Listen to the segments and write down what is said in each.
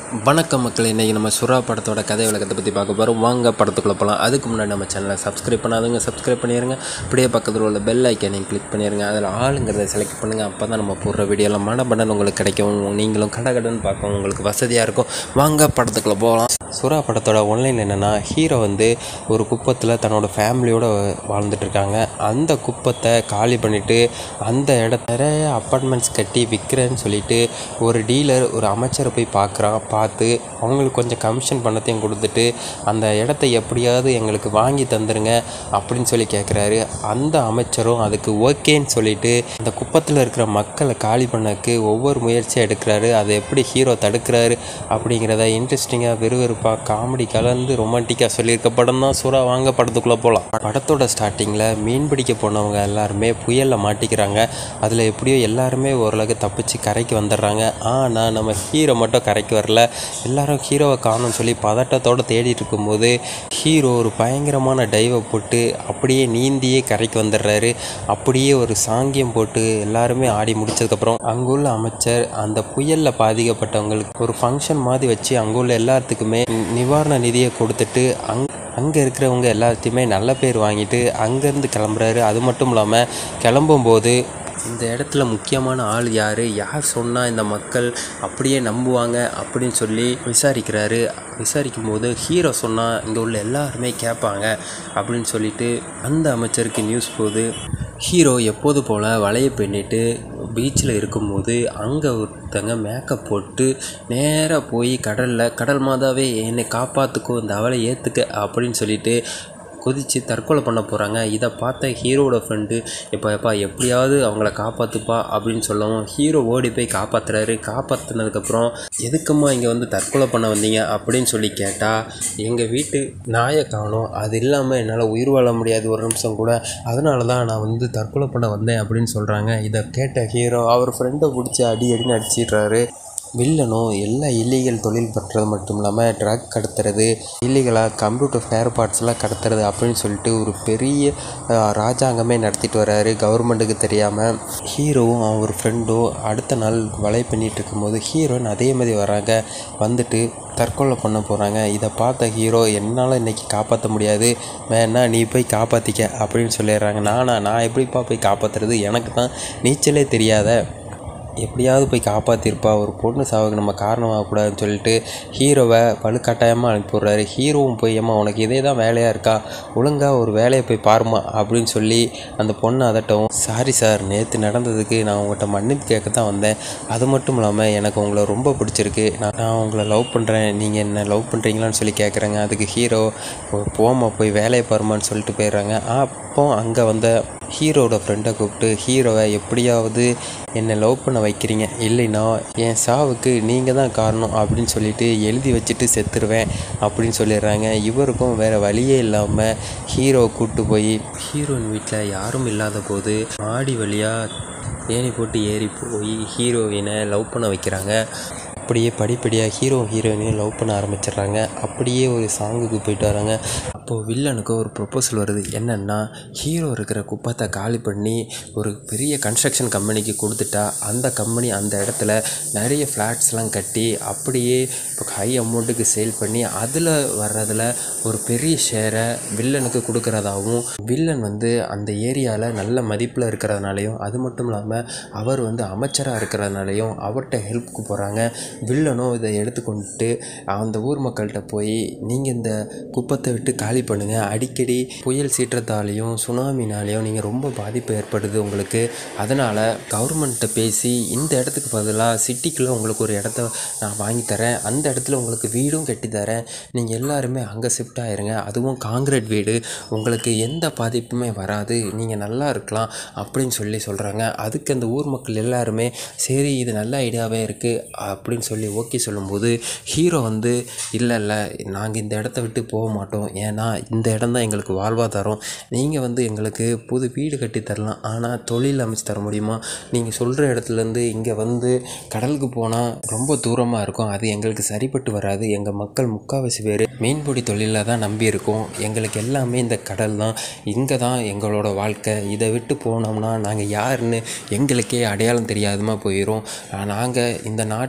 வணக்கம் மக்கள் இன்றைக்கி நம்ம சுறா படத்தோட கதை விளக்கத்தை பற்றி பார்க்க போகிறோம் வாங்க படத்துக்குள்ளே போகலாம் அதுக்கு முன்னாடி நம்ம சேனலை சப்ஸ்கிரைப் பண்ணாதவங்க சப்ஸ்கிரைப் பண்ணிடுங்க அப்படியே பக்கத்தில் உள்ள பெல் ஐக்கனையும் கிளிக் பண்ணிடுங்க அதில் ஆளுங்கிறத செலக்ட் பண்ணுங்கள் அப்போ தான் நம்ம போடுற வீடியோலாம் மனபடன் உங்களுக்கு கிடைக்கும் நீங்களும் கடை கடன் பார்க்க உங்களுக்கு வசதியாக இருக்கும் வாங்க படத்துக்குள்ளே போகலாம் சுறா படத்தோட ஒன்லைன் என்னென்னா ஹீரோ வந்து ஒரு குப்பத்தில் தன்னோட ஃபேமிலியோடு வாழ்ந்துட்டு இருக்காங்க அந்த குப்பத்தை காலி பண்ணிவிட்டு அந்த இடத்த நிறைய அப்பார்ட்மெண்ட்ஸ் கட்டி விற்கிறேன்னு சொல்லிட்டு ஒரு டீலர் ஒரு அமைச்சரை போய் பார்க்குறான் பார்த்து அவங்களுக்கு கொஞ்சம் கமிஷன் பணத்தையும் கொடுத்துட்டு அந்த இடத்த எப்படியாவது எங்களுக்கு வாங்கி தந்துருங்க அப்படின்னு சொல்லி கேட்குறாரு அந்த அமைச்சரும் அதுக்கு ஓகேன்னு சொல்லிட்டு அந்த குப்பத்தில் இருக்கிற மக்களை காலி பண்ணக்கு ஒவ்வொரு முயற்சியாக எடுக்கிறாரு அதை எப்படி ஹீரோ தடுக்கிறாரு அப்படிங்கிறத இன்ட்ரெஸ்டிங்காக விறுவிறுப்பாக காமெடி கலந்து ரொமான்டிக்காக சொல்லியிருக்க படம் தான் சூறா வாங்க படத்துக்குள்ளே போகலாம் படத்தோட ஸ்டார்டிங்கில் மீன் பிடிக்க போனவங்க எல்லாருமே புயலில் மாட்டிக்கிறாங்க அதில் எப்படியோ எல்லாருமே ஓரளவுக்கு தப்பிச்சு கரைக்கு வந்துடுறாங்க ஆனால் நம்ம ஹீரோ மட்டும் கரைக்கு வரல எல்லாரும் ஹீரோவை காணும்னு சொல்லி பதட்டத்தோடு தேடிட்டு இருக்கும்போது ஹீரோ ஒரு பயங்கரமான டைவை போட்டு அப்படியே நீந்தியே கரைக்கு வந்துடுறாரு அப்படியே ஒரு சாங்கியம் போட்டு எல்லாருமே ஆடி முடிச்சதுக்கப்புறம் அங்குள்ள அமைச்சர் அந்த புயலில் பாதிக்கப்பட்டவங்களுக்கு ஒரு ஃபங்க்ஷன் மாதிரி வச்சு அங்குள்ள எல்லாத்துக்குமே நிவாரண நிதியை கொடுத்துட்டு அங் அங்கே இருக்கிறவங்க எல்லாத்தையுமே நல்ல பேர் வாங்கிட்டு அங்கேருந்து கிளம்புறாரு அது மட்டும் இல்லாமல் கிளம்பும்போது இந்த இடத்துல முக்கியமான ஆள் யார் யார் சொன்னால் இந்த மக்கள் அப்படியே நம்புவாங்க அப்படின்னு சொல்லி விசாரிக்கிறாரு விசாரிக்கும் போது ஹீரோ சொன்னால் இங்கே உள்ள எல்லாருமே கேட்பாங்க அப்படின்னு சொல்லிட்டு அந்த அமைச்சருக்கு நியூஸ் போகுது ஹீரோ எப்போது போல் வலையை பின்னிட்டு பீச்சில் இருக்கும்போது அங்கே ஒருத்தங்க மேக்கப் போட்டு நேராக போய் கடலில் கடல் மாதாவே என்னை காப்பாற்றுக்கோ இந்த அவளை ஏற்றுக்க அப்படின்னு சொல்லிட்டு குதித்து தற்கொலை பண்ண போகிறாங்க இதை பார்த்த ஹீரோவோட ஃப்ரெண்டு இப்போ எப்பா எப்படியாவது அவங்கள காப்பாற்றுப்பா அப்படின்னு சொல்லவும் ஹீரோ ஓடி போய் காப்பாற்றுறாரு காப்பாற்றினதுக்கப்புறம் எதுக்கும்மா இங்கே வந்து தற்கொலை பண்ண வந்தீங்க அப்படின்னு சொல்லி கேட்டால் எங்கள் வீட்டு நாயை காணோம் அது இல்லாமல் என்னால் உயிர் வாழ முடியாது ஒரு நிமிஷம் கூட அதனால தான் நான் வந்து தற்கொலை பண்ண வந்தேன் அப்படின்னு சொல்கிறாங்க இதை கேட்ட ஹீரோ அவர் ஃப்ரெண்டை பிடிச்சி அடி அடின்னு அடிச்சிடுறாரு வில்லனும் எல்லா இல்லீகல் தொழில் பண்ணுறது மட்டும் இல்லாமல் ட்ரக் கடத்துறது இல்லீகலாக கம்ப்யூட்டர் ஸ்பேர் பார்ட்ஸ்லாம் கடத்துறது அப்படின்னு சொல்லிட்டு ஒரு பெரிய அஹ், ராஜாங்கமே நடத்திட்டு வராரு கவர்மெண்ட்டுக்கு தெரியாமல் ஹீரோவும் அவர் ஃப்ரெண்டும் அடுத்த நாள் வலை பண்ணிட்டு இருக்கும்போது ஹீரோயின் அதே மாதிரி வராங்க வந்துட்டு தற்கொலை பண்ண போகிறாங்க இதை பார்த்த ஹீரோ என்னால் இன்னைக்கு காப்பாற்ற முடியாது வேணா நீ போய் காப்பாற்றிக்க அப்படின்னு சொல்லிடுறாங்க நானா நான் எப்படிப்பா போய் காப்பாற்றுறது எனக்கு தான் நீச்சலே தெரியாத எப்படியாவது போய் காப்பாற்றிருப்பா ஒரு பொண்ணு சாவுக்கு நம்ம காரணமாகக்கூடாதுன்னு சொல்லிட்டு ஹீரோவை வலுக்கட்டாயமாக அனுப்பிவிட்றாரு ஹீரோவும் போய் ஏம்மா உனக்கு இதே தான் வேலையாக இருக்கா ஒழுங்காக ஒரு வேலையை போய் பாருமா அப்படின்னு சொல்லி அந்த பொண்ணு அதட்டவும் சாரி சார் நேற்று நடந்ததுக்கு நான் உங்கள்கிட்ட மன்னிப்பு கேட்க தான் வந்தேன் அது மட்டும் இல்லாமல் எனக்கு உங்களை ரொம்ப பிடிச்சிருக்கு நான் நான் உங்களை லவ் பண்ணுறேன் நீங்கள் என்ன லவ் பண்ணுறீங்களான்னு சொல்லி கேட்குறாங்க அதுக்கு ஹீரோ போமா போய் வேலையை பாருமான்னு சொல்லிட்டு போயிடுறாங்க அப்போ அங்கே வந்த ஹீரோட ஃப்ரெண்டை கூப்பிட்டு ஹீரோவை எப்படியாவது என்னை லவ் பண்ண வைக்கிறீங்க இல்லைன்னா என் சாவுக்கு நீங்கள் தான் காரணம் அப்படின்னு சொல்லிட்டு எழுதி வச்சுட்டு செத்துருவேன் அப்படின்னு சொல்லிடுறாங்க இவருக்கும் வேறு வழியே இல்லாமல் ஹீரோவை கூப்பிட்டு போய் ஹீரோயின் வீட்டில் யாரும் இல்லாத போது மாடி வழியாக ஏணி போட்டு ஏறி போய் ஹீரோயினை லவ் பண்ண வைக்கிறாங்க அப்படியே படிப்படியாக ஹீரோ ஹீரோயினையும் லவ் பண்ண ஆரம்பிச்சிடுறாங்க அப்படியே ஒரு சாங்குக்கு போயிட்டு வராங்க அப்போது வில்லனுக்கு ஒரு ப்ரொப்போசல் வருது என்னென்னா ஹீரோ இருக்கிற குப்பத்தை காலி பண்ணி ஒரு பெரிய கன்ஸ்ட்ரக்ஷன் கம்பெனிக்கு கொடுத்துட்டா அந்த கம்பெனி அந்த இடத்துல நிறைய ஃப்ளாட்ஸ்லாம் கட்டி அப்படியே இப்போ ஹை அமௌண்ட்டுக்கு சேல் பண்ணி அதில் வர்றதில் ஒரு பெரிய ஷேரை வில்லனுக்கு கொடுக்கறதாகவும் வில்லன் வந்து அந்த ஏரியாவில் நல்ல மதிப்பில் இருக்கிறதுனாலையும் அது மட்டும் இல்லாமல் அவர் வந்து அமைச்சராக இருக்கிறதுனாலையும் அவர்கிட்ட ஹெல்ப்புக்கு போகிறாங்க வில்லனும் இதை எடுத்துக்கொண்டு அந்த ஊர் மக்கள்கிட்ட போய் நீங்கள் இந்த குப்பத்தை விட்டு காலி பண்ணுங்கள் அடிக்கடி புயல் சீற்றத்தாலையும் சுனாமினாலையும் நீங்கள் ரொம்ப பாதிப்பு ஏற்படுது உங்களுக்கு அதனால் கவர்மெண்ட்டை பேசி இந்த இடத்துக்கு பதிலாக சிட்டிக்குள்ளே உங்களுக்கு ஒரு இடத்த நான் வாங்கி தரேன் அந்த இடத்துல உங்களுக்கு வீடும் கட்டி தரேன் நீங்கள் எல்லாருமே அங்கே ஷிஃப்ட் ஆயிருங்க அதுவும் காங்கிரீட் வீடு உங்களுக்கு எந்த பாதிப்புமே வராது நீங்கள் நல்லா இருக்கலாம் அப்படின்னு சொல்லி சொல்கிறாங்க அதுக்கு அந்த ஊர் மக்கள் எல்லாருமே சரி இது நல்ல ஐடியாவே இருக்குது அப்படின்னு சொல்லி ஓகே சொல்லும்போது ஹீரோ வந்து இல்லை இல்லை நாங்கள் இந்த இடத்த விட்டு போக மாட்டோம் ஏன்னா இந்த இடம் தான் எங்களுக்கு வாழ்வாதாரம் நீங்கள் வந்து எங்களுக்கு புது வீடு கட்டி தரலாம் ஆனால் தொழில் அமைச்சு தர முடியுமா நீங்கள் சொல்கிற இடத்துலேருந்து இங்கே வந்து கடலுக்கு போனால் ரொம்ப தூரமாக இருக்கும் அது எங்களுக்கு சரிப்பட்டு வராது எங்கள் மக்கள் முக்கால்வாசி பேர் மீன்பிடி தொழிலில் தான் நம்பி இருக்கோம் எங்களுக்கு எல்லாமே இந்த கடல் தான் இங்கே தான் எங்களோட வாழ்க்கை இதை விட்டு போனோம்னா நாங்கள் யாருன்னு எங்களுக்கே அடையாளம் தெரியாதமா போயிடும் நாங்கள் இந்த நாட்டிலேயே ஒரு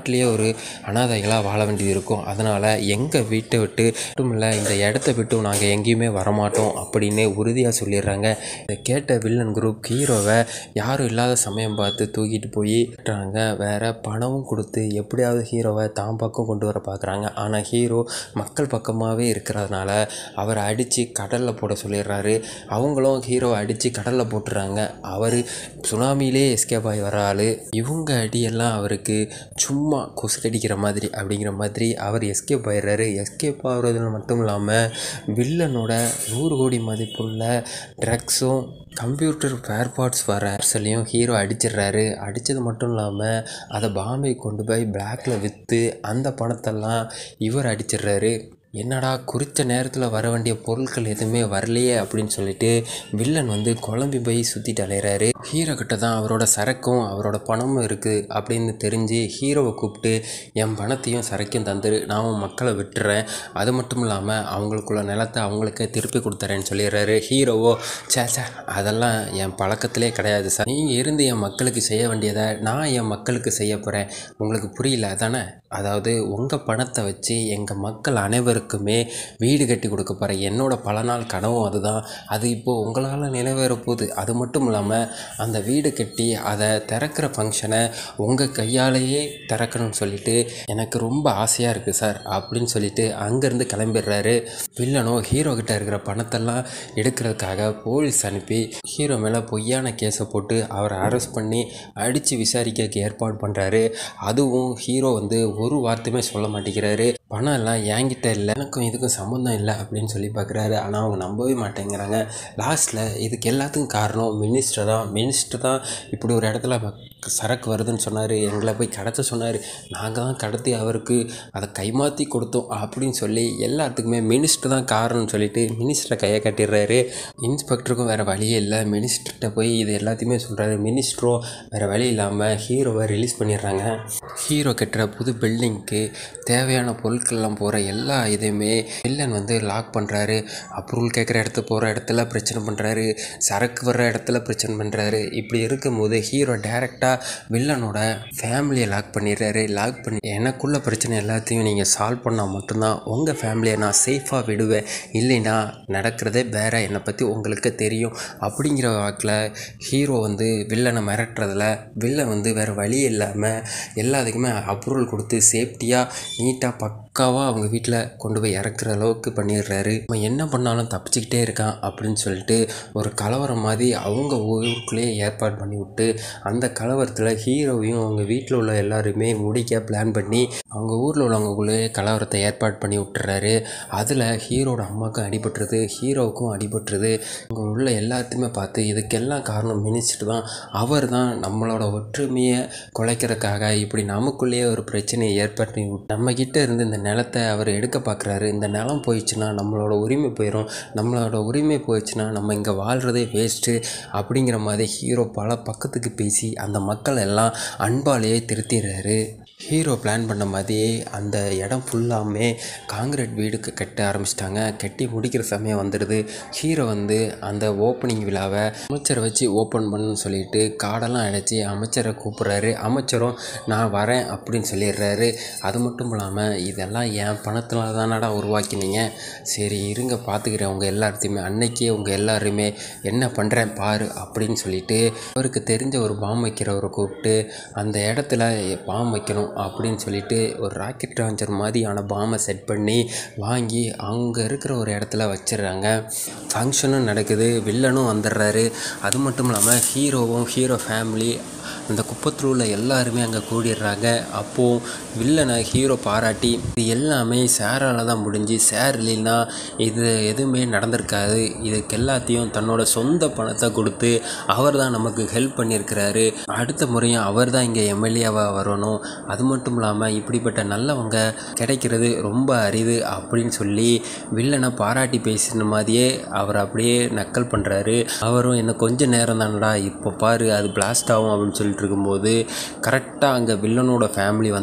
அனாதைகளாக வாழ வேண்டியது இருக்கும் அதனால் எங்கள் வீட்டை விட்டு மட்டும் இல்லை இந்த இடத்த விட்டு நாங்கள் எங்கேயுமே வரமாட்டோம் அப்படின்னு உறுதியாக சொல்லிடுறாங்க இதை கேட்ட வில்லன் குரூப் ஹீரோவை யாரும் இல்லாத சமயம் பார்த்து தூக்கிட்டு போய் விட்டுறாங்க வேற பணமும் கொடுத்து எப்படியாவது ஹீரோவை தான் பக்கம் கொண்டு வர பார்க்குறாங்க ஆனால் ஹீரோ மக்கள் பக்கமாகவே இருக்கிறதுனால அவரை அடித்து கடலில் போட சொல்லிடுறாரு அவங்களும் ஹீரோவை அடித்து கடலில் போட்டுறாங்க அவர் சுனாமியிலே எஸ்கேப் ஆகி வர ஆள் இவங்க அடியெல்லாம் அவருக்கு சும்மா கொசு கடிக்கிற மாதிரி அப்படிங்கிற மாதிரி அவர் எஸ்கேப் ஆயிடுறாரு எஸ்கேப் ஆகுறதுல மட்டும் இல்லாமல் வில்லனோட நூறு கோடி மதிப்புள்ள ட்ரக்ஸும் கம்ப்யூட்டர் ஸ்பேர் பார்ட்ஸ் வர பார்சலையும் ஹீரோ அடிச்சிடுறாரு அடித்தது மட்டும் இல்லாமல் அதை பாம்பே கொண்டு போய் பிளாக்ல விற்று அந்த பணத்தெல்லாம் இவர் அடிச்சிடுறாரு என்னடா குறித்த நேரத்தில் வர வேண்டிய பொருட்கள் எதுவுமே வரலையே அப்படின்னு சொல்லிட்டு வில்லன் வந்து குழம்பி போய் சுற்றிட்டு அலையிறாரு ஹீரோ கிட்ட தான் அவரோட சரக்கும் அவரோட பணமும் இருக்குது அப்படின்னு தெரிஞ்சு ஹீரோவை கூப்பிட்டு என் பணத்தையும் சரக்கையும் தந்துரு நான் உன் மக்களை விட்டுறேன் அது மட்டும் இல்லாமல் அவங்களுக்குள்ள நிலத்தை அவங்களுக்கே திருப்பி கொடுத்துறேன்னு சொல்லிடுறாரு ஹீரோவோ சே சே அதெல்லாம் என் பழக்கத்திலே கிடையாது சார் நீங்கள் இருந்து என் மக்களுக்கு செய்ய வேண்டியதை நான் என் மக்களுக்கு செய்ய போகிறேன் உங்களுக்கு புரியல தானே அதாவது உங்கள் பணத்தை வச்சு எங்கள் மக்கள் அனைவருக்குமே வீடு கட்டி கொடுக்க போகிறேன் என்னோட பல நாள் கனவும் அதுதான் அது இப்போது உங்களால் நிறைவேற போகுது அது மட்டும் இல்லாமல் அந்த வீடு கட்டி அதை திறக்கிற ஃபங்க்ஷனை உங்கள் கையாலேயே திறக்கணும்னு சொல்லிட்டு எனக்கு ரொம்ப ஆசையாக இருக்குது சார் அப்படின்னு சொல்லிட்டு அங்கேருந்து கிளம்பிடுறாரு வில்லனோ ஹீரோ கிட்ட இருக்கிற பணத்தெல்லாம் எடுக்கிறதுக்காக போலீஸ் அனுப்பி ஹீரோ மேலே பொய்யான கேஸை போட்டு அவரை அரெஸ்ட் பண்ணி அடித்து விசாரிக்க ஏற்பாடு பண்ணுறாரு அதுவும் ஹீரோ வந்து ஒரு வார்த்தையுமே சொல்ல மாட்டேங்கிறாரு பணம் எல்லாம் என்கிட்ட இல்லை எனக்கும் இதுக்கும் சம்மந்தம் இல்லை அப்படின்னு சொல்லி பார்க்குறாரு ஆனால் அவங்க நம்பவே மாட்டேங்கிறாங்க லாஸ்ட்டில் இதுக்கு எல்லாத்துக்கும் காரணம் மினிஸ்டர் தான் மினிஸ்டர் தான் இப்படி ஒரு இடத்துல ம- சரக்கு வருதுன்னு சொன்னார் எங்களை போய் கடத்த சொன்னார் நாங்கள் தான் கடத்தி அவருக்கு அதை கைமாற்றி கொடுத்தோம் அப்படின்னு சொல்லி எல்லாத்துக்குமே மினிஸ்டர் தான் காரணம்னு சொல்லிட்டு மினிஸ்டரை கையை கட்டிடுறாரு இன்ஸ்பெக்டருக்கும் வேறு வழியே இல்லை மினிஸ்டர்கிட்ட போய் இது எல்லாத்தையுமே சொல்கிறாரு மினிஸ்டரும் வேறு வழி இல்லாமல் ஹீரோவை ரிலீஸ் பண்ணிடுறாங்க ஹீரோ கட்டுற புது பில்டிங்க்கு தேவையான பொருட்கள்லாம் போகிற எல்லா இதையுமே வில்லன் வந்து லாக் பண்ணுறாரு அப்ரூவல் கேட்குற இடத்து போகிற இடத்துல பிரச்சனை பண்ணுறாரு சரக்கு வர்ற இடத்துல பிரச்சனை பண்ணுறாரு இப்படி இருக்கும்போது ஹீரோ டேரெக்டாக வில்லனோட ஃபேமிலியை லாக் பண்ணிடுறாரு லாக் பண்ணி எனக்குள்ள பிரச்சனை எல்லாத்தையும் நீங்கள் சால்வ் பண்ணால் மட்டும்தான் உங்கள் ஃபேமிலியை நான் சேஃபாக விடுவேன் இல்லைன்னா நடக்கிறதே வேற என்னை பற்றி உங்களுக்கு தெரியும் அப்படிங்கிற வாக்கில் ஹீரோ வந்து வில்லனை மிரட்டுறதுல வில்லன் வந்து வேறு வழி இல்லாமல் எல்லாத்துக்குமே அப்ரூவல் கொடுத்து சேஃப்டியாக நீட்டாக பக்காவாக அவங்க வீட்டில் கொண்டு போய் இறக்குற அளவுக்கு பண்ணிடுறாரு அவன் என்ன பண்ணாலும் தப்பிச்சுக்கிட்டே இருக்கான் அப்படின்னு சொல்லிட்டு ஒரு கலவரம் மாதிரி அவங்க ஊருக்குள்ளேயே ஏற்பாடு பண்ணி விட்டு அந்த கலவரத்தில் ஹீரோவையும் அவங்க வீட்டில் உள்ள எல்லாருமே முடிக்க பிளான் பண்ணி அவங்க ஊரில் உள்ளவங்களுக்குள்ளே கலவரத்தை ஏற்பாடு பண்ணி விட்டுறாரு அதில் ஹீரோட அம்மாவுக்கும் அடிபட்டுருது ஹீரோவுக்கும் அடிபட்டுருது அங்கே உள்ள எல்லாத்தையுமே பார்த்து இதுக்கெல்லாம் காரணம் மினிஸ்டர் தான் அவர் தான் நம்மளோட ஒற்றுமையை குலைக்கிறதுக்காக இப்படி நமக்குள்ளேயே ஒரு பிரச்சனையை ஏற்படுத்தி விட்டு நம்ம கிட்ட இருந்து இந்த நிலத்தை அவர் எடுக்க பார்க்குறாரு இந்த நிலம் போயிடுச்சுன்னா நம்மளோட உரிமை போயிடும் நம்மளோட உரிமை போயிடுச்சுன்னா நம்ம இங்கே வாழ்கிறதே வேஸ்ட்டு அப்படிங்கிற மாதிரி ஹீரோ பல பக்கத்துக்கு பேசி அந்த மக்கள் எல்லாம் அன்பாலேயே திருத்திடுறாரு ஹீரோ பிளான் பண்ண மாதிரியே அந்த இடம் ஃபுல்லாமே காங்கிரீட் வீடு க- கட்ட ஆரம்பிச்சிட்டாங்க கட்டி முடிக்கிற சமயம் வந்துடுது ஹீரோ வந்து அந்த ஓப்பனிங் விழாவை அமைச்சரை வச்சு ஓப்பன் பண்ணுன்னு சொல்லிட்டு காடெல்லாம் அடைச்சி அமைச்சரை கூப்பிட்றாரு அமைச்சரும் நான் வரேன் அப்படின்னு சொல்லிடுறாரு அது மட்டும் இல்லாமல் இதெல்லாம் என் பணத்தில் தானடா உருவாக்கினீங்க சரி இருங்க பார்த்துக்கிறேன் உங்கள் எல்லாத்தையுமே அன்னைக்கே உங்கள் எல்லாருமே என்ன பண்ணுறேன் பாரு அப்படின்னு சொல்லிட்டு அவருக்கு தெரிஞ்ச ஒரு பாம் வைக்கிறவரை கூப்பிட்டு அந்த இடத்துல பாம் வைக்கணும் அப்படின்னு சொல்லிட்டு ஒரு ராக்கெட் லான்ச்சர் மாதிரியான பாமை செட் பண்ணி வாங்கி அங்கே இருக்கிற ஒரு இடத்துல வச்சிடுறாங்க ஃபங்க்ஷனும் நடக்குது வில்லனும் வந்துடுறாரு அது மட்டும் இல்லாமல் ஹீரோவும் ஹீரோ ஃபேமிலி அந்த குப்பத்தில் உள்ள எல்லாருமே அங்கே கூடிடுறாங்க அப்போது வில்லனை ஹீரோ பாராட்டி இது எல்லாமே சேரால் தான் முடிஞ்சு சேர் இல்லைன்னா இது எதுவுமே நடந்திருக்காது இதுக்கு எல்லாத்தையும் தன்னோட சொந்த பணத்தை கொடுத்து அவர் தான் நமக்கு ஹெல்ப் பண்ணியிருக்கிறாரு அடுத்த முறையும் அவர் தான் இங்கே எம்எல்ஏவாக வரணும் அது மட்டும் இல்லாமல் இப்படிப்பட்ட நல்லவங்க கிடைக்கிறது ரொம்ப அரிது அப்படின்னு சொல்லி வில்லனை பாராட்டி பேசின மாதிரியே அவர் அப்படியே நக்கல் பண்ணுறாரு அவரும் என்ன கொஞ்ச நேரம் தானடா இப்போ பாரு அது பிளாஸ்ட் ஆகும் அப்படின்னு சொல்லிட்டு இருக்கும்போது கரெக்டாக அங்கே வில்லனோட ஃபேமிலி வந்துடுறாங்க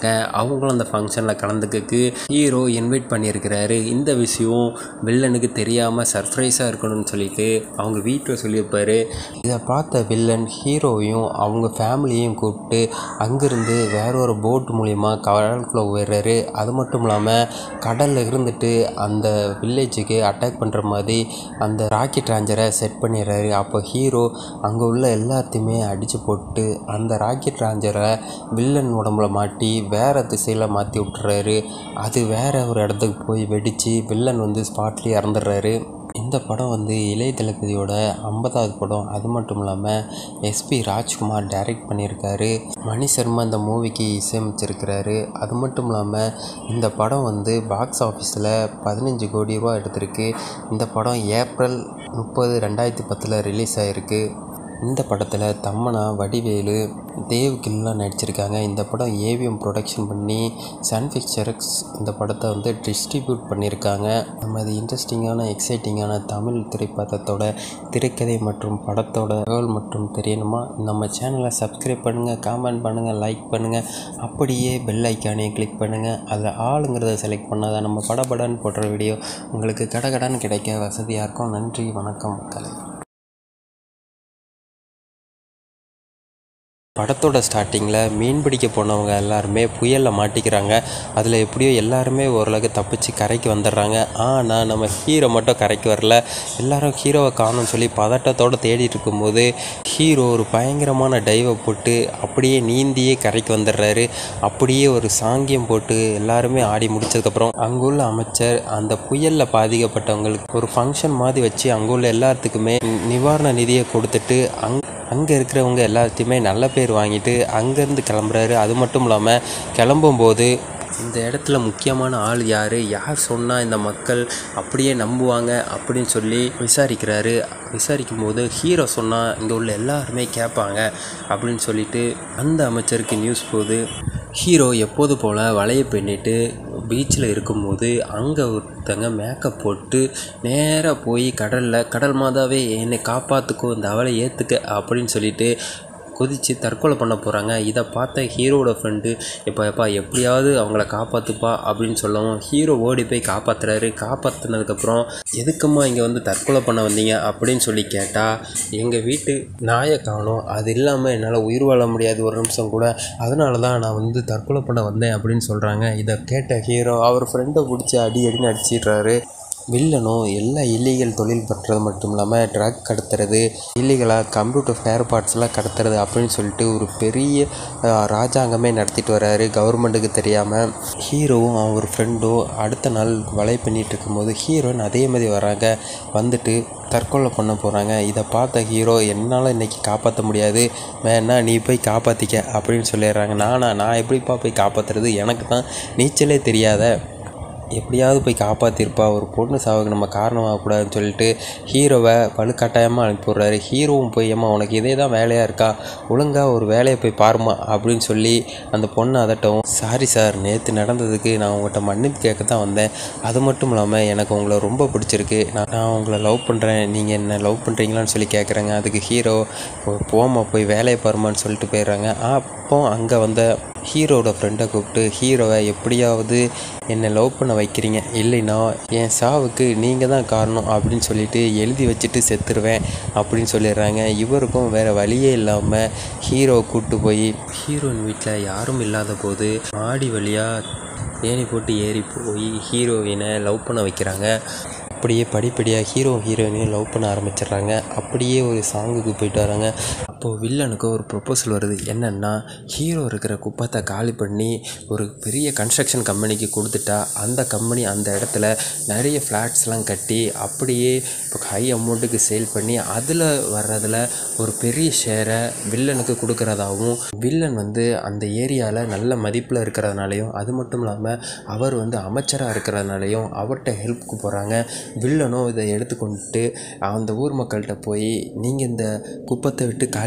அவங்களும் அந்த ஃபங்க்ஷனில் கலந்துக்கக்கு ஹீரோ இன்வைட் பண்ணியிருக்கிறாரு இந்த விஷயம் வில்லனுக்கு தெரியாமல் சர்ப்ரைஸாக இருக்கணும்னு சொல்லிட்டு அவங்க வீட்டில் சொல்லியிருப்பாரு இதை பார்த்த வில்லன் ஹீரோவையும் அவங்க ஃபேமிலியையும் கூப்பிட்டு அங்கேருந்து வேற ஒரு போட் மூலிமா கடலுக்குள்ளே போயிடுறாரு அது மட்டும் இல்லாமல் கடலில் இருந்துட்டு அந்த வில்லேஜுக்கு அட்டாக் பண்ணுற மாதிரி அந்த ராக்கெட் லாஞ்சரை செட் பண்ணிடுறாரு அப்போ ஹீரோ அங்கே உள்ள எல்லாத்தையுமே அடித்து போட்டு அந்த ராக்கெட் லாஞ்சரை வில்லன் உடம்புல மாட்டி வேறு திசையில் மாற்றி விட்டுறாரு அது வேற ஒரு இடத்துக்கு போய் வெடித்து வில்லன் வந்து ஸ்பாட்லேயே இறந்துடுறாரு இந்த படம் வந்து இளைய தளபதியோட ஐம்பதாவது படம் அது மட்டும் இல்லாமல் எஸ்பி ராஜ்குமார் டைரக்ட் பண்ணியிருக்காரு மணி சர்மா இந்த மூவிக்கு இசையமைச்சிருக்கிறாரு அது மட்டும் இல்லாமல் இந்த படம் வந்து பாக்ஸ் ஆஃபீஸில் பதினஞ்சு கோடி ரூபா எடுத்திருக்கு இந்த படம் ஏப்ரல் முப்பது ரெண்டாயிரத்தி பத்தில் ரிலீஸ் ஆகிருக்கு இந்த படத்தில் தம்மனா வடிவேலு தேவ் கில்லாம் நடிச்சிருக்காங்க இந்த படம் ஏவிஎம் ப்ரொடக்ஷன் பண்ணி சன் பிக்சர்ஸ் இந்த படத்தை வந்து டிஸ்ட்ரிபியூட் பண்ணியிருக்காங்க நம்ம இது இன்ட்ரெஸ்டிங்கான எக்ஸைட்டிங்கான தமிழ் திரைப்படத்தோட திரைக்கதை மற்றும் படத்தோட தகவல் மற்றும் தெரியணுமா நம்ம சேனலை சப்ஸ்கிரைப் பண்ணுங்கள் காமெண்ட் பண்ணுங்கள் லைக் பண்ணுங்கள் அப்படியே பெல் ஐக்கானையும் கிளிக் பண்ணுங்கள் அதில் ஆளுங்கிறத செலக்ட் பண்ணால் தான் நம்ம படபடன்னு போடுற வீடியோ உங்களுக்கு கடகடன்னு கிடைக்க வசதியாக இருக்கும் நன்றி வணக்கம் மக்களே படத்தோட ஸ்டார்டிங்கில் மீன் பிடிக்க போனவங்க எல்லாருமே புயலில் மாட்டிக்கிறாங்க அதில் எப்படியோ எல்லாருமே ஓரளவுக்கு தப்பிச்சு கரைக்கு வந்துடுறாங்க ஆனால் நம்ம ஹீரோ மட்டும் கரைக்கு வரல எல்லாரும் ஹீரோவை காணும்னு சொல்லி பதட்டத்தோடு தேடிட்டு இருக்கும்போது ஹீரோ ஒரு பயங்கரமான டைவை போட்டு அப்படியே நீந்தியே கரைக்கு வந்துடுறாரு அப்படியே ஒரு சாங்கியம் போட்டு எல்லாருமே ஆடி முடிச்சதுக்கப்புறம் அங்குள்ள அமைச்சர் அந்த புயலில் பாதிக்கப்பட்டவங்களுக்கு ஒரு ஃபங்க்ஷன் மாதிரி வச்சு அங்குள்ள எல்லாத்துக்குமே நிவாரண நிதியை கொடுத்துட்டு அங் அங்கே இருக்கிறவங்க எல்லாத்தையுமே நல்ல பேர் வாங்கிட்டு அங்கேருந்து கிளம்புறாரு அது மட்டும் இல்லாமல் கிளம்பும்போது இந்த இடத்துல முக்கியமான ஆள் யார் யார் சொன்னால் இந்த மக்கள் அப்படியே நம்புவாங்க அப்படின்னு சொல்லி விசாரிக்கிறாரு விசாரிக்கும் போது ஹீரோ சொன்னால் இங்கே உள்ள எல்லாருமே கேட்பாங்க அப்படின்னு சொல்லிட்டு அந்த அமைச்சருக்கு நியூஸ் போகுது ஹீரோ எப்போது போல் வலையை பின்னிட்டு பீச்சில் இருக்கும்போது அங்கே ஒருத்தங்க மேக்கப் போட்டு நேராக போய் கடலில் கடல் மாதாவே என்னை காப்பாற்றுக்கோ இந்த அவளை ஏற்றுக்க அப்படின்னு சொல்லிட்டு குதித்து தற்கொலை பண்ண போகிறாங்க இதை பார்த்த ஹீரோவோட ஃப்ரெண்டு எப்பா எப்பா எப்படியாவது அவங்கள காப்பாற்றுப்பா அப்படின்னு சொல்லவும் ஹீரோ ஓடி போய் காப்பாற்றுறாரு காப்பாற்றினதுக்கப்புறம் எதுக்கும்மா இங்கே வந்து தற்கொலை பண்ண வந்தீங்க அப்படின்னு சொல்லி கேட்டால் எங்கள் வீட்டு நாயை காணோம் அது இல்லாமல் என்னால் உயிர் வாழ முடியாது ஒரு நிமிஷம் கூட அதனால தான் நான் வந்து தற்கொலை பண்ண வந்தேன் அப்படின்னு சொல்கிறாங்க இதை கேட்ட ஹீரோ அவர் ஃப்ரெண்டை பிடிச்சி அடி அடின்னு அடிச்சிடுறாரு வில்லனும் எல்லா இல்லீகல் தொழில் பண்ணுறது மட்டும் இல்லாமல் ட்ரக் கடத்துறது இல்லீகலாக கம்ப்யூட்டர் ஸ்பேர் பார்ட்ஸ்லாம் கடத்துறது அப்படின்னு சொல்லிட்டு ஒரு பெரிய அஹ், ராஜாங்கமே நடத்திட்டு வராரு கவர்மெண்ட்டுக்கு தெரியாமல் ஹீரோவும் அவர் ஃப்ரெண்டும் அடுத்த நாள் வலை பண்ணிட்டு இருக்கும்போது ஹீரோயின் அதே மாதிரி வராங்க வந்துட்டு தற்கொலை பண்ண போகிறாங்க இதை பார்த்த ஹீரோ என்னால் இன்னைக்கு காப்பாற்ற முடியாது வேணா நீ போய் காப்பாற்றிக்க அப்படின்னு சொல்லிடுறாங்க நானா நான் எப்படிப்பா போய் காப்பாற்றுறது எனக்கு தான் நீச்சலே தெரியாத எப்படியாவது போய் காப்பாற்றிருப்பா ஒரு பொண்ணு சாவுக்கு நம்ம காரணமாகக்கூடாதுன்னு சொல்லிட்டு ஹீரோவை வலுக்கட்டாயமாக அனுப்பி விட்றாரு ஹீரோவும் போய் ஏம்மா உனக்கு இதே தான் வேலையாக இருக்கா ஒழுங்காக ஒரு வேலையை போய் பாருமா அப்படின்னு சொல்லி அந்த பொண்ணை அதட்டவும் சாரி சார் நேற்று நடந்ததுக்கு நான் உங்கள்கிட்ட மன்னிப்பு கேட்க தான் வந்தேன் அது மட்டும் இல்லாமல் எனக்கு உங்களை ரொம்ப பிடிச்சிருக்கு நான் நான் உங்களை லவ் பண்ணுறேன் நீங்கள் என்ன லவ் பண்ணுறீங்களான்னு சொல்லி கேட்குறாங்க அதுக்கு ஹீரோ போமா போய் வேலையை பாருமான்னு சொல்லிட்டு போயிடுறாங்க அப்போ அங்கே வந்த ஹீரோட ஃப்ரெண்டை கூப்பிட்டு ஹீரோவை எப்படியாவது என்னை லவ் பண்ண வைக்கிறீங்க இல்லைன்னா என் சாவுக்கு நீங்கள் தான் காரணம் அப்படின்னு சொல்லிட்டு எழுதி வச்சுட்டு செத்துருவேன் அப்படின்னு சொல்லிடுறாங்க இவருக்கும் வேறு வழியே இல்லாமல் ஹீரோவை கூப்பிட்டு போய் ஹீரோயின் வீட்டில் யாரும் இல்லாத போது மாடி வழியாக ஏணி போட்டு ஏறி போய் ஹீரோயினை லவ் பண்ண வைக்கிறாங்க அப்படியே படிப்படியாக ஹீரோ ஹீரோயினையும் லவ் பண்ண ஆரம்பிச்சிடுறாங்க அப்படியே ஒரு சாங்குக்கு போயிட்டு வராங்க அப்போது வில்லனுக்கு ஒரு ப்ரொப்போசல் வருது என்னென்னா ஹீரோ இருக்கிற குப்பத்தை காலி பண்ணி ஒரு பெரிய கன்ஸ்ட்ரக்ஷன் கம்பெனிக்கு கொடுத்துட்டா அந்த கம்பெனி அந்த இடத்துல நிறைய ஃப்ளாட்ஸ்லாம் கட்டி அப்படியே இப்போ ஹை அமௌண்ட்டுக்கு சேல் பண்ணி அதில் வர்றதில் ஒரு பெரிய ஷேரை வில்லனுக்கு கொடுக்கறதாகவும் வில்லன் வந்து அந்த ஏரியாவில் நல்ல மதிப்பில் இருக்கிறதுனாலையும் அது மட்டும் இல்லாமல் அவர் வந்து அமைச்சராக இருக்கிறதுனாலையும் அவர்கிட்ட ஹெல்ப்க்கு போகிறாங்க வில்லனும் இதை எடுத்துக்கொண்டு அந்த ஊர் மக்கள்கிட்ட போய் நீங்கள் இந்த குப்பத்தை விட்டு காலி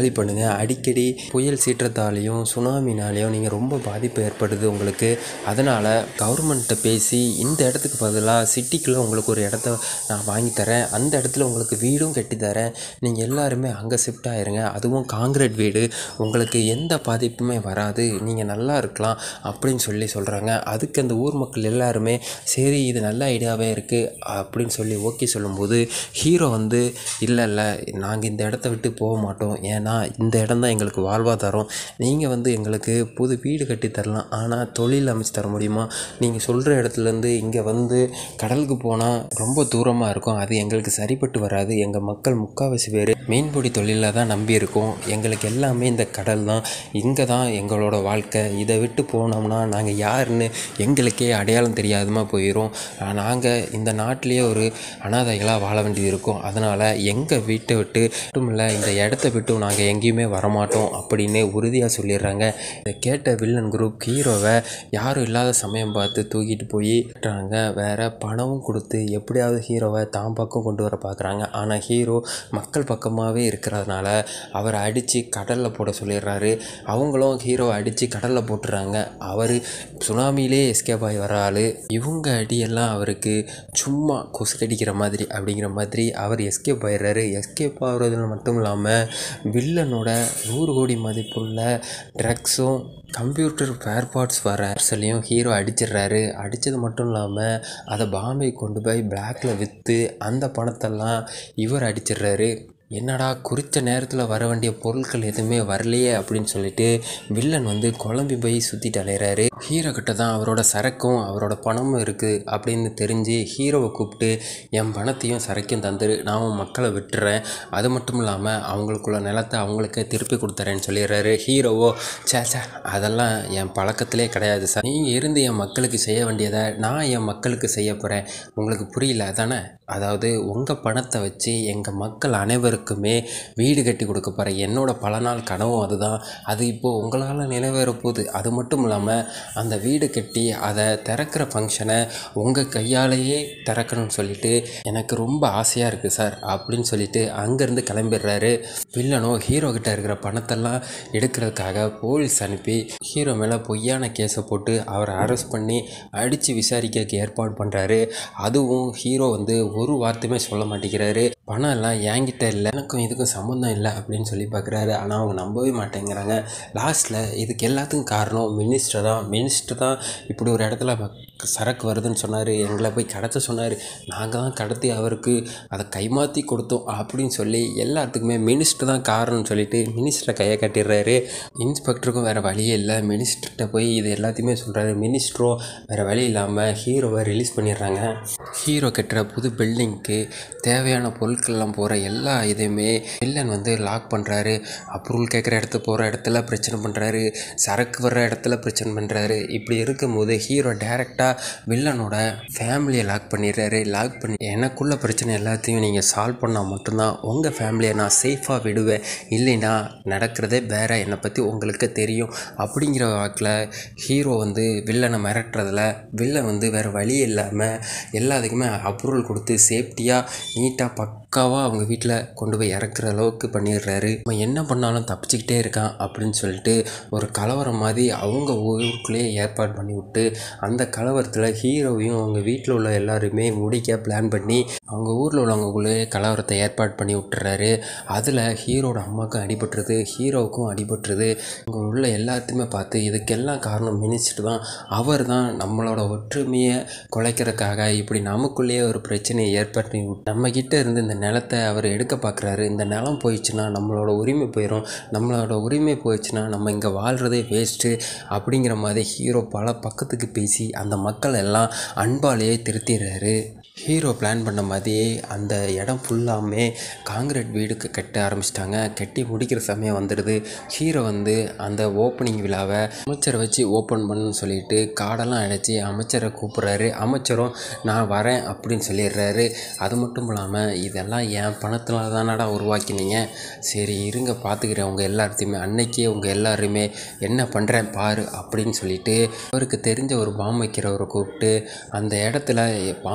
காலி பண்ணுங்கள் அடிக்கடி புயல் சீற்றத்தாலேயும் சுனாமினாலேயும் நீங்கள் ரொம்ப பாதிப்பு ஏற்படுது உங்களுக்கு அதனால் கவர்மெண்ட்டை பேசி இந்த இடத்துக்கு பதிலாக சிட்டிக்குள்ளே உங்களுக்கு ஒரு இடத்த நான் வாங்கி தரேன் அந்த இடத்துல உங்களுக்கு வீடும் கட்டி தரேன் நீங்கள் எல்லாருமே அங்கே ஷிஃப்ட் ஆயிருங்க அதுவும் காங்கிரீட் வீடு உங்களுக்கு எந்த பாதிப்புமே வராது நீங்கள் நல்லா இருக்கலாம் அப்படின்னு சொல்லி சொல்கிறாங்க அதுக்கு அந்த ஊர் மக்கள் எல்லாருமே சரி இது நல்ல ஐடியாவே இருக்குது அப்படின்னு சொல்லி ஓகே சொல்லும்போது ஹீரோ வந்து இல்லை இல்லை நாங்கள் இந்த இடத்த விட்டு போக மாட்டோம் ஏன்னா இந்த இடம் தான் எங்களுக்கு வாழ்வாதாரம் நீங்கள் வந்து எங்களுக்கு புது வீடு கட்டி தரலாம் ஆனால் தொழில் அமைச்சு தர முடியுமா நீங்கள் சொல்கிற இடத்துலேருந்து இங்கே வந்து கடலுக்கு போனால் ரொம்ப தூரமாக இருக்கும் அது எங்களுக்கு சரிப்பட்டு வராது எங்கள் மக்கள் முக்கால்வாசி பேர் மீன்பிடி தொழிலில் தான் நம்பி இருக்கோம் எங்களுக்கு எல்லாமே இந்த கடல் தான் இங்கே தான் எங்களோட வாழ்க்கை இதை விட்டு போனோம்னா நாங்கள் யாருன்னு எங்களுக்கே அடையாளம் தெரியாதமா போயிடும் நாங்கள் இந்த நாட்டிலேயே ஒரு அனாதைகளாக வாழ வேண்டியது இருக்கும் அதனால் எங்கள் வீட்டை விட்டு மட்டும் இல்லை இந்த இடத்த விட்டு நாங்கள் எங்கேயுமே வரமாட்டோம் அப்படின்னு உறுதியாக சொல்லிடுறாங்க இதை கேட்ட வில்லன் குரூப் ஹீரோவை யாரும் இல்லாத சமயம் பார்த்து தூக்கிட்டு போய் விட்டுறாங்க வேற பணமும் கொடுத்து எப்படியாவது ஹீரோவை தான் பக்கம் கொண்டு வர பார்க்குறாங்க ஆனால் ஹீரோ மக்கள் பக்கமாகவே இருக்கிறதுனால அவரை அடித்து கடலில் போட சொல்லிடுறாரு அவங்களும் ஹீரோவை அடித்து கடலில் போட்டுறாங்க அவர் சுனாமியிலே எஸ்கேப் ஆகி வர ஆள் இவங்க அடியெல்லாம் அவருக்கு சும்மா கொசு கடிக்கிற மாதிரி அப்படிங்கிற மாதிரி அவர் எஸ்கேப் ஆயிடுறாரு எஸ்கேப் ஆகுறதுல மட்டும் இல்லாமல் வில்லனோட நூறு கோடி மதிப்புள்ள ட்ரக்ஸும் கம்ப்யூட்டர் ஸ்பேர் பார்ட்ஸ் வர பார்சலையும் ஹீரோ அடிச்சிடுறாரு அடித்தது மட்டும் இல்லாமல் அதை பாம்பே கொண்டு போய் பிளாக்ல விற்று அந்த பணத்தெல்லாம் இவர் அடிச்சிடுறாரு என்னடா குறித்த நேரத்தில் வர வேண்டிய பொருட்கள் எதுவுமே வரலையே அப்படின்னு சொல்லிட்டு வில்லன் வந்து குழம்பி போய் சுற்றிட்டு அலையிறாரு ஹீரோ கிட்ட தான் அவரோட சரக்கும் அவரோட பணமும் இருக்குது அப்படின்னு தெரிஞ்சு ஹீரோவை கூப்பிட்டு என் பணத்தையும் சரக்கையும் தந்துரு நான் உன் மக்களை விட்டுறேன் அது மட்டும் இல்லாமல் அவங்களுக்குள்ள நிலத்தை அவங்களுக்கே திருப்பி கொடுத்துறேன்னு சொல்லிடுறாரு ஹீரோவோ சே சே அதெல்லாம் என் பழக்கத்திலே கிடையாது சார் நீங்கள் இருந்து என் மக்களுக்கு செய்ய வேண்டியதை நான் என் மக்களுக்கு செய்ய போகிறேன் உங்களுக்கு புரியல அதானே அதாவது உங்கள் பணத்தை வச்சு எங்கள் மக்கள் அனைவருக்குமே வீடு கட்டி கொடுக்க போகிறேன் என்னோட பல நாள் கனவும் அதுதான் அது இப்போது உங்களால் நிறைவேற போகுது அது மட்டும் இல்லாமல் அந்த வீடு கட்டி அதை திறக்கிற ஃபங்க்ஷனை உங்கள் கையாலேயே திறக்கணும்னு சொல்லிட்டு எனக்கு ரொம்ப ஆசையாக இருக்குது சார் அப்படின்னு சொல்லிட்டு அங்கேருந்து கிளம்பிடுறாரு வில்லனோ ஹீரோ கிட்ட இருக்கிற பணத்தெல்லாம் எடுக்கிறதுக்காக போலீஸ் அனுப்பி ஹீரோ மேலே பொய்யான கேஸை போட்டு அவரை அரெஸ்ட் பண்ணி அடித்து விசாரிக்க ஏற்பாடு பண்ணுறாரு அதுவும் ஹீரோ வந்து ஒரு வார்த்தையுமே சொல்ல மாட்டேங்கிறாரு பணம் எல்லாம் என்கிட்ட இல்லை எனக்கும் இதுக்கும் சம்மந்தம் இல்லை அப்படின்னு சொல்லி பார்க்குறாரு ஆனால் அவங்க நம்பவே மாட்டேங்கிறாங்க லாஸ்ட்டில் இதுக்கு எல்லாத்துக்கும் காரணம் மினிஸ்டர் தான் மினிஸ்டர் தான் இப்படி ஒரு இடத்துல ம- சரக்கு வருதுன்னு சொன்னார் எங்களை போய் கடத்த சொன்னார் நாங்கள் தான் கடத்தி அவருக்கு அதை கைமாற்றி கொடுத்தோம் அப்படின்னு சொல்லி எல்லாத்துக்குமே மினிஸ்டர் தான் காரணம்னு சொல்லிட்டு மினிஸ்டரை கையை கட்டிடுறாரு இன்ஸ்பெக்டருக்கும் வேறு வழியே இல்லை மினிஸ்டர்கிட்ட போய் இது எல்லாத்தையுமே சொல்கிறாரு மினிஸ்டரும் வேறு வழி இல்லாமல் ஹீரோவை ரிலீஸ் பண்ணிடுறாங்க ஹீரோ கட்டுற புது பில்டிங்க்கு தேவையான பொருட்கள்லாம் போகிற எல்லா இதையுமே வில்லன் வந்து லாக் பண்ணுறாரு அப்ரூவல் கேட்குற இடத்து போகிற இடத்துல பிரச்சனை பண்ணுறாரு சரக்கு வர்ற இடத்துல பிரச்சனை பண்ணுறாரு இப்படி இருக்கும்போது ஹீரோ டேரெக்டாக வில்லனோட ஃபேமிலியை லாக் பண்ணிடுறாரு லாக் பண்ணி எனக்குள்ள பிரச்சனை எல்லாத்தையும் நீங்கள் சால்வ் பண்ணால் மட்டும்தான் உங்கள் ஃபேமிலியை நான் சேஃபாக விடுவேன் இல்லைன்னா நடக்கிறதே வேற என்னை பற்றி உங்களுக்கு தெரியும் அப்படிங்கிற வாக்கில் ஹீரோ வந்து வில்லனை மிரட்டுறதுல வில்லன் வந்து வேறு வழி இல்லாமல் எல்லாத்துக்குமே அப்ரூவல் கொடுத்து சேஃப்டியாக நீட்டாக பக்காவாக அவங்க வீட்டில் கொண்டு போய் இறக்குற அளவுக்கு பண்ணிடுறாரு அவன் என்ன பண்ணாலும் தப்பிச்சுக்கிட்டே இருக்கான் அப்படின்னு சொல்லிட்டு ஒரு கலவரம் மாதிரி அவங்க ஊருக்குள்ளேயே ஏற்பாடு பண்ணி விட்டு அந்த கலவரத்தில் ஹீரோவையும் அவங்க வீட்டில் உள்ள எல்லாருமே முடிக்க பிளான் பண்ணி அவங்க ஊரில் உள்ளவங்களுக்குள்ளே கலவரத்தை ஏற்பாடு பண்ணி விட்டுறாரு அதில் ஹீரோட அம்மாவுக்கும் அடிபட்டுருது ஹீரோவுக்கும் அடிபட்டுருது அங்கே உள்ள எல்லாத்தையுமே பார்த்து இதுக்கெல்லாம் காரணம் மினிஸ்டர் தான் அவர் தான் நம்மளோட ஒற்றுமையை குலைக்கிறதுக்காக இப்படி நமக்குள்ளேயே ஒரு பிரச்சனையை ஏற்படுத்தி விட்டு நம்ம கிட்ட இருந்து இந்த நிலத்தை அவர் எடுக்க பார்க்குறாரு இந்த நிலம் போயிடுச்சுன்னா நம்மளோட உரிமை போயிடும் நம்மளோட உரிமை போயிடுச்சுன்னா நம்ம இங்கே வாழ்கிறதே வேஸ்ட்டு அப்படிங்கிற மாதிரி ஹீரோ பல பக்கத்துக்கு பேசி அந்த மக்கள் எல்லாம் அன்பாலேயே திருத்திடுறாரு ஹீரோ பிளான் பண்ண மாதிரியே அந்த இடம் ஃபுல்லாமே காங்கிரீட் வீடுக்கு கட்ட ஆரம்பிச்சிட்டாங்க கட்டி முடிக்கிற சமயம் வந்துடுது ஹீரோ வந்து அந்த ஓப்பனிங் விழாவை அமைச்சரை வச்சு ஓப்பன் பண்ணுன்னு சொல்லிட்டு காடெல்லாம் அடைச்சி அமைச்சரை கூப்பிட்றாரு அமைச்சரும் நான் வரேன் அப்படின்னு சொல்லிடுறாரு அது மட்டும் இல்லாமல் இதெல்லாம் என் பணத்தில் தானடா உருவாக்கினீங்க சரி இருங்க பார்த்துக்கிறேன் உங்கள் எல்லாத்தையுமே அன்னைக்கே உங்கள் எல்லாருமே என்ன பண்ணுறேன் பாரு அப்படின்னு சொல்லிட்டு அவருக்கு தெரிஞ்ச ஒரு பாம் வைக்கிறவரை கூப்பிட்டு அந்த இடத்துல பாம் வைக்கணும்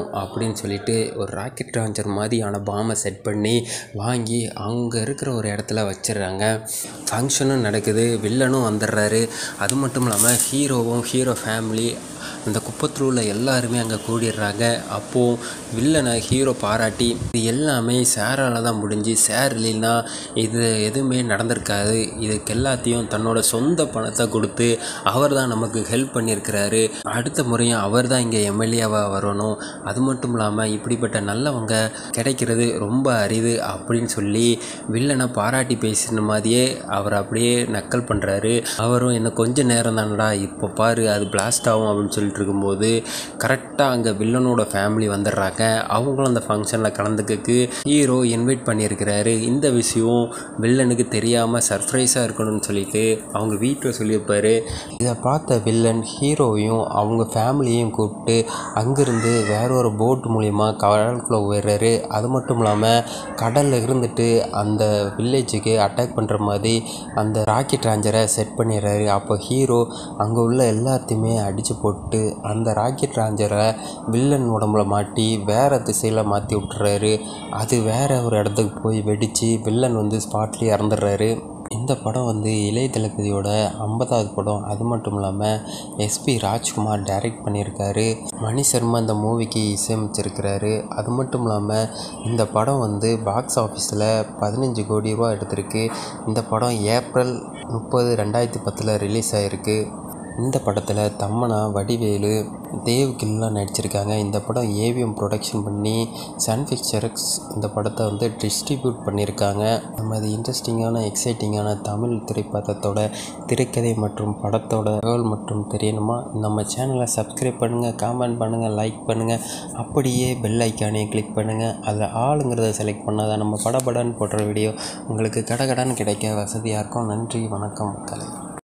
பண்ணணும் அப்படின்னு சொல்லிட்டு ஒரு ராக்கெட் லான்ச்சர் மாதிரியான பாமை செட் பண்ணி வாங்கி அங்கே இருக்கிற ஒரு இடத்துல வச்சிடுறாங்க ஃபங்க்ஷனும் நடக்குது வில்லனும் வந்துடுறாரு அது மட்டும் இல்லாமல் ஹீரோவும் ஹீரோ ஃபேமிலி அந்த குப்பத்தில் உள்ள எல்லாருமே அங்கே கூடிடுறாங்க அப்போது வில்லனை ஹீரோ பாராட்டி இது எல்லாமே சேரால் தான் முடிஞ்சு சேர் இல்லைன்னா இது எதுவுமே நடந்திருக்காது இதுக்கு எல்லாத்தையும் தன்னோட சொந்த பணத்தை கொடுத்து அவர் தான் நமக்கு ஹெல்ப் பண்ணியிருக்கிறாரு அடுத்த முறையும் அவர் தான் இங்கே எம்எல்ஏவாக வரணும் அது மட்டும் இல்லாமல் இப்படிப்பட்ட நல்லவங்க கிடைக்கிறது ரொம்ப அரிது அப்படின்னு சொல்லி வில்லனை பாராட்டி பேசின மாதிரியே அவர் அப்படியே நக்கல் பண்ணுறாரு அவரும் என்ன கொஞ்ச நேரம் தானடா இப்போ பாரு அது பிளாஸ்ட் ஆகும் அப்படின்னு சொல்லிட்டு இருக்கும்போது கரெக்டாக அங்கே வில்லனோட ஃபேமிலி வந்துடுறாங்க அவங்களும் அந்த ஃபங்க்ஷனில் கலந்துக்கக்கு ஹீரோ இன்வைட் பண்ணியிருக்கிறாரு இந்த விஷயம் வில்லனுக்கு தெரியாமல் சர்ப்ரைஸாக இருக்கணும்னு சொல்லிட்டு அவங்க வீட்டில் சொல்லியிருப்பாரு இதை பார்த்த வில்லன் ஹீரோவையும் அவங்க ஃபேமிலியையும் கூப்பிட்டு அங்கேருந்து வேற ஒரு போட் மூலிமா கடலுக்குள்ளே போயிடுறாரு அது மட்டும் இல்லாமல் கடலில் இருந்துட்டு அந்த வில்லேஜுக்கு அட்டாக் பண்ணுற மாதிரி அந்த ராக்கெட் லாஞ்சரை செட் பண்ணிடுறாரு அப்போ ஹீரோ அங்கே உள்ள எல்லாத்தையுமே அடித்து போட்டு அந்த ராக்கெட் லாஞ்சரை வில்லன் உடம்புல மாட்டி வேறு திசையில் மாற்றி விட்டுறாரு அது வேற ஒரு இடத்துக்கு போய் வெடித்து வில்லன் வந்து ஸ்பாட்லேயே இறந்துடுறாரு இந்த படம் வந்து இளைய தளபதியோட ஐம்பதாவது படம் அது மட்டும் இல்லாமல் எஸ்பி ராஜ்குமார் டைரக்ட் பண்ணியிருக்காரு மணி சர்மா இந்த மூவிக்கு இசையமைச்சிருக்கிறாரு அது மட்டும் இல்லாமல் இந்த படம் வந்து பாக்ஸ் ஆஃபீஸில் பதினஞ்சு கோடி ரூபா எடுத்திருக்கு இந்த படம் ஏப்ரல் முப்பது ரெண்டாயிரத்தி பத்தில் ரிலீஸ் ஆகிருக்கு இந்த படத்தில் தம்மனா வடிவேலு தேவ் கில்லாம் நடிச்சிருக்காங்க இந்த படம் ஏவிஎம் ப்ரொடக்ஷன் பண்ணி சன் பிக்சர்ஸ் இந்த படத்தை வந்து டிஸ்ட்ரிபியூட் பண்ணியிருக்காங்க நம்ம இது இன்ட்ரெஸ்டிங்கான எக்ஸைட்டிங்கான தமிழ் திரைப்படத்தோட திரைக்கதை மற்றும் படத்தோட தகவல் மற்றும் தெரியணுமா நம்ம சேனலை சப்ஸ்கிரைப் பண்ணுங்கள் காமெண்ட் பண்ணுங்கள் லைக் பண்ணுங்கள் அப்படியே பெல் ஐக்கானையும் கிளிக் பண்ணுங்கள் அதில் ஆளுங்கிறத செலக்ட் பண்ணால் தான் நம்ம படபடன்னு போடுற வீடியோ உங்களுக்கு கடகடன்னு கிடைக்க வசதியாக இருக்கும் நன்றி வணக்கம் மக்களே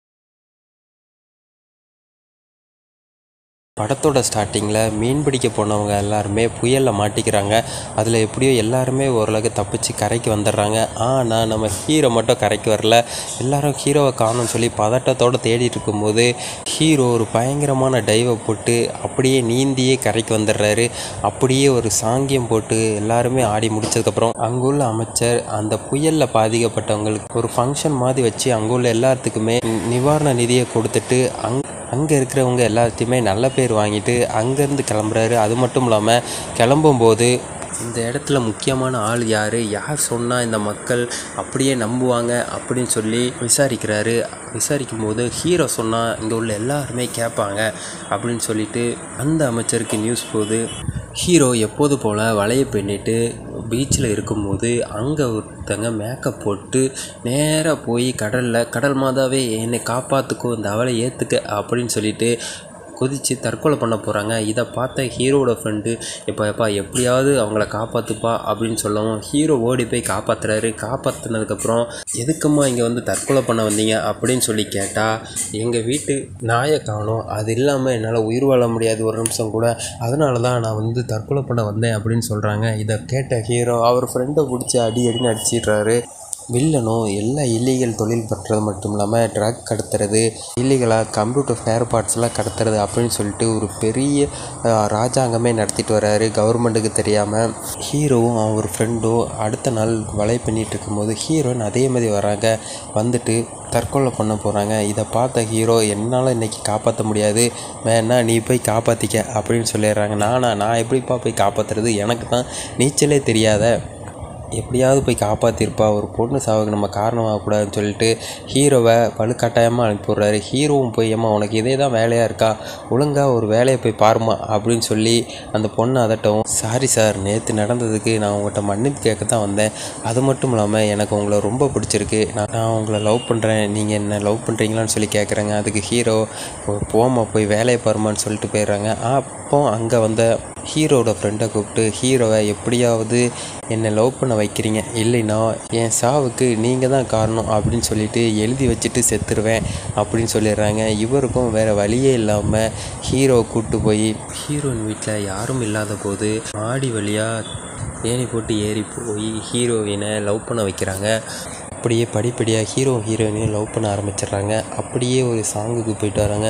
படத்தோட ஸ்டார்டிங்கில் மீன் பிடிக்க போனவங்க எல்லாருமே புயலில் மாட்டிக்கிறாங்க அதில் எப்படியோ எல்லாருமே ஓரளவுக்கு தப்பிச்சு கரைக்கு வந்துடுறாங்க ஆனால் நம்ம ஹீரோ மட்டும் கரைக்கு வரல எல்லாரும் ஹீரோவை காணும்னு சொல்லி பதட்டத்தோடு தேடிட்டு இருக்கும்போது ஹீரோ ஒரு பயங்கரமான டைவை போட்டு அப்படியே நீந்தியே கரைக்கு வந்துடுறாரு அப்படியே ஒரு சாங்கியம் போட்டு எல்லாருமே ஆடி முடிச்சதுக்கப்புறம் அங்குள்ள அமைச்சர் அந்த புயலில் பாதிக்கப்பட்டவங்களுக்கு ஒரு ஃபங்க்ஷன் மாதிரி வச்சு அங்குள்ள எல்லாத்துக்குமே நிவாரண நிதியை கொடுத்துட்டு அங் அங்கே இருக்கிறவங்க எல்லாத்தையுமே நல்ல பேர் வாங்கிட்டு அங்கேருந்து கிளம்புறாரு அது மட்டும் இல்லாமல் கிளம்பும்போது இந்த இடத்துல முக்கியமான ஆள் யார் யார் சொன்னால் இந்த மக்கள் அப்படியே நம்புவாங்க அப்படின்னு சொல்லி விசாரிக்கிறாரு விசாரிக்கும் போது ஹீரோ சொன்னால் இங்கே உள்ள எல்லாருமே கேட்பாங்க அப்படின்னு சொல்லிட்டு அந்த அமைச்சருக்கு நியூஸ் போகுது ஹீரோ எப்போது போல் வலையை பின்னிட்டு பீச்சில் இருக்கும்போது அங்கே ஒருத்தங்க மேக்கப் போட்டு நேராக போய் கடலில் கடல் மாதாவே என்னை காப்பாற்றுக்கோ இந்த அவளை ஏற்றுக்க அப்படின்னு சொல்லிட்டு குதித்து தற்கொலை பண்ண போகிறாங்க இதை பார்த்த ஹீரோவோட ஃப்ரெண்டு எப்போ எப்பா எப்படியாவது அவங்கள காப்பாற்றுப்பா அப்படின்னு சொல்லவும் ஹீரோ ஓடி போய் காப்பாற்றுறாரு காப்பாற்றினதுக்கப்புறம் எதுக்கும்மா இங்கே வந்து தற்கொலை பண்ண வந்தீங்க அப்படின்னு சொல்லி கேட்டால் எங்கள் வீட்டு நாயை காணோம் அது இல்லாமல் என்னால் உயிர் வாழ முடியாது ஒரு நிமிஷம் கூட அதனால தான் நான் வந்து தற்கொலை பண்ண வந்தேன் அப்படின்னு சொல்கிறாங்க இதை கேட்ட ஹீரோ அவர் ஃப்ரெண்டை பிடிச்சி அடி அடின்னு அடிச்சிடுறாரு வில்லனும் எல்லா இல்லீகல் தொழில் பண்ணுறது மட்டும் இல்லாமல் ட்ரக் கடத்துறது இல்லீகலாக கம்ப்யூட்டர் ஸ்பேர் பார்ட்ஸ்லாம் கடத்துறது அப்படின்னு சொல்லிட்டு ஒரு பெரிய அஹ், ராஜாங்கமே நடத்திட்டு வர்றாரு கவர்மெண்ட்டுக்கு தெரியாமல் ஹீரோவும் அவர் ஃப்ரெண்டும் அடுத்த நாள் வலை பண்ணிட்டு இருக்கும்போது ஹீரோயின் அதே மாதிரி வராங்க வந்துட்டு தற்கொலை பண்ண போகிறாங்க இதை பார்த்த ஹீரோ என்னால் இன்னைக்கு காப்பாற்ற முடியாது வேணா நீ போய் காப்பாற்றிக்க அப்படின்னு சொல்லிடுறாங்க நானா நான் எப்படிப்பா போய் காப்பாற்றுறது எனக்கு தான் நீச்சலே தெரியாத எப்படியாவது போய் காப்பாற்றிருப்பா ஒரு பொண்ணு சாவுக்கு நம்ம காரணமாகக்கூடாதுன்னு சொல்லிட்டு ஹீரோவை வலுக்கட்டாயமாக அனுப்பி விட்றாரு ஹீரோவும் போய் ஏம்மா உனக்கு இதே தான் வேலையாக இருக்கா ஒழுங்காக ஒரு வேலையை போய் பாருமா அப்படின்னு சொல்லி அந்த பொண்ணை அதட்டவும் சாரி சார் நேற்று நடந்ததுக்கு நான் உங்கள்கிட்ட மன்னிப்பு கேட்க தான் வந்தேன் அது மட்டும் இல்லாமல் எனக்கு உங்களை ரொம்ப பிடிச்சிருக்கு நான் நான் உங்களை லவ் பண்ணுறேன் நீங்கள் என்ன லவ் பண்ணுறீங்களான்னு சொல்லி கேட்குறாங்க அதுக்கு ஹீரோ போமா போய் வேலையை பாருமான்னு சொல்லிட்டு போயிடுறாங்க அப்போ அங்கே வந்த ஹீரோட ஃப்ரெண்டை கூப்பிட்டு ஹீரோவை எப்படியாவது என்னை லவ் பண்ண வைக்கிறீங்க இல்லைன்னா என் சாவுக்கு நீங்கள் தான் காரணம் அப்படின்னு சொல்லிட்டு எழுதி வச்சுட்டு செத்துருவேன் அப்படின்னு சொல்லிடுறாங்க இவருக்கும் வேறு வழியே இல்லாமல் ஹீரோவை கூப்பிட்டு போய் ஹீரோயின் வீட்டில் யாரும் இல்லாத போது மாடி வழியாக ஏணி போட்டு ஏறி போய் ஹீரோயினை லவ் பண்ண வைக்கிறாங்க அப்படியே படிப்படியாக ஹீரோ ஹீரோயினையும் லவ் பண்ண ஆரம்பிச்சிடுறாங்க அப்படியே ஒரு சாங்குக்கு போயிட்டு வராங்க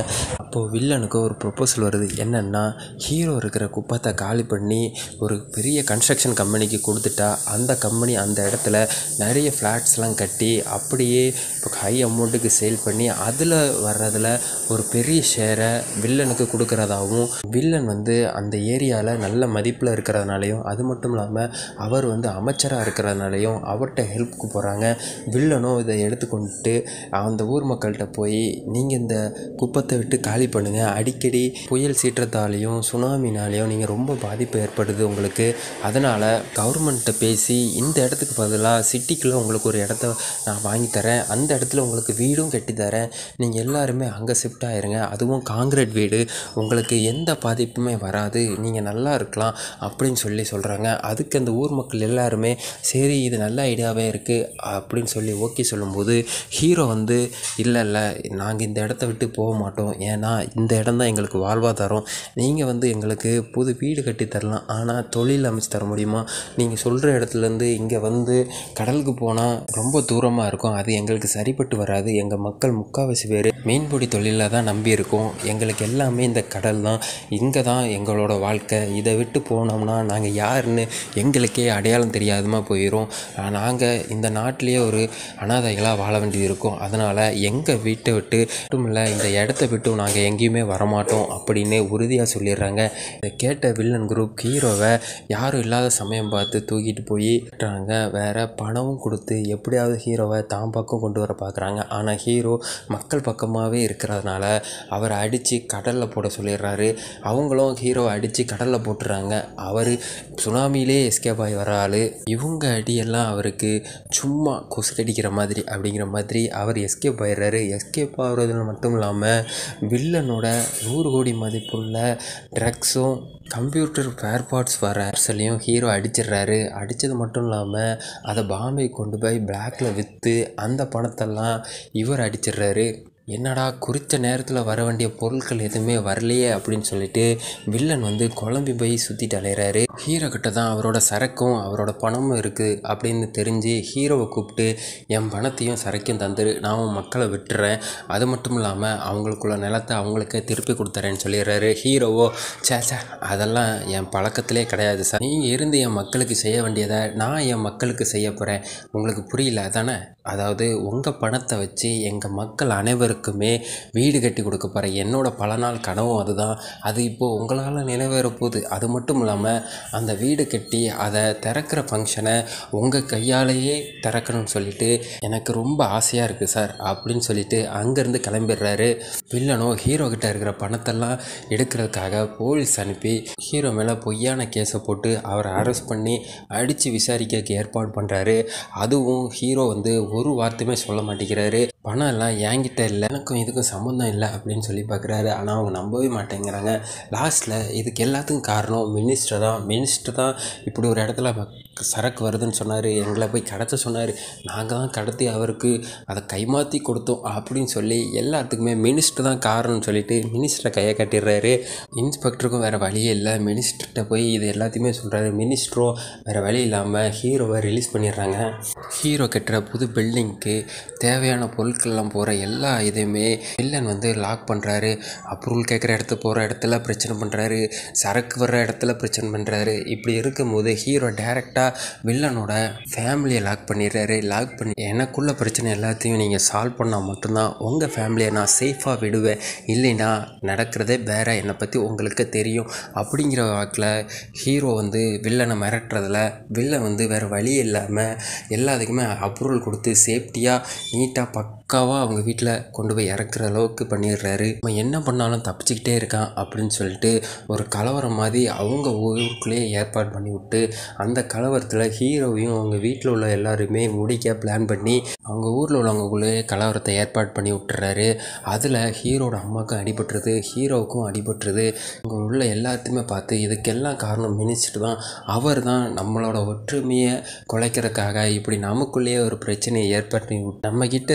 அப்போது வில்லனுக்கு ஒரு ப்ரொப்போசல் வருது என்னென்னா ஹீரோ இருக்கிற குப்பத்தை காலி பண்ணி ஒரு பெரிய கன்ஸ்ட்ரக்ஷன் கம்பெனிக்கு கொடுத்துட்டா அந்த கம்பெனி அந்த இடத்துல நிறைய ஃப்ளாட்ஸ்லாம் கட்டி அப்படியே இப்போ ஹை அமௌண்ட்டுக்கு சேல் பண்ணி அதில் வர்றதில் ஒரு பெரிய ஷேரை வில்லனுக்கு கொடுக்குறதாகவும் வில்லன் வந்து அந்த ஏரியாவில் நல்ல மதிப்பில் இருக்கிறதுனாலையும் அது மட்டும் இல்லாமல் அவர் வந்து அமைச்சராக இருக்கிறதுனாலையும் அவர்கிட்ட ஹெல்ப்க்கு போகிறாங்க வில்லனும் இதை எடுத்துக்கொண்டுட்டு அந்த ஊர் மக்கள்கிட்ட போய் நீங்கள் இந்த குப்பத்தை விட்டு காலி பண்ணுங்கள் அடிக்கடி புயல் சீற்றத்தாலையும் சுனாமினாலையும் நீங்கள் ரொம்ப பாதிப்பு ஏற்படுது உங்களுக்கு அதனால் கவர்மெண்ட்டை பேசி இந்த இடத்துக்கு பதிலாக சிட்டிக்குள்ளே உங்களுக்கு ஒரு இடத்த நான் வாங்கி தரேன் அந்த இடத்துல உங்களுக்கு வீடும் கட்டி தரேன் நீங்கள் எல்லாருமே அங்கே ஷிஃப்ட் ஆயிருங்க அதுவும் காங்கிரீட் வீடு உங்களுக்கு எந்த பாதிப்புமே வராது நீங்கள் நல்லா இருக்கலாம் அப்படின்னு சொல்லி சொல்கிறாங்க அதுக்கு அந்த ஊர் மக்கள் எல்லாருமே சரி இது நல்ல ஐடியாவே இருக்குது அப்படின்னு சொல்லி ஓகே சொல்லும்போது ஹீரோ வந்து இல்லை இல்லை நாங்கள் இந்த இடத்த விட்டு போக மாட்டோம் ஏன்னா இந்த இடம் தான் எங்களுக்கு வாழ்வாதாரம் நீங்கள் வந்து எங்களுக்கு புது வீடு கட்டி தரலாம் ஆனால் தொழில் அமைச்சு தர முடியுமா நீங்கள் சொல்கிற இடத்துலேருந்து இங்கே வந்து கடலுக்கு போனால் ரொம்ப தூரமாக இருக்கும் அது எங்களுக்கு சரிப்பட்டு வராது எங்கள் மக்கள் முக்கால்வாசி பேர் மீன்பிடி தொழிலில் தான் நம்பி இருக்கோம் எங்களுக்கு எல்லாமே இந்த கடல் தான் இங்கே தான் எங்களோட வாழ்க்கை இதை விட்டு போனோம்னா நாங்கள் யாருன்னு எங்களுக்கே அடையாளம் தெரியாதமா போயிடும் நாங்கள் இந்த நாட்டிலேயே ஒரு அனாதைகளாக வாழ வேண்டியது இருக்கும் அதனால் எங்கள் வீட்டை விட்டு மட்டும் இல்லை இந்த இடத்த விட்டு நாங்கள் எங்கேயுமே வரமாட்டோம் அப்படின்னு உறுதியாக சொல்லிடுறாங்க இதை கேட்ட வில்லன் குரூப் ஹீரோவை யாரும் இல்லாத சமயம் பார்த்து தூக்கிட்டு போய் விட்டுறாங்க வேற பணமும் கொடுத்து எப்படியாவது ஹீரோவை தான் பக்கம் கொண்டு வர பார்க்குறாங்க ஆனால் ஹீரோ மக்கள் பக்கமாகவே இருக்கிறதுனால அவரை அடித்து கடலில் போட சொல்லிடுறாரு அவங்களும் ஹீரோவை அடித்து கடலில் போட்டுறாங்க அவர் சுனாமியிலே எஸ்கேப் ஆகி வர ஆள் இவங்க அடியெல்லாம் அவருக்கு சும்மா கொசு கடிக்கிற மாதிரி அப்படிங்கிற மாதிரி அவர் எஸ்கேப் ஆயிடுறாரு எஸ்கேப் ஆகுறதுல மட்டும் இல்லாமல் வில்லனோட நூறு கோடி மதிப்புள்ள ட்ரக்ஸும் கம்ப்யூட்டர் ஃபேர் பார்ட்ஸ் வர அரசலையும் ஹீரோ அடிச்சிடுறாரு அடித்தது மட்டும் இல்லாமல் அதை பாம்பே கொண்டு போய் பிளாக்ல விற்று அந்த பணத்தெல்லாம் இவர் அடிச்சிடுறாரு என்னடா குறித்த நேரத்தில் வர வேண்டிய பொருட்கள் எதுவுமே வரலையே அப்படின்னு சொல்லிட்டு வில்லன் வந்து குழம்பி போய் சுற்றிட்டு அலையிறாரு ஹீரோ கிட்ட தான் அவரோட சரக்கும் அவரோட பணமும் இருக்குது அப்படின்னு தெரிஞ்சு ஹீரோவை கூப்பிட்டு என் பணத்தையும் சரக்கையும் தந்துரு நான் உன் மக்களை விட்டுறேன் அது மட்டும் இல்லாமல் அவங்களுக்குள்ள நிலத்தை அவங்களுக்கே திருப்பி கொடுத்துறேன்னு சொல்லிடுறாரு ஹீரோவோ சே சே அதெல்லாம் என் பழக்கத்திலே கிடையாது சார் நீங்கள் இருந்து என் மக்களுக்கு செய்ய வேண்டியதை நான் என் மக்களுக்கு செய்ய போகிறேன் உங்களுக்கு புரியல அதானே அதாவது உங்கள் பணத்தை வச்சு எங்கள் மக்கள் அனைவருக்குமே வீடு கட்டி கொடுக்க போகிறேன் என்னோட பல நாள் கனவும் அதுதான் அது இப்போது உங்களால் நிறைவேற போகுது அது மட்டும் இல்லாமல் அந்த வீடு கட்டி அதை திறக்கிற ஃபங்க்ஷனை உங்கள் கையாலேயே திறக்கணும்னு சொல்லிட்டு எனக்கு ரொம்ப ஆசையாக இருக்குது சார் அப்படின்னு சொல்லிட்டு அங்கேருந்து கிளம்பிடுறாரு வில்லனோ ஹீரோ கிட்ட இருக்கிற பணத்தெல்லாம் எடுக்கிறதுக்காக போலீஸ் அனுப்பி ஹீரோ மேலே பொய்யான கேஸை போட்டு அவரை அரெஸ்ட் பண்ணி அடித்து விசாரிக்க ஏற்பாடு பண்ணுறாரு அதுவும் ஹீரோ வந்து ஒரு வார்த்தையுமே சொல்ல மாட்டேங்கிறாரு பணம் எல்லாம் என்கிட்ட இல்லை எனக்கும் இதுக்கும் சம்மந்தம் இல்லை அப்படின்னு சொல்லி பார்க்குறாரு ஆனால் அவங்க நம்பவே மாட்டேங்கிறாங்க லாஸ்ட்டில் இதுக்கு எல்லாத்துக்கும் காரணம் மினிஸ்டர் தான் மினிஸ்டர் தான் இப்படி ஒரு இடத்துல ம- சரக்கு வருதுன்னு சொன்னார் எங்களை போய் கடத்த சொன்னார் நாங்கள் தான் கடத்தி அவருக்கு அதை கைமாற்றி கொடுத்தோம் அப்படின்னு சொல்லி எல்லாத்துக்குமே மினிஸ்டர் தான் காரணம்னு சொல்லிட்டு மினிஸ்டரை கையை கட்டிடுறாரு இன்ஸ்பெக்டருக்கும் வேறு வழியே இல்லை மினிஸ்டர்கிட்ட போய் இது எல்லாத்தையுமே சொல்கிறாரு மினிஸ்டரும் வேறு வழி இல்லாமல் ஹீரோவை ரிலீஸ் பண்ணிடுறாங்க ஹீரோ கட்டுற புது பில்டிங்க்கு தேவையான பொருட்கள்லாம் போகிற எல்லா இதையுமே வில்லன் வந்து லாக் பண்ணுறாரு அப்ரூவல் கேட்குற இடத்து போகிற இடத்துல பிரச்சனை பண்ணுறாரு சரக்கு வர்ற இடத்துல பிரச்சனை பண்ணுறாரு இப்படி இருக்கும்போது ஹீரோ டேரெக்டாக வில்லனோட ஃபேமிலியை லாக் பண்ணிடுறாரு லாக் பண்ணி எனக்குள்ள பிரச்சனை எல்லாத்தையும் நீங்கள் சால்வ் பண்ணால் மட்டும்தான் உங்கள் ஃபேமிலியை நான் சேஃபாக விடுவேன் இல்லைன்னா நடக்கிறதே வேற என்னை பற்றி உங்களுக்கு தெரியும் அப்படிங்கிற வாக்கில் ஹீரோ வந்து வில்லனை மிரட்டுறதுல வில்லன் வந்து வேறு வழி இல்லாமல் எல்லாத்துக்குமே அப்ரூவல் கொடுத்து சேஃப்டியாக நீட்டாக பக்காவாக அவங்க வீட்டில் கொண்டு போய் இறக்குற அளவுக்கு பண்ணிடுறாரு அவன் என்ன பண்ணாலும் தப்பிச்சுக்கிட்டே இருக்கான் அப்படின்னு சொல்லிட்டு ஒரு கலவரம் மாதிரி அவங்க ஊருக்குள்ளேயே ஏற்பாடு பண்ணி விட்டு அந்த கலவரத்தில் ஹீரோவையும் அவங்க வீட்டில் உள்ள எல்லாருமே முடிக்க பிளான் பண்ணி அவங்க ஊரில் உள்ளவங்களுக்குள்ளேயே கலவரத்தை ஏற்பாடு பண்ணி விட்டுறாரு அதில் ஹீரோட அம்மாவுக்கும் அடிபட்டுருது ஹீரோவுக்கும் அடிபட்டுருது அங்கே உள்ள எல்லாத்தையுமே பார்த்து இதுக்கெல்லாம் காரணம் மினிஸ்டர் தான் அவர் தான் நம்மளோட ஒற்றுமையை குலைக்கிறதுக்காக இப்படி நமக்குள்ளேயே ஒரு பிரச்சனையை ஏற்படுத்தி விட்டு நம்ம கிட்ட இருந்து இந்த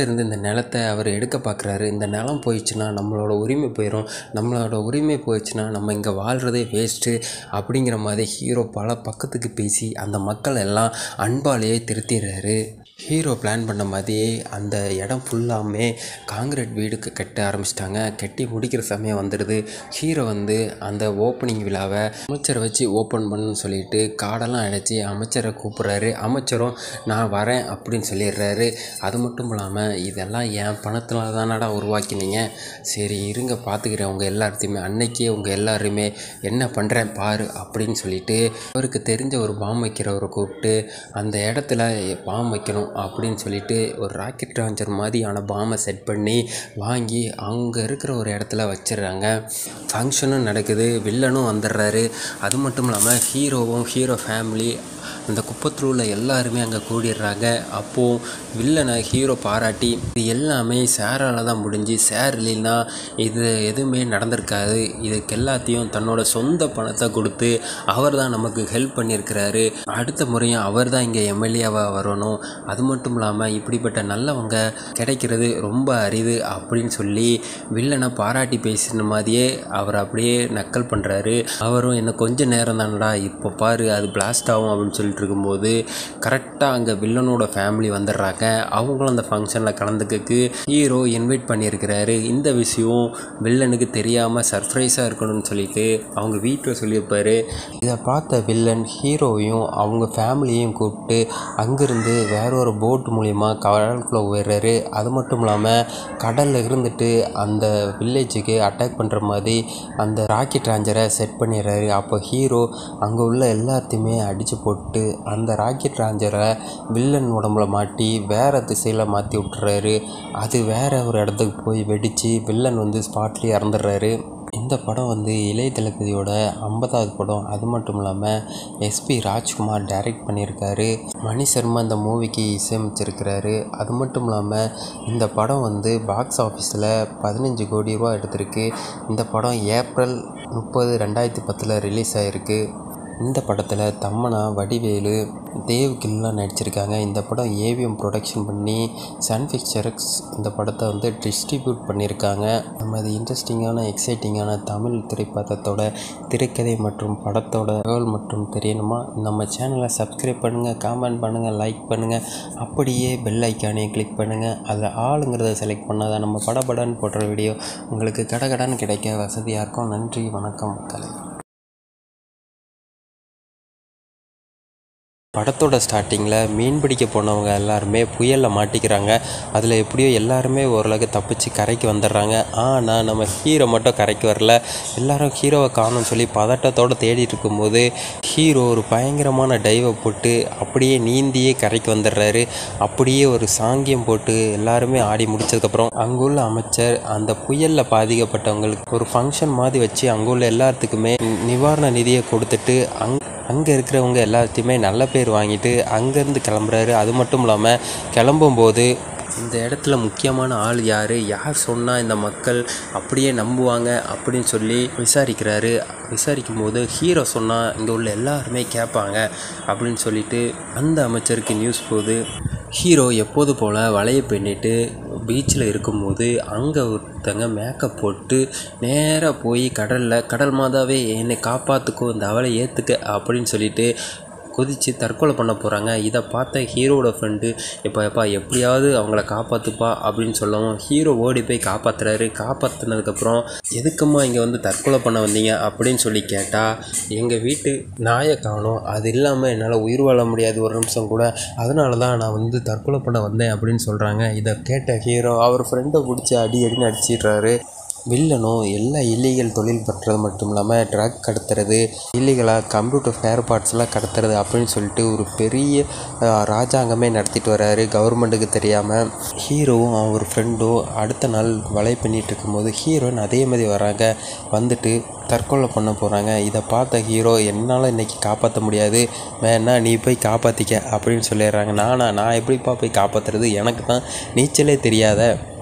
நிலத்தை அவர் எடுக்க பார்க்குறாரு இந்த நிலம் போயிடுச்சுன்னா நம்மளோட உரிமை போயிடும் நம்மளோட உரிமை போயிடுச்சுன்னா நம்ம இங்கே வாழ்கிறதே வேஸ்ட்டு அப்படிங்கிற மாதிரி ஹீரோ பல பக்கத்துக்கு பேசி அந்த மக்கள் எல்லாம் அன்பாலேயே திருத்திடுறாரு ஹீரோ பிளான் பண்ண மாதிரியே அந்த இடம் ஃபுல்லாமே காங்கிரீட் வீடுக்கு கட்ட ஆரம்பிச்சிட்டாங்க கட்டி முடிக்கிற சமயம் வந்துடுது ஹீரோ வந்து அந்த ஓப்பனிங் விழாவை அமைச்சரை வச்சு ஓப்பன் பண்ணுன்னு சொல்லிட்டு காடெல்லாம் அடைச்சி அமைச்சரை கூப்பிட்றாரு அமைச்சரும் நான் வரேன் அப்படின்னு சொல்லிடுறாரு அது மட்டும் இல்லாமல் இதெல்லாம் என் பணத்தில் தானடா உருவாக்கினீங்க சரி இருங்க பார்த்துக்கிறேன் உங்கள் எல்லாத்தையுமே அன்னைக்கே உங்கள் எல்லாருமே என்ன பண்ணுறேன் பாரு அப்படின்னு சொல்லிட்டு அவருக்கு தெரிஞ்ச ஒரு பாம் வைக்கிறவரை கூப்பிட்டு அந்த இடத்துல பாம் வைக்கணும் அப்படின்னு சொல்லிட்டு ஒரு ராக்கெட் லான்ச்சர் மாதிரியான பாமை செட் பண்ணி வாங்கி அங்கே இருக்கிற ஒரு இடத்துல வச்சிடுறாங்க ஃபங்க்ஷனும் நடக்குது வில்லனும் வந்துடுறாரு அது மட்டும் இல்லாமல் ஹீரோவும் ஹீரோ ஃபேமிலி அந்த குப்பத்தில் உள்ள எல்லாருமே அங்கே கூடிடுறாங்க அப்போது வில்லனை ஹீரோ பாராட்டி இது எல்லாமே சேரால் தான் முடிஞ்சு சேர் இல்லைன்னா இது எதுவுமே நடந்திருக்காது இதுக்கு எல்லாத்தையும் தன்னோட சொந்த பணத்தை கொடுத்து அவர் தான் நமக்கு ஹெல்ப் பண்ணியிருக்கிறாரு அடுத்த முறையும் அவர் தான் இங்கே எம்எல்ஏவாக வரணும் அது மட்டும் இல்லாமல் இப்படிப்பட்ட நல்லவங்க கிடைக்கிறது ரொம்ப அரிது அப்படின்னு சொல்லி வில்லனை பாராட்டி பேசின மாதிரியே அவர் அப்படியே நக்கல் பண்ணுறாரு அவரும் என்ன கொஞ்ச நேரம் தானடா இப்போ பாரு அது பிளாஸ்ட் ஆகும் அப்படின்னு சொல்லிட்டு இருக்கும்போது கரெக்டாக அங்கே வில்லனோட ஃபேமிலி வந்துடுறாங்க அவங்களும் அந்த ஃபங்க்ஷனில் கலந்துக்கிறதுக்கு ஹீரோ இன்வைட் பண்ணியிருக்கிறாரு இந்த விஷயம் வில்லனுக்கு தெரியாமல் சர்ப்ரைஸாக இருக்கணும்னு சொல்லிட்டு அவங்க வீட்டில் சொல்லியிருப்பாரு இதை பார்த்த வில்லன் ஹீரோவையும் அவங்க ஃபேமிலியையும் கூப்பிட்டு அங்கேருந்து வேற ஒரு போட் மூலிமா கடலுக்குள்ளே போயிடுறாரு அது மட்டும் இல்லாமல் கடலில் இருந்துட்டு அந்த வில்லேஜுக்கு அட்டாக் பண்ணுற மாதிரி அந்த ராக்கெட் லாஞ்சரை செட் பண்ணிடுறாரு அப்போ ஹீரோ அங்கே உள்ள எல்லாத்தையுமே அடித்து போட்டு அந்த ராக்கெட் லாஞ்சரை வில்லன் உடம்புல மாட்டி வேறு திசையில் மாற்றி விட்டுறாரு அது வேற ஒரு இடத்துக்கு போய் வெடித்து வில்லன் வந்து ஸ்பாட்லேயே இறந்துடுறாரு இந்த படம் வந்து இளைய தளபதியோட ஐம்பதாவது படம் அது மட்டும் இல்லாமல் எஸ்பி ராஜ்குமார் டைரக்ட் பண்ணியிருக்காரு மணி சர்மா இந்த மூவிக்கு இசையமைச்சிருக்கிறாரு அது மட்டும் இல்லாமல் இந்த படம் வந்து பாக்ஸ் ஆஃபீஸில் பதினஞ்சு கோடி ரூபா எடுத்திருக்கு இந்த படம் ஏப்ரல் முப்பது ரெண்டாயிரத்தி பத்தில் ரிலீஸ் ஆகிருக்கு இந்த படத்தில் தம்மனா வடிவேலு தேவ் கில்லாம் நடிச்சிருக்காங்க இந்த படம் ஏவிஎம் ப்ரொடக்ஷன் பண்ணி சன் பிக்சர்ஸ் இந்த படத்தை வந்து டிஸ்ட்ரிபியூட் பண்ணியிருக்காங்க நம்ம இது இன்ட்ரெஸ்டிங்கான எக்ஸைட்டிங்கான தமிழ் திரைப்படத்தோட திரைக்கதை மற்றும் படத்தோட தகவல் மற்றும் தெரியணுமா நம்ம சேனலை சப்ஸ்கிரைப் பண்ணுங்கள் காமெண்ட் பண்ணுங்கள் லைக் பண்ணுங்கள் அப்படியே பெல் ஐக்கானையும் கிளிக் பண்ணுங்கள் அதில் ஆளுங்கிறத செலக்ட் பண்ணால் தான் நம்ம படபடன்னு போடுற வீடியோ உங்களுக்கு கடகடன்னு கிடைக்க வசதியாக இருக்கும் நன்றி வணக்கம் மக்களே படத்தோட ஸ்டார்டிங்கில் மீன் பிடிக்க போனவங்க எல்லாருமே புயலில் மாட்டிக்கிறாங்க அதில் எப்படியோ எல்லாருமே ஓரளவுக்கு தப்பிச்சு கரைக்கு வந்துடுறாங்க ஆனால் நம்ம ஹீரோ மட்டும் கரைக்கு வரல எல்லாரும் ஹீரோவை காணும்னு சொல்லி பதட்டத்தோடு தேடிட்டு இருக்கும்போது ஹீரோ ஒரு பயங்கரமான டைவை போட்டு அப்படியே நீந்தியே கரைக்கு வந்துடுறாரு அப்படியே ஒரு சாங்கியம் போட்டு எல்லாருமே ஆடி முடிச்சதுக்கப்புறம் அங்குள்ள அமைச்சர் அந்த புயலில் பாதிக்கப்பட்டவங்களுக்கு ஒரு ஃபங்க்ஷன் மாதிரி வச்சு அங்குள்ள எல்லாத்துக்குமே நிவாரண நிதியை கொடுத்துட்டு அங் அங்கே இருக்கிறவங்க எல்லாத்தையுமே நல்ல பேர் வாங்கிட்டு அங்கேருந்து கிளம்புறாரு அது மட்டும் இல்லாமல் கிளம்பும்போது இந்த இடத்துல முக்கியமான ஆள் யார் யார் சொன்னால் இந்த மக்கள் அப்படியே நம்புவாங்க அப்படின்னு சொல்லி விசாரிக்கிறாரு விசாரிக்கும் போது ஹீரோ சொன்னால் இங்கே உள்ள எல்லாருமே கேட்பாங்க அப்படின்னு சொல்லிட்டு அந்த அமைச்சருக்கு நியூஸ் போகுது ஹீரோ எப்போது போல் வலையை பின்னிட்டு பீச்சில் இருக்கும்போது அங்கே ஒருத்தங்க மேக்கப் போட்டு நேராக போய் கடலில் கடல் மாதாவே என்னை காப்பாற்றுக்கோ இந்த அவளை ஏற்றுக்க அப்படின்னு சொல்லிட்டு குதித்து தற்கொலை பண்ண போகிறாங்க இதை பார்த்த ஹீரோவோட ஃப்ரெண்டு இப்போ எப்பா எப்படியாவது அவங்கள காப்பாற்றுப்பா அப்படின்னு சொல்லவும் ஹீரோ ஓடி போய் காப்பாற்றுறாரு காப்பாற்றினதுக்கப்புறம் எதுக்கும்மா இங்கே வந்து தற்கொலை பண்ண வந்தீங்க அப்படின்னு சொல்லி கேட்டால் எங்கள் வீட்டு நாயை காணோம் அது இல்லாமல் என்னால் உயிர் வாழ முடியாது ஒரு நிமிஷம் கூட அதனால தான் நான் வந்து தற்கொலை பண்ண வந்தேன் அப்படின்னு சொல்கிறாங்க இதை கேட்ட ஹீரோ அவர் ஃப்ரெண்டை பிடிச்சி அடி அடின்னு அடிச்சிடுறாரு வில்லனும் எல்லா இல்லீகல் தொழில் பண்ணுறது மட்டும் இல்லாமல் ட்ரக் கடத்துறது இல்லீகலாக கம்ப்யூட்டர் ஸ்பேர் பார்ட்ஸ்லாம் கடத்துறது அப்படின்னு சொல்லிட்டு ஒரு பெரிய அஹ், ராஜாங்கமே நடத்திட்டு வர்றாரு கவர்மெண்ட்டுக்கு தெரியாமல் ஹீரோவும் அவர் ஃப்ரெண்டும் அடுத்த நாள் வலை பண்ணிட்டு இருக்கும்போது ஹீரோயின் அதே மாதிரி வராங்க வந்துட்டு தற்கொலை பண்ண போகிறாங்க இதை பார்த்த ஹீரோ என்னால் இன்னைக்கு காப்பாற்ற முடியாது வேணா நீ போய் காப்பாற்றிக்க அப்படின்னு சொல்லிடுறாங்க நானா நான் எப்படிப்பா போய் காப்பாற்றுறது எனக்கு தான் நீச்சலே தெரியாத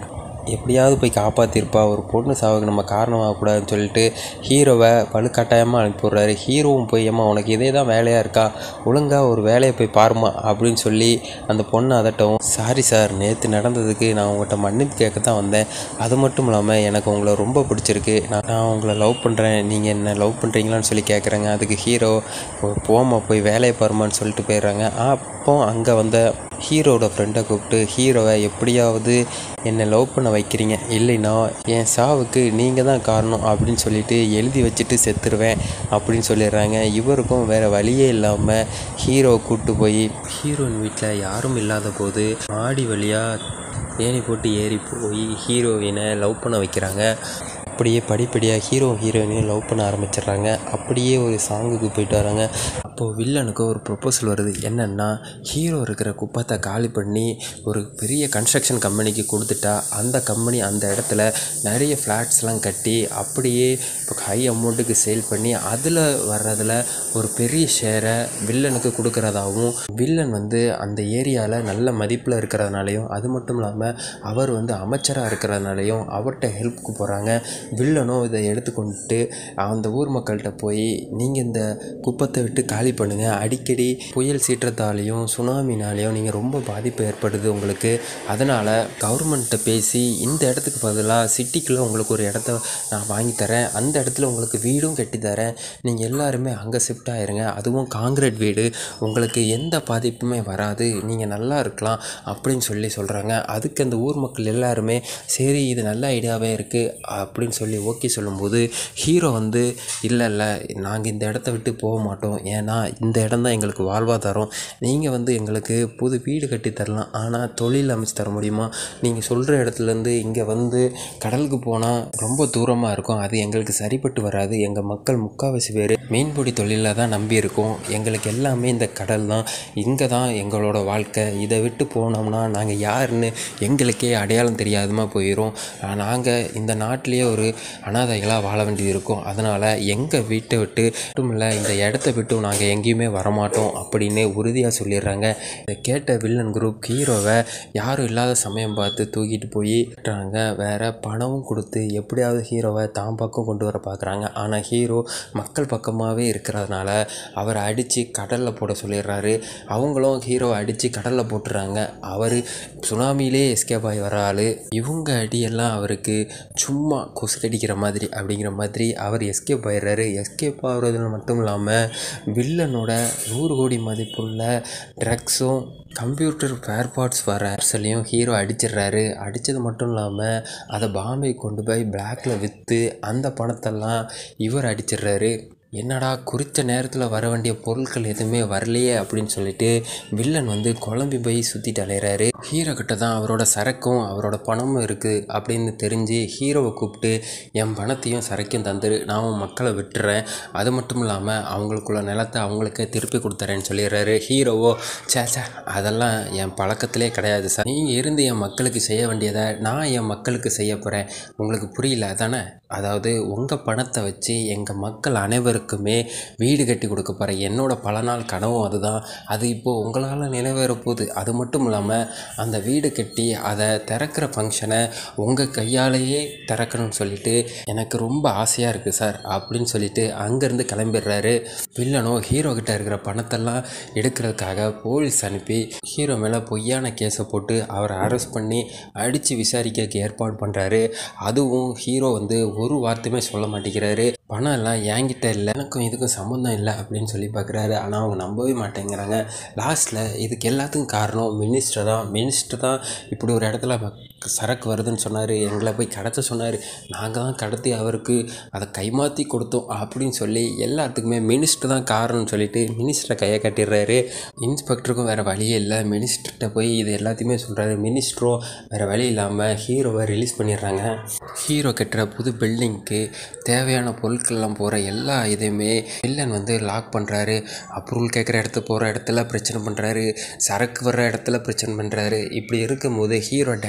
எப்படியாவது போய் காப்பாற்றிருப்பா ஒரு பொண்ணு சாவுக்கு நம்ம காரணமாகக்கூடாதுன்னு சொல்லிட்டு ஹீரோவை வலுக்கட்டாயமாக அனுப்பி விட்றாரு ஹீரோவும் போய் ஏம்மா உனக்கு இதே தான் வேலையாக இருக்கா ஒழுங்காக ஒரு வேலையை போய் பாருமா அப்படின்னு சொல்லி அந்த பொண்ணை அதட்டவும் சாரி சார் நேற்று நடந்ததுக்கு நான் உங்கள்கிட்ட மன்னிப்பு கேட்க தான் வந்தேன் அது மட்டும் இல்லாமல் எனக்கு உங்களை ரொம்ப பிடிச்சிருக்கு நான் நான் உங்களை லவ் பண்ணுறேன் நீங்கள் என்ன லவ் பண்ணுறீங்களான்னு சொல்லி கேட்குறாங்க அதுக்கு ஹீரோ போமா போய் வேலையை பாருமான்னு சொல்லிட்டு போயிடுறாங்க அப்போ அங்கே வந்த ஹீரோட ஃப்ரெண்டை கூப்பிட்டு ஹீரோவை எப்படியாவது என்னை லவ் பண்ண வைக்கிறீங்க இல்லைன்னா என் சாவுக்கு நீங்கள் தான் காரணம் அப்படின்னு சொல்லிட்டு எழுதி வச்சுட்டு செத்துருவேன் அப்படின்னு சொல்லிடுறாங்க இவருக்கும் வேறு வழியே இல்லாமல் ஹீரோவை கூப்பிட்டு போய் ஹீரோயின் வீட்டில் யாரும் இல்லாத போது மாடி வழியாக ஏணி போட்டு ஏறி போய் ஹீரோயினை லவ் பண்ண வைக்கிறாங்க அப்படியே படிப்படியாக ஹீரோ ஹீரோயினையும் லவ் பண்ண ஆரம்பிச்சிடுறாங்க அப்படியே ஒரு சாங்குக்கு போயிட்டு வராங்க அப்போது வில்லனுக்கு ஒரு ப்ரொப்போசல் வருது என்னென்னா ஹீரோ இருக்கிற குப்பத்தை காலி பண்ணி ஒரு பெரிய கன்ஸ்ட்ரக்ஷன் கம்பெனிக்கு கொடுத்துட்டா அந்த கம்பெனி அந்த இடத்துல நிறைய ஃப்ளாட்ஸ்லாம் கட்டி அப்படியே இப்போ ஹை அமௌண்ட்டுக்கு சேல் பண்ணி அதில் வர்றதில் ஒரு பெரிய ஷேரை வில்லனுக்கு கொடுக்குறதாகவும் வில்லன் வந்து அந்த ஏரியாவில் நல்ல மதிப்பில் இருக்கிறதுனாலையும் அது மட்டும் இல்லாமல் அவர் வந்து அமைச்சராக இருக்கிறதுனாலையும் அவர்கிட்ட ஹெல்ப்புக்கு போகிறாங்க வில்லனும் இதை எடுத்துக்கொண்டுட்டு அந்த ஊர் மக்கள்கிட்ட போய் நீங்கள் இந்த குப்பத்தை விட்டு காலி பண்ணுங்கள் அடிக்கடி புயல் சீற்றத்தாலேயும் சுனாமினாலேயும் நீங்கள் ரொம்ப பாதிப்பு ஏற்படுது உங்களுக்கு அதனால் கவர்மெண்ட்டை பேசி இந்த இடத்துக்கு பதிலாக சிட்டிக்குள்ளே உங்களுக்கு ஒரு இடத்த நான் வாங்கி தரேன் அந்த இடத்துல உங்களுக்கு வீடும் கட்டி தரேன் நீங்கள் எல்லாருமே அங்கே ஷிஃப்ட் ஆயிருங்க அதுவும் காங்கிரீட் வீடு உங்களுக்கு எந்த பாதிப்புமே வராது நீங்கள் நல்லா இருக்கலாம் அப்படின்னு சொல்லி சொல்கிறாங்க அதுக்கு அந்த ஊர் மக்கள் எல்லாருமே சரி இது நல்ல ஐடியாவே இருக்குது அப்படின்னு சொல்லி ஓகே சொல்லும்போது ஹீரோ வந்து இல்லை இல்லை நாங்கள் இந்த இடத்த விட்டு போக மாட்டோம் ஏன்னா இந்த இடம் தான் எங்களுக்கு வாழ்வாதாரம் நீங்கள் வந்து எங்களுக்கு புது வீடு கட்டி தரலாம் ஆனால் தொழில் அமைச்சு தர முடியுமா நீங்கள் சொல்கிற இடத்துலேருந்து இங்கே வந்து கடலுக்கு போனால் ரொம்ப தூரமாக இருக்கும் அது எங்களுக்கு சரிப்பட்டு வராது எங்கள் மக்கள் முக்கால்வாசி பேர் மீன்பிடி தொழிலில் தான் நம்பி இருக்கோம் எங்களுக்கு எல்லாமே இந்த கடல் தான் இங்கே தான் எங்களோட வாழ்க்கை இதை விட்டு போனோம்னா நாங்கள் யாருன்னு எங்களுக்கே அடையாளம் தெரியாதமா போயிடும் நாங்கள் இந்த நாட்டிலேயே ஒரு அனாதைகளாக வாழ வேண்டியது இருக்கும் அதனால் எங்கள் வீட்டை விட்டு மட்டும் இல்லை இந்த இடத்த விட்டு நாங்கள் எங்கேயுமே வரமாட்டோம் அப்படின்னு உறுதியாக சொல்லிடுறாங்க இதை கேட்ட வில்லன் குரூப் ஹீரோவை யாரும் இல்லாத சமயம் பார்த்து தூக்கிட்டு போய் விட்டுறாங்க வேற பணமும் கொடுத்து எப்படியாவது ஹீரோவை தான் பக்கம் கொண்டு வர பார்க்குறாங்க ஆனால் ஹீரோ மக்கள் பக்கமாகவே இருக்கிறதுனால அவரை அடித்து கடலில் போட சொல்லிடுறாரு அவங்களும் ஹீரோவை அடித்து கடலில் போட்டுறாங்க அவர் சுனாமியிலே எஸ்கேப் ஆகி வர ஆள் இவங்க அடியெல்லாம் அவருக்கு சும்மா கொசு கடிக்கிற மாதிரி அப்படிங்கிற மாதிரி அவர் எஸ்கேப் ஆயிடுறாரு எஸ்கேப் ஆகுறதுல மட்டும் இல்லாமல் வில்லனோட நூறு கோடி மதிப்புள்ள ட்ரக்ஸும் கம்ப்யூட்டர் ஃபேர் பார்ட்ஸ் வர அரசலையும் ஹீரோ அடிச்சிடுறாரு அடித்தது மட்டும் இல்லாமல் அதை பாம்பே கொண்டு போய் பிளாக்ல விற்று அந்த பணத்தெல்லாம் இவர் அடிச்சிடுறாரு என்னடா குறித்த நேரத்தில் வர வேண்டிய பொருட்கள் எதுவுமே வரலையே அப்படின்னு சொல்லிட்டு வில்லன் வந்து குழம்பி போய் சுற்றிட்டு அலையிறாரு ஹீரோ கிட்ட தான் அவரோட சரக்கும் அவரோட பணமும் இருக்குது அப்படின்னு தெரிஞ்சு ஹீரோவை கூப்பிட்டு என் பணத்தையும் சரக்கையும் தந்துரு நான் உன் மக்களை விட்டுறேன் அது மட்டும் இல்லாமல் அவங்களுக்குள்ள நிலத்தை அவங்களுக்கே திருப்பி கொடுத்துறேன்னு சொல்லிடுறாரு ஹீரோவோ சே சே அதெல்லாம் என் பழக்கத்திலே கிடையாது சார் நீங்கள் இருந்து என் மக்களுக்கு செய்ய வேண்டியதை நான் என் மக்களுக்கு செய்ய போகிறேன் உங்களுக்கு புரியல தானே அதாவது உங்கள் பணத்தை வச்சு எங்கள் மக்கள் அனைவருக்குமே வீடு கட்டி கொடுக்க போகிறேன் என்னோட பல நாள் கனவும் அதுதான் அது இப்போது உங்களால் நிறைவேற போகுது அது மட்டும் இல்லாமல் அந்த வீடு கட்டி அதை திறக்கிற ஃபங்க்ஷனை உங்கள் கையாலேயே திறக்கணும்னு சொல்லிட்டு எனக்கு ரொம்ப ஆசையாக இருக்குது சார் அப்படின்னு சொல்லிட்டு அங்கேருந்து கிளம்பிடுறாரு வில்லனோ ஹீரோ கிட்ட இருக்கிற பணத்தெல்லாம் எடுக்கிறதுக்காக போலீஸ் அனுப்பி ஹீரோ மேலே பொய்யான கேஸை போட்டு அவரை அரெஸ்ட் பண்ணி அடித்து விசாரிக்க ஏற்பாடு பண்ணுறாரு அதுவும் ஹீரோ வந்து ஒரு வார்த்தையுமே சொல்ல மாட்டேங்கிறாரு பணம் எல்லாம் என்கிட்ட இல்லை எனக்கும் இதுக்கும் சம்மந்தம் இல்லை அப்படின்னு சொல்லி பார்க்குறாரு ஆனால் அவங்க நம்பவே மாட்டேங்கிறாங்க லாஸ்ட்டில் இதுக்கு எல்லாத்துக்கும் காரணம் மினிஸ்டர் தான் மினிஸ்டர் தான் இப்படி ஒரு இடத்துல ம- சரக்கு வருதுன்னு சொன்னார் எங்களை போய் கடத்த சொன்னார் நாங்கள் தான் கடத்தி அவருக்கு அதை கைமாற்றி கொடுத்தோம் அப்படின்னு சொல்லி எல்லாத்துக்குமே மினிஸ்டர் தான் காரணம்னு சொல்லிட்டு மினிஸ்டரை கையை கட்டிடுறாரு இன்ஸ்பெக்டருக்கும் வேறு வழியே இல்லை மினிஸ்டர்கிட்ட போய் இது எல்லாத்தையுமே சொல்கிறாரு மினிஸ்டரும் வேறு வழி இல்லாமல் ஹீரோவை ரிலீஸ் பண்ணிடுறாங்க ஹீரோ கட்டுற புது பில்டிங்க்கு தேவையான பொருட்கள்லாம் போகிற எல்லா இதையுமே வில்லன் வந்து லாக் பண்ணுறாரு அப்ரூவல் கேட்குற இடத்துக்கு போகிற இடத்துல பிரச்சனை பண்ணுறாரு சரக்கு வர்ற இடத்துல பிரச்சனை பண்ணுறாரு இப்படி இருக்கும்போது ஹீரோ டேரெக்டாக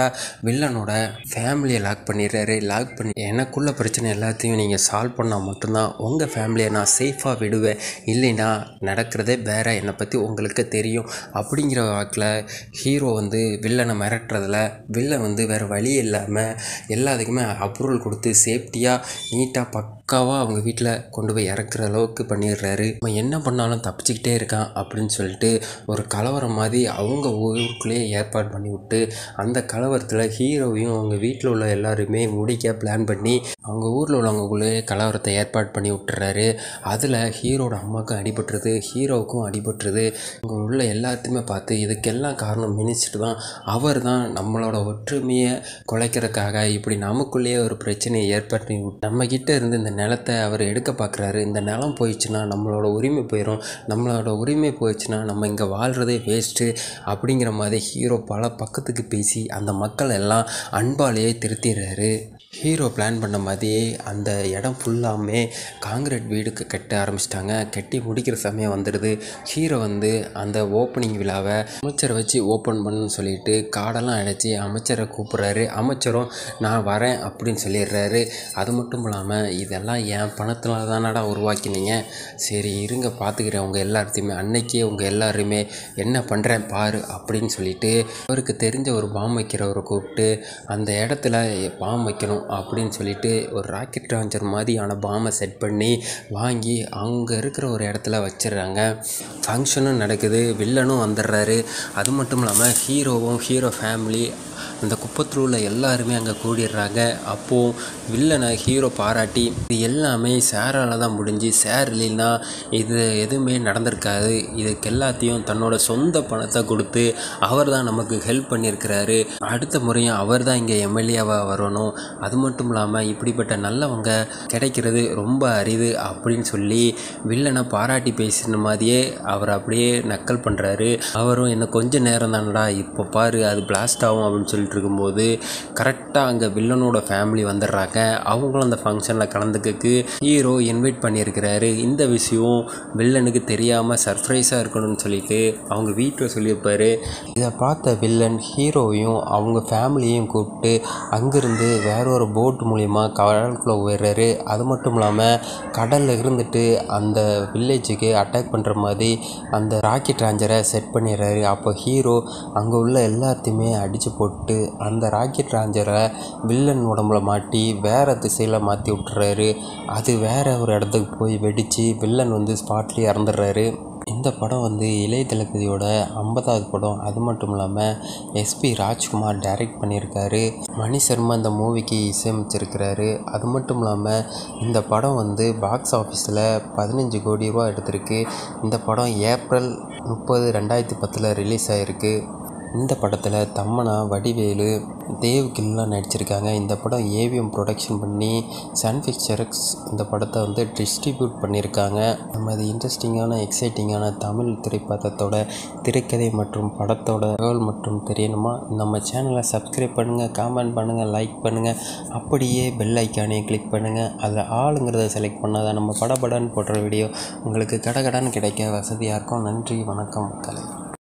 டைரெக்டாக வில்லனோட ஃபேமிலியை லாக் பண்ணிடுறாரு லாக் பண்ணி எனக்குள்ள பிரச்சனை எல்லாத்தையும் நீங்கள் சால்வ் பண்ணால் மட்டும்தான் உங்கள் ஃபேமிலியை நான் சேஃபாக விடுவேன் இல்லைன்னா நடக்கிறதே வேற என்னை பற்றி உங்களுக்கு தெரியும் அப்படிங்கிற வாக்கில் ஹீரோ வந்து வில்லனை மிரட்டுறதுல வில்லன் வந்து வேறு வழி இல்லாமல் எல்லாத்துக்குமே அப்ரூவல் கொடுத்து சேஃப்டியாக நீட்டாக பக்காவாக அவங்க வீட்டில் கொண்டு போய் இறக்குற அளவுக்கு பண்ணிடுறாரு அவன் என்ன பண்ணாலும் தப்பிச்சுக்கிட்டே இருக்கான் அப்படின்னு சொல்லிட்டு ஒரு கலவரம் மாதிரி அவங்க ஊருக்குள்ளேயே ஏற்பாடு பண்ணி விட்டு அந்த கலவரத்தில் ஹீரோவையும் அவங்க வீட்டில் உள்ள எல்லாருமே முடிக்க பிளான் பண்ணி அவங்க ஊரில் உள்ளவங்களுக்குள்ளேயே கலவரத்தை ஏற்பாடு பண்ணி விட்டுறாரு அதில் ஹீரோட அம்மாவுக்கும் அடிபட்டுருது ஹீரோவுக்கும் அடிபட்டுருது அங்கே உள்ள எல்லாத்தையுமே பார்த்து இதுக்கெல்லாம் காரணம் மினிஸ்டர் தான் அவர் தான் நம்மளோட ஒற்றுமையை குலைக்கிறதுக்காக இப்படி நமக்குள்ளேயே ஒரு பிரச்சனையை ஏற்படுத்தி விட்டு நம்ம கிட்ட இருந்து இந்த நிலத்தை அவர் எடுக்க பார்க்குறாரு இந்த நிலம் போயிடுச்சுன்னா நம்மளோட உரிமை போயிடும் நம்மளோட உரிமை போயிடுச்சுன்னா நம்ம இங்கே வாழ்கிறதே வேஸ்ட்டு அப்படிங்கிற மாதிரி ஹீரோ பல பக்கத்துக்கு பேசி அந்த மக்கள் எல்லாம் அன்பாலேயே திருத்திடுறாரு ஹீரோ பிளான் பண்ண மாதிரியே அந்த இடம் ஃபுல்லாமே காங்கிரீட் வீடுக்கு கட்ட ஆரம்பிச்சிட்டாங்க கட்டி முடிக்கிற சமயம் வந்துடுது ஹீரோ வந்து அந்த ஓப்பனிங் விழாவை அமைச்சரை வச்சு ஓப்பன் பண்ணுன்னு சொல்லிட்டு காடெல்லாம் அடைச்சி அமைச்சரை கூப்பிட்றாரு அமைச்சரும் நான் வரேன் அப்படின்னு சொல்லிடுறாரு அது மட்டும் இல்லாமல் இதெல்லாம் என் பணத்தில் தானடா உருவாக்கினீங்க சரி இருங்க பார்த்துக்கிறேன் உங்கள் எல்லாத்தையுமே அன்னைக்கே உங்கள் எல்லாருமே என்ன பண்ணுறேன் பாரு அப்படின்னு சொல்லிட்டு அவருக்கு தெரிஞ்ச ஒரு பாம் வைக்கிறவரை கூப்பிட்டு அந்த இடத்துல பாம் வைக்கணும் அப்படின்னு சொல்லிட்டு ஒரு ராக்கெட் லான்ச்சர் மாதிரியான பாமை செட் பண்ணி வாங்கி அங்கே இருக்கிற ஒரு இடத்துல வச்சிடுறாங்க ஃபங்க்ஷனும் நடக்குது வில்லனும் வந்துடுறாரு அது மட்டும் இல்லாமல் ஹீரோவும் ஹீரோ ஃபேமிலி அந்த குப்பத்தில் உள்ள எல்லாருமே அங்கே கூடிடுறாங்க அப்போது வில்லனை ஹீரோ பாராட்டி இது எல்லாமே சேரால் தான் முடிஞ்சு சேர் இல்லைன்னா இது எதுவுமே நடந்திருக்காது இதுக்கு எல்லாத்தையும் தன்னோட சொந்த பணத்தை கொடுத்து அவர் தான் நமக்கு ஹெல்ப் பண்ணியிருக்கிறாரு அடுத்த முறையும் அவர் தான் இங்கே எம்எல்ஏவாக வரணும் அது மட்டும் இல்லாமல் இப்படிப்பட்ட நல்லவங்க கிடைக்கிறது ரொம்ப அரிது அப்படின்னு சொல்லி வில்லனை பாராட்டி பேசின மாதிரியே அவர் அப்படியே நக்கல் பண்ணுறாரு அவரும் என்ன கொஞ்ச நேரம் தானடா இப்போ பாரு அது பிளாஸ்ட் ஆகும் அப்படின்னு சொல்லிட்டு இருக்கும்போது கரெக்டாக அங்கே வில்லனோட ஃபேமிலி வந்துடுறாங்க அவங்களும் அந்த ஃபங்க்ஷனில் கலந்துக்கக்கு ஹீரோ இன்வைட் பண்ணியிருக்கிறாரு இந்த விஷயம் வில்லனுக்கு தெரியாமல் சர்ப்ரைஸாக இருக்கணும்னு சொல்லிட்டு அவங்க வீட்டில் சொல்லியிருப்பாரு இதை பார்த்த வில்லன் ஹீரோவையும் அவங்க ஃபேமிலியையும் கூப்பிட்டு அங்கேருந்து வேற ஒரு போட் மூலிமா கடலுக்குள்ளே போயிடுறாரு அது மட்டும் இல்லாமல் கடலில் இருந்துட்டு அந்த வில்லேஜுக்கு அட்டாக் பண்ணுற மாதிரி அந்த ராக்கெட் லாஞ்சரை செட் பண்ணிடுறாரு அப்போ ஹீரோ அங்கே உள்ள எல்லாத்தையுமே அடித்து போட்டு அந்த ராக்கெட் லாஞ்சரை வில்லன் உடம்புல மாட்டி வேறு திசையில் மாற்றி விட்டுறாரு அது வேற ஒரு இடத்துக்கு போய் வெடித்து வில்லன் வந்து ஸ்பாட்லேயே இறந்துடுறாரு இந்த படம் வந்து இளைய தளபதியோட ஐம்பதாவது படம் அது மட்டும் இல்லாமல் எஸ்பி ராஜ்குமார் டைரக்ட் பண்ணியிருக்காரு மணி சர்மா இந்த மூவிக்கு இசையமைச்சிருக்கிறாரு அது மட்டும் இல்லாமல் இந்த படம் வந்து பாக்ஸ் ஆஃபீஸில் பதினஞ்சு கோடி ரூபா எடுத்திருக்கு இந்த படம் ஏப்ரல் முப்பது ரெண்டாயிரத்தி பத்தில் ரிலீஸ் ஆகிருக்கு இந்த படத்தில் தம்மனா வடிவேலு தேவ் கில்லாம் நடிச்சிருக்காங்க இந்த படம் ஏவிஎம் ப்ரொடக்ஷன் பண்ணி சன் பிக்சர்ஸ் இந்த படத்தை வந்து டிஸ்ட்ரிபியூட் பண்ணியிருக்காங்க நம்ம இது இன்ட்ரெஸ்டிங்கான எக்ஸைட்டிங்கான தமிழ் திரைப்படத்தோட திரைக்கதை மற்றும் படத்தோட தகவல் மற்றும் தெரியணுமா நம்ம சேனலை சப்ஸ்கிரைப் பண்ணுங்கள் காமெண்ட் பண்ணுங்கள் லைக் பண்ணுங்கள் அப்படியே பெல் ஐக்கானையும் கிளிக் பண்ணுங்கள் அதில் ஆளுங்கிறத செலக்ட் பண்ணால் தான் நம்ம படபடன்னு போடுற வீடியோ உங்களுக்கு கடகடன்னு கிடைக்க வசதியாக இருக்கும் நன்றி வணக்கம் மக்களே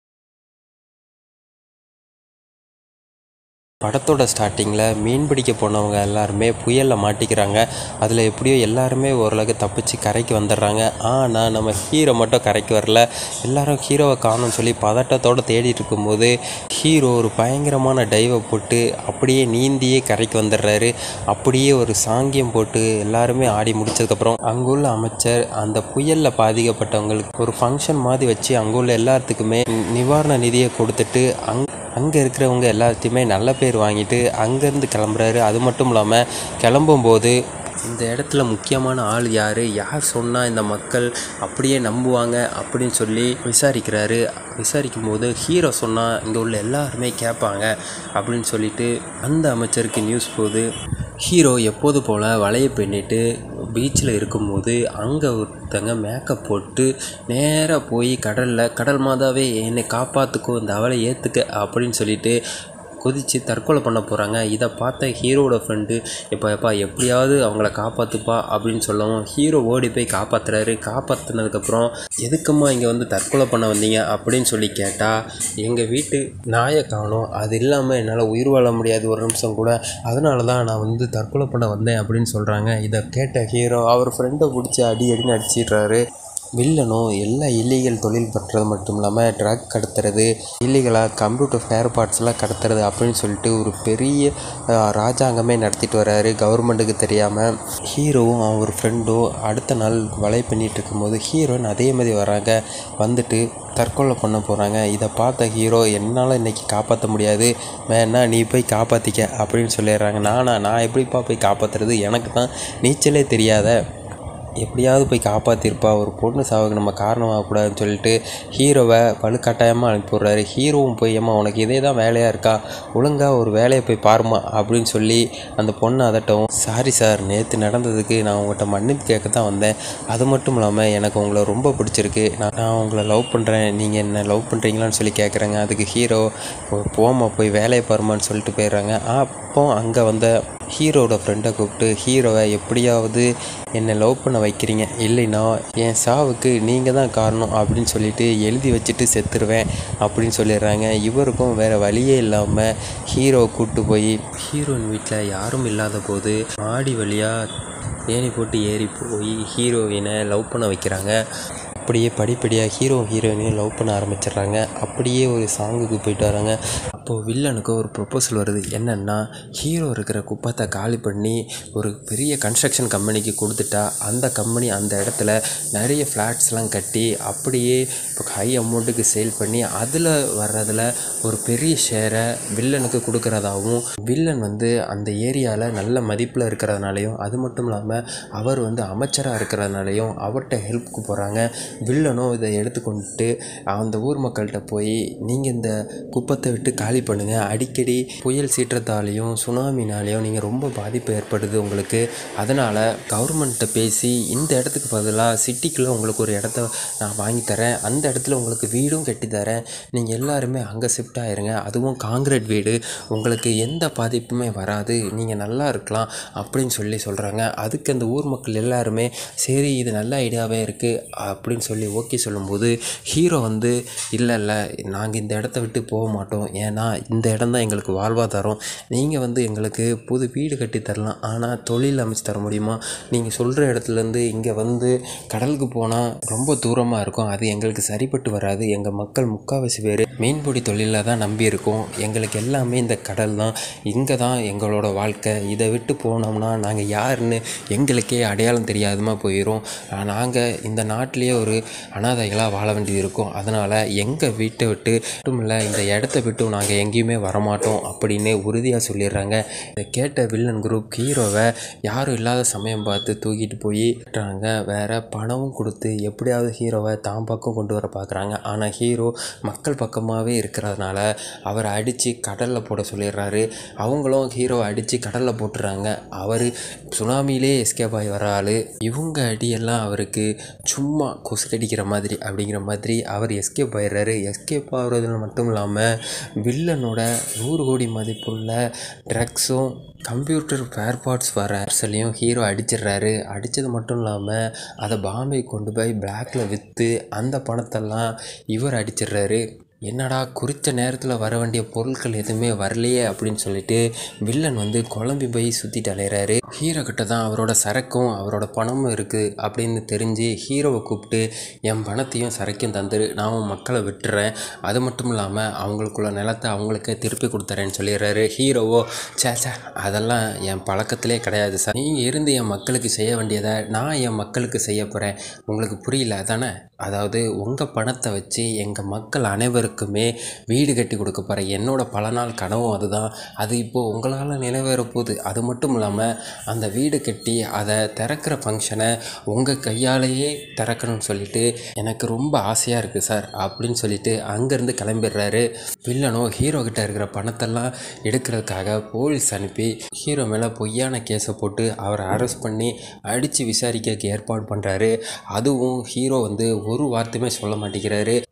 படத்தோட ஸ்டார்டிங்கில் மீன் பிடிக்க போனவங்க எல்லாருமே புயலில் மாட்டிக்கிறாங்க அதில் எப்படியோ எல்லாருமே ஓரளவுக்கு தப்பிச்சு கரைக்கு வந்துடுறாங்க ஆனால் நம்ம ஹீரோ மட்டும் கரைக்கு வரல எல்லாரும் ஹீரோவை காணும்னு சொல்லி பதட்டத்தோடு தேடிட்டு இருக்கும்போது ஹீரோ ஒரு பயங்கரமான டைவை போட்டு அப்படியே நீந்தியே கரைக்கு வந்துடுறாரு அப்படியே ஒரு சாங்கியம் போட்டு எல்லாருமே ஆடி முடிச்சதுக்கப்புறம் அங்குள்ள அமைச்சர் அந்த புயலில் பாதிக்கப்பட்டவங்களுக்கு ஒரு ஃபங்க்ஷன் மாதிரி வச்சு அங்குள்ள எல்லாத்துக்குமே நிவாரண நிதியை கொடுத்துட்டு அங் அங்கே இருக்கிறவங்க எல்லாத்தையுமே நல்ல பேர் வாங்கிட்டு அங்கேருந்து கிளம்புறாரு அது மட்டும் இல்லாமல் கிளம்பும்போது இந்த இடத்துல முக்கியமான ஆள் யார் யார் சொன்னால் இந்த மக்கள் அப்படியே நம்புவாங்க அப்படின்னு சொல்லி விசாரிக்கிறாரு விசாரிக்கும் போது ஹீரோ சொன்னால் இங்கே உள்ள எல்லாருமே கேட்பாங்க அப்படின்னு சொல்லிட்டு அந்த அமைச்சருக்கு நியூஸ் போகுது ஹீரோ எப்போது போல் வலையை பின்னிட்டு பீச்சில் இருக்கும்போது அங்கே ஒருத்தங்க மேக்கப் போட்டு நேராக போய் கடலில் கடல் மாதாவே என்னை காப்பாற்றுக்கோ இந்த அவளை ஏற்றுக்க அப்படின்னு சொல்லிட்டு குதித்து தற்கொலை பண்ண போகிறாங்க இதை பார்த்த ஹீரோவோட ஃப்ரெண்டு இப்போ எப்பா எப்படியாவது அவங்கள காப்பாற்றுப்பா அப்படின்னு சொல்லவும் ஹீரோ ஓடி போய் காப்பாற்றுறாரு காப்பாற்றினதுக்கப்புறம் எதுக்கும்மா இங்கே வந்து தற்கொலை பண்ண வந்தீங்க அப்படின்னு சொல்லி கேட்டால் எங்கள் வீட்டு நாயை காணோம் அது இல்லாமல் என்னால் உயிர் வாழ முடியாது ஒரு நிமிஷம் கூட அதனால தான் நான் வந்து தற்கொலை பண்ண வந்தேன் அப்படின்னு சொல்கிறாங்க இதை கேட்ட ஹீரோ அவர் ஃப்ரெண்டை பிடிச்சி அடி அடின்னு அடிச்சிடுறாரு வில்லனும் எல்லா இல்லீகல் தொழில் பண்ணுறது மட்டும் இல்லாமல் ட்ரக் கடத்துறது இல்லீகலாக கம்ப்யூட்டர் ஸ்பேர் பார்ட்ஸ்லாம் கடத்துறது அப்படின்னு சொல்லிட்டு ஒரு பெரிய அஹ், ராஜாங்கமே நடத்திட்டு வர்றாரு கவர்மெண்ட்டுக்கு தெரியாமல் ஹீரோவும் அவர் ஃப்ரெண்டும் அடுத்த நாள் வலை பண்ணிகிட்டு இருக்கும்போது ஹீரோயின் அதே மாதிரி வராங்க வந்துட்டு தற்கொலை பண்ண போகிறாங்க இதை பார்த்த ஹீரோ என்னால் இன்றைக்கி காப்பாற்ற முடியாது வேணா நீ போய் காப்பாற்றிக்க அப்படின்னு சொல்லிடுறாங்க நானா நான் எப்படிப்பா போய் காப்பாற்றுறது எனக்கு தான் நீச்சலே தெரியாத எப்படியாவது போய் காப்பாற்றிருப்பா ஒரு பொண்ணு சாவுக்கு நம்ம காரணமாகக்கூடாதுன்னு சொல்லிட்டு ஹீரோவை வலுக்கட்டாயமாக அனுப்பி விட்றாரு ஹீரோவும் போய் ஏம்மா உனக்கு இதே தான் வேலையாக இருக்கா ஒழுங்காக ஒரு வேலையை போய் பாருமா அப்படின்னு சொல்லி அந்த பொண்ணு அதட்டவும் சாரி சார் நேற்று நடந்ததுக்கு நான் உங்கள்கிட்ட மன்னிப்பு கேட்க தான் வந்தேன் அது மட்டும் இல்லாமல் எனக்கு உங்களை ரொம்ப பிடிச்சிருக்கு நான் நான் உங்களை லவ் பண்ணுறேன் நீங்கள் என்ன லவ் பண்ணுறீங்களான்னு சொல்லி கேட்குறேங்க அதுக்கு ஹீரோ போமா போய் வேலையை பாருமான்னு சொல்லிட்டு போயிடுறாங்க அப்போ அங்கே வந்த ஹீரோட ஃப்ரெண்டை கூப்பிட்டு ஹீரோவை எப்படியாவது என்னை லவ் பண்ண வைக்கிறீங்க இல்லைன்னா என் சாவுக்கு நீங்கள் தான் காரணம் அப்படின்னு சொல்லிட்டு எழுதி வச்சுட்டு செத்துருவேன் அப்படின்னு சொல்லிடுறாங்க இவருக்கும் வேறு வழியே இல்லாமல் ஹீரோவை கூப்பிட்டு போய் ஹீரோயின் வீட்டில் யாரும் இல்லாத போது மாடி வழியாக ஏணி போட்டு ஏறி போய் ஹீரோயினை லவ் பண்ண வைக்கிறாங்க அப்படியே படிப்படியாக ஹீரோ ஹீரோயினையும் லவ் பண்ண ஆரம்பிச்சிடுறாங்க அப்படியே ஒரு சாங்குக்கு போயிட்டு வராங்க அப்போது வில்லனுக்கு ஒரு ப்ரொப்போசல் வருது என்னென்னா ஹீரோ இருக்கிற குப்பத்தை காலி பண்ணி ஒரு பெரிய கன்ஸ்ட்ரக்ஷன் கம்பெனிக்கு கொடுத்துட்டா அந்த கம்பெனி அந்த இடத்துல நிறைய ஃப்ளாட்ஸ்லாம் கட்டி அப்படியே இப்போ ஹை அமௌண்ட்டுக்கு சேல் பண்ணி அதில் வர்றதில் ஒரு பெரிய ஷேரை வில்லனுக்கு கொடுக்கறதாகவும் வில்லன் வந்து அந்த ஏரியாவில் நல்ல மதிப்பில் இருக்கிறதுனாலையும் அது மட்டும் இல்லாமல் அவர் வந்து அமைச்சராக இருக்கிறதுனாலையும் அவர்கிட்ட ஹெல்ப்க்கு போகிறாங்க வில்லனும் இதை எடுத்துக்கொண்டுட்டு அந்த ஊர் மக்கள்கிட்ட போய் நீங்கள் இந்த குப்பத்தை விட்டு காலி பண்ணுங்கள் அடிக்கடி புயல் சீற்றத்தாலேயும் சுனாமினாலேயும் நீங்கள் ரொம்ப பாதிப்பு ஏற்படுது உங்களுக்கு அதனால் கவர்மெண்ட்டை பேசி இந்த இடத்துக்கு பதிலாக சிட்டிக்குள்ளே உங்களுக்கு ஒரு இடத்த நான் வாங்கி தரேன் அந்த இடத்துல உங்களுக்கு வீடும் கட்டி தரேன் நீங்கள் எல்லாருமே அங்கே ஷிஃப்ட் ஆயிருங்க அதுவும் காங்கிரீட் வீடு உங்களுக்கு எந்த பாதிப்புமே வராது நீங்கள் நல்லா இருக்கலாம் அப்படின்னு சொல்லி சொல்கிறாங்க அதுக்கு அந்த ஊர் மக்கள் எல்லாருமே சரி இது நல்ல ஐடியாவே இருக்குது அப்படின்னு சொல்லி ஓகே சொல்லும்போது ஹீரோ வந்து இல்லை இல்லை நாங்கள் இந்த இடத்த விட்டு போக மாட்டோம் ஏன்னா இந்த இடம் தான் எங்களுக்கு வாழ்வாதாரம் நீங்கள் வந்து எங்களுக்கு புது வீடு கட்டி தரலாம் ஆனால் தொழில் அமைச்சு தர முடியுமா நீங்கள் சொல்கிற இடத்துலேருந்து இங்கே வந்து கடலுக்கு போனால் ரொம்ப தூரமாக இருக்கும் அது எங்களுக்கு சரிப்பட்டு வராது எங்கள் மக்கள் முக்கால்வாசி பேர் மீன்பிடி தொழிலில் தான் நம்பி இருக்கோம் எங்களுக்கு எல்லாமே இந்த கடல் தான் இங்கே தான் எங்களோட வாழ்க்கை இதை விட்டு போனோம்னா நாங்கள் யாருன்னு எங்களுக்கே அடையாளம் தெரியாதமா போயிடும் நாங்கள் இந்த நாட்டிலேயே ஒரு அனாதைகளாக வாழ வேண்டியது இருக்கும் அதனால் எங்கள் வீட்டை விட்டு மட்டும் இல்லை இந்த இடத்த விட்டு நாங்கள் எங்கேயுமே வரமாட்டோம் அப்படின்னு உறுதியாக சொல்லிடுறாங்க இதை கேட்ட வில்லன் குரூப் ஹீரோவை யாரும் இல்லாத சமயம் பார்த்து தூக்கிட்டு போய் விட்டுறாங்க வேற பணமும் கொடுத்து எப்படியாவது ஹீரோவை தான் பக்கம் கொண்டு வர பார்க்குறாங்க ஆனால் ஹீரோ மக்கள் பக்கமாகவே இருக்கிறதுனால அவரை அடித்து கடலில் போட சொல்லிடுறாரு அவங்களும் ஹீரோவை அடித்து கடலில் போட்டுறாங்க அவர் சுனாமியிலே எஸ்கேப் ஆகி வர ஆள் இவங்க அடியெல்லாம் அவருக்கு சும்மா கொசு கடிக்கிற மாதிரி அப்படிங்கிற மாதிரி அவர் எஸ்கேப் ஆயிடுறாரு எஸ்கேப் ஆகுறதுல மட்டும் இல்லாமல் வில்லனோட நூறு கோடி மதிப்புள்ள ட்ரக்ஸும் கம்ப்யூட்டர் ஸ்பேர் பார்ட்ஸ் வர பார்சலையும் ஹீரோ அடிச்சிடுறாரு அடித்தது மட்டும் இல்லாமல் அதை பாம்பே கொண்டு போய் பிளாக்ல விற்று அந்த பணத்தெல்லாம் இவர் அடிச்சிடுறாரு என்னடா குறித்த நேரத்தில் வர வேண்டிய பொருட்கள் எதுவுமே வரலையே அப்படின்னு சொல்லிட்டு வில்லன் வந்து குழம்பி போய் சுற்றிட்டு அலையிறாரு ஹீரோ கிட்ட தான் அவரோட சரக்கும் அவரோட பணமும் இருக்குது அப்படின்னு தெரிஞ்சு ஹீரோவை கூப்பிட்டு என் பணத்தையும் சரக்கையும் தந்துரு நான் உன் மக்களை விட்டுறேன் அது மட்டும் இல்லாமல் அவங்களுக்குள்ள நிலத்தை அவங்களுக்கே திருப்பி கொடுத்துறேன்னு சொல்லிடுறாரு ஹீரோவோ சே சே அதெல்லாம் என் பழக்கத்திலே கிடையாது சார் நீங்கள் இருந்து என் மக்களுக்கு செய்ய வேண்டியதை நான் என் மக்களுக்கு செய்ய போகிறேன் உங்களுக்கு புரியல தானே அதாவது உங்கள் பணத்தை வச்சு எங்கள் மக்கள் அனைவருக்குமே வீடு கட்டி கொடுக்க போகிறேன் என்னோட பல நாள் கனவும் அதுதான் அது இப்போது உங்களால் நிறைவேற போகுது அது மட்டும் இல்லாமல் அந்த வீடு கட்டி அதை திறக்கிற ஃபங்க்ஷனை உங்கள் கையாலேயே திறக்கணும்னு சொல்லிட்டு எனக்கு ரொம்ப ஆசையாக இருக்குது சார் அப்படின்னு சொல்லிட்டு அங்கேருந்து கிளம்பிடுறாரு வில்லனோ ஹீரோ கிட்ட இருக்கிற பணத்தெல்லாம் எடுக்கிறதுக்காக போலீஸ் அனுப்பி ஹீரோ மேலே பொய்யான கேஸை போட்டு அவரை அரெஸ்ட் பண்ணி அடித்து விசாரிக்க ஏற்பாடு பண்ணுறாரு அதுவும் ஹீரோ வந்து ஒரு வார்த்தையுமே சொல்ல மாட்டேங்கிறாரு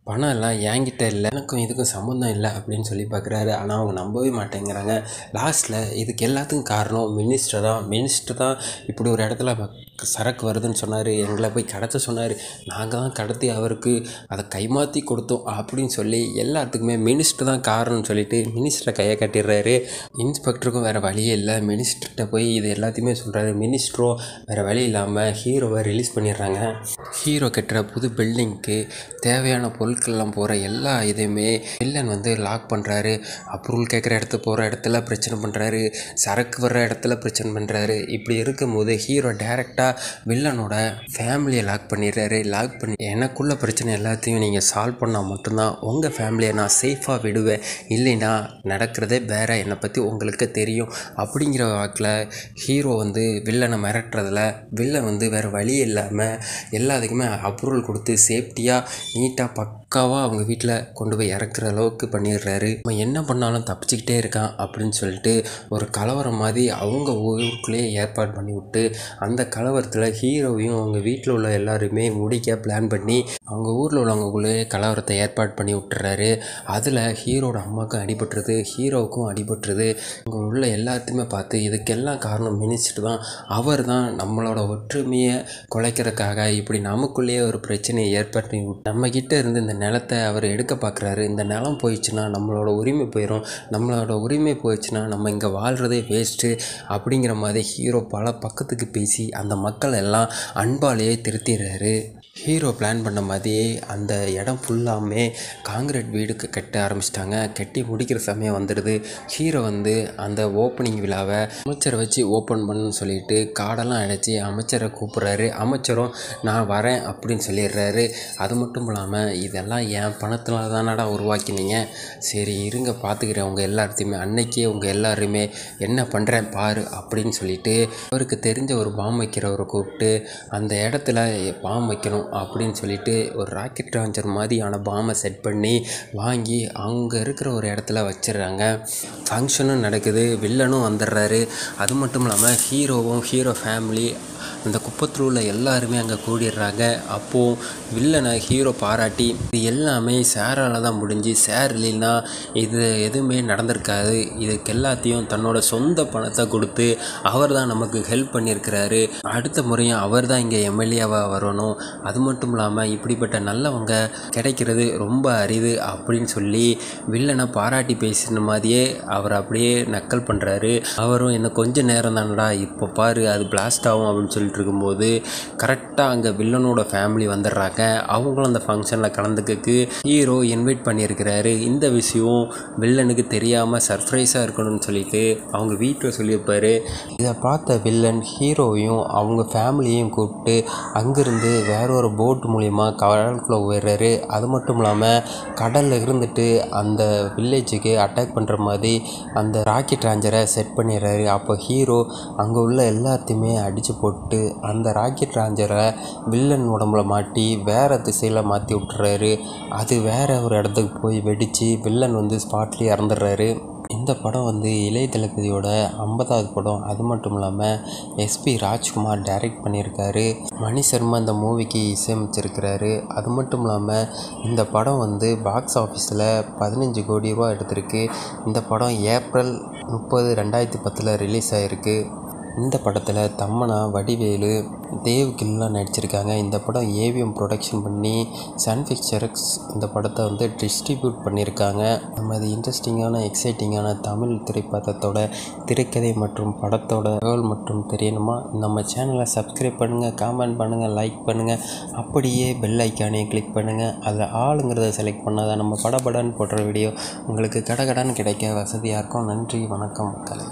பணம் எல்லாம் என்கிட்ட இல்லை எனக்கும் இதுக்கும் சம்மந்தம் இல்லை அப்படின்னு சொல்லி பார்க்குறாரு ஆனால் அவங்க நம்பவே மாட்டேங்கிறாங்க லாஸ்ட்டில் இதுக்கு எல்லாத்துக்கும் காரணம் மினிஸ்டர் தான் மினிஸ்டர் தான் இப்படி ஒரு இடத்துல ம- சரக்கு வருதுன்னு சொன்னார் எங்களை போய் கடத்த சொன்னார் நாங்கள் தான் கடத்தி அவருக்கு அதை கைமாற்றி கொடுத்தோம் அப்படின்னு சொல்லி எல்லாத்துக்குமே மினிஸ்டர் தான் காரணம்னு சொல்லிட்டு மினிஸ்டரை கையை கட்டிடுறாரு இன்ஸ்பெக்டருக்கும் வேறு வழியே இல்லை மினிஸ்டர்கிட்ட போய் இது எல்லாத்தையுமே சொல்கிறாரு மினிஸ்டரும் வேறு வழி இல்லாமல் ஹீரோவை ரிலீஸ் பண்ணிடுறாங்க ஹீரோ கட்டுற புது பில்டிங்க்கு தேவையான பொருட்கள்லாம் போகிற எல்லா இதையுமே வில்லன் வந்து லாக் பண்ணுறாரு அப்ரூவல் கேட்குற இடத்துக்கு போகிற இடத்துல பிரச்சனை பண்ணுறாரு சரக்கு வர்ற இடத்துல பிரச்சனை பண்ணுறாரு இப்படி இருக்கும்போது ஹீரோ டேரெக்டாக வில்லனோட ஃபேமிலியை லாக் பண்ணிடுறாரு லாக் பண்ணி எனக்குள்ள பிரச்சனை எல்லாத்தையும் நீங்கள் சால்வ் பண்ணால் மட்டும்தான் உங்கள் ஃபேமிலியை நான் சேஃபாக விடுவேன் இல்லைன்னா நடக்கிறதே வேற என்னை பற்றி உங்களுக்கு தெரியும் அப்படிங்கிற வாக்கில் ஹீரோ வந்து வில்லனை மிரட்டுறதுல வில்லன் வந்து வேறு வழி இல்லாமல் எல்லாத்துக்குமே அப்ரூவல் கொடுத்து சேஃப்டியாக நீட்டாக பக்காவாக அவங்க வீட்டில் கொண்டு போய் இறக்குற அளவுக்கு பண்ணிடுறாரு அவன் என்ன பண்ணாலும் தப்பிச்சுக்கிட்டே இருக்கான் அப்படின்னு சொல்லிட்டு ஒரு கலவரம் மாதிரி அவங்க ஊருக்குள்ளேயே ஏற்பாடு பண்ணி விட்டு அந்த கலவரத்தில் ஹீரோவையும் அவங்க வீட்டில் உள்ள எல்லாருமே முடிக்க பிளான் பண்ணி அவங்க ஊரில் உள்ளவங்களுக்குள்ளேயே கலவரத்தை ஏற்பாடு பண்ணி விட்டுறாரு அதில் ஹீரோட அம்மாவுக்கும் அடிபட்டுருது ஹீரோவுக்கும் அடிபட்டுருது அங்கே உள்ள எல்லாத்தையுமே பார்த்து இதுக்கெல்லாம் காரணம் மினிஸ்டர் தான் அவர் தான் நம்மளோட ஒற்றுமையை குலைக்கிறதுக்காக இப்படி நமக்குள்ளேயே ஒரு பிரச்சனையை ஏற்படுத்தி விட்டு நம்ம கிட்ட இருந்து இந்த நிலத்தை அவர் எடுக்க பார்க்குறாரு இந்த நிலம் போயிடுச்சுன்னா நம்மளோட உரிமை போயிடும் நம்மளோட உரிமை போயிடுச்சுன்னா நம்ம இங்கே வாழ்கிறதே வேஸ்ட்டு அப்படிங்கிற மாதிரி ஹீரோ பல பக்கத்துக்கு பேசி அந்த மக்கள் எல்லாம் அன்பாலேயே திருத்திடுறாரு ஹீரோ பிளான் பண்ண மாதிரியே அந்த இடம் ஃபுல்லாமே காங்கிரீட் வீடு க- கட்ட ஆரம்பிச்சிட்டாங்க கட்டி முடிக்கிற சமயம் வந்துடுது ஹீரோ வந்து அந்த ஓப்பனிங் விழாவை அமைச்சரை வச்சு ஓப்பன் பண்ணுன்னு சொல்லிட்டு காடெல்லாம் அடைச்சி அமைச்சரை கூப்பிட்றாரு அமைச்சரும் நான் வரேன் அப்படின்னு சொல்லிடுறாரு அது மட்டும் இல்லாமல் இதெல்லாம் என் பணத்தில் தானடா உருவாக்கினீங்க சரி இருங்க பார்த்துக்கிறேன் உங்கள் எல்லாத்தையுமே அன்னைக்கே உங்கள் எல்லாருமே என்ன பண்ணுறேன் பாரு அப்படின்னு சொல்லிட்டு அவருக்கு தெரிஞ்ச ஒரு பாம் வைக்கிறவரை கூப்பிட்டு அந்த இடத்துல பாம் வைக்கணும் அப்படின்னு சொல்லிட்டு ஒரு ராக்கெட் லான்ச்சர் மாதிரியான பாமை செட் பண்ணி வாங்கி அங்கே இருக்கிற ஒரு இடத்துல வச்சிடுறாங்க ஃபங்க்ஷனும் நடக்குது வில்லனும் வந்துடுறாரு அது மட்டும் இல்லாமல் ஹீரோவும் ஹீரோ ஃபேமிலி அந்த குப்பத்தில் உள்ள எல்லாருமே அங்கே கூடிடுறாங்க அப்போது வில்லனை ஹீரோ பாராட்டி இது எல்லாமே சேரால் தான் முடிஞ்சு சேர் இல்லைன்னா இது எதுவுமே நடந்திருக்காது இதுக்கு எல்லாத்தையும் தன்னோட சொந்த பணத்தை கொடுத்து அவர் தான் நமக்கு ஹெல்ப் பண்ணியிருக்கிறாரு அடுத்த முறையும் அவர் தான் இங்கே எம்எல்ஏவாக வரணும் அது மட்டும் இல்லாமல் இப்படிப்பட்ட நல்லவங்க கிடைக்கிறது ரொம்ப அரிது அப்படின்னு சொல்லி வில்லனை பாராட்டி பேசின மாதிரியே அவர் அப்படியே நக்கல் பண்ணுறாரு அவரும் என்ன கொஞ்ச நேரம் தானடா இப்போ பாரு அது பிளாஸ்ட் ஆகும் அப்படின்னு சொல்லிட்டு இருக்கும்போது கரெக்டாக அங்கே வில்லனோட ஃபேமிலி வந்துடுறாங்க அவங்களும் அந்த ஃபங்க்ஷனில் கலந்துக்கக்கு ஹீரோ இன்வைட் பண்ணியிருக்கிறாரு இந்த விஷயம் வில்லனுக்கு தெரியாமல் சர்ப்ரைஸாக இருக்கணும்னு சொல்லிட்டு அவங்க வீட்டில் சொல்லியிருப்பாரு இதை பார்த்த வில்லன் ஹீரோவையும் அவங்க ஃபேமிலியையும் கூப்பிட்டு அங்கேருந்து வேற ஒரு போட் மூலிமா கடலுக்குள்ளே போயிடுறாரு அது மட்டும் இல்லாமல் கடலில் இருந்துட்டு அந்த வில்லேஜுக்கு அட்டாக் பண்ணுற மாதிரி அந்த ராக்கெட் லாஞ்சரை செட் பண்ணிடுறாரு அப்போ ஹீரோ அங்கே உள்ள எல்லாத்தையுமே அடித்து போட்டு அந்த ராக்கெட் லாஞ்சரை வில்லன் உடம்புல மாட்டி வேறு திசையில் மாற்றி விட்டுறாரு அது வேற ஒரு இடத்துக்கு போய் வெடித்து வில்லன் வந்து ஸ்பாட்லேயே இறந்துடுறாரு இந்த படம் வந்து இளைய தளபதியோட ஐம்பதாவது படம் அது மட்டும் இல்லாமல் எஸ்பி ராஜ்குமார் டைரக்ட் பண்ணியிருக்காரு மணி சர்மா இந்த மூவிக்கு இசையமைச்சிருக்கிறாரு அது மட்டும் இல்லாமல் இந்த படம் வந்து பாக்ஸ் ஆஃபீஸில் பதினஞ்சு கோடி ரூபா எடுத்திருக்கு இந்த படம் ஏப்ரல் முப்பது ரெண்டாயிரத்தி பத்தில் ரிலீஸ் ஆகிருக்கு இந்த படத்தில் தம்மனா வடிவேலு தேவ் கில்லாம் நடிச்சிருக்காங்க இந்த படம் ஏவிஎம் ப்ரொடக்ஷன் பண்ணி சன் பிக்சர்ஸ் இந்த படத்தை வந்து டிஸ்ட்ரிபியூட் பண்ணியிருக்காங்க நம்ம இது இன்ட்ரெஸ்டிங்கான எக்ஸைட்டிங்கான தமிழ் திரைப்படத்தோட திரைக்கதை மற்றும் படத்தோட தகவல் மற்றும் தெரியணுமா நம்ம சேனலை சப்ஸ்கிரைப் பண்ணுங்கள் காமெண்ட் பண்ணுங்கள் லைக் பண்ணுங்கள் அப்படியே பெல் ஐக்கானையும் கிளிக் பண்ணுங்கள் அதில் ஆளுங்கிறத செலக்ட் பண்ணால் தான் நம்ம படபடன்னு போடுற வீடியோ உங்களுக்கு கடகடான்னு கிடைக்க வசதியாக இருக்கும் நன்றி வணக்கம் மக்களே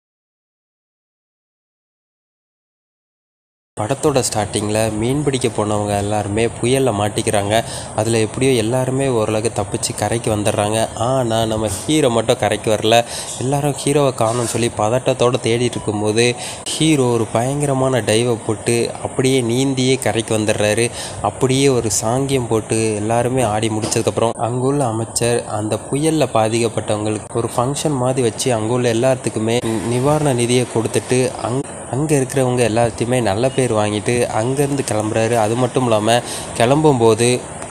படத்தோட ஸ்டார்டிங்கில் மீன் பிடிக்க போனவங்க எல்லாருமே புயலில் மாட்டிக்கிறாங்க அதில் எப்படியோ எல்லாருமே ஓரளவுக்கு தப்பிச்சு கரைக்கு வந்துடுறாங்க ஆனால் நம்ம ஹீரோ மட்டும் கரைக்கு வரல எல்லாரும் ஹீரோவை காணோம்னு சொல்லி பதட்டத்தோடு தேடிட்டு இருக்கும்போது ஹீரோ ஒரு பயங்கரமான டைவை போட்டு அப்படியே நீந்தியே கரைக்கு வந்துடுறாரு அப்படியே ஒரு சாங்கியம் போட்டு எல்லாருமே ஆடி முடிச்சதுக்கப்புறம் அங்குள்ள அமைச்சர் அந்த புயலில் பாதிக்கப்பட்டவங்களுக்கு ஒரு ஃபங்க்ஷன் மாதிரி வச்சு அங்குள்ள எல்லாத்துக்குமே நிவாரண நிதியை கொடுத்துட்டு அங் அங்கே இருக்கிறவங்க எல்லாத்தையுமே நல்ல பேர் வாங்கிட்டு அங்கேருந்து கிளம்புறாரு அது மட்டும் இல்லாமல் கிளம்பும்போது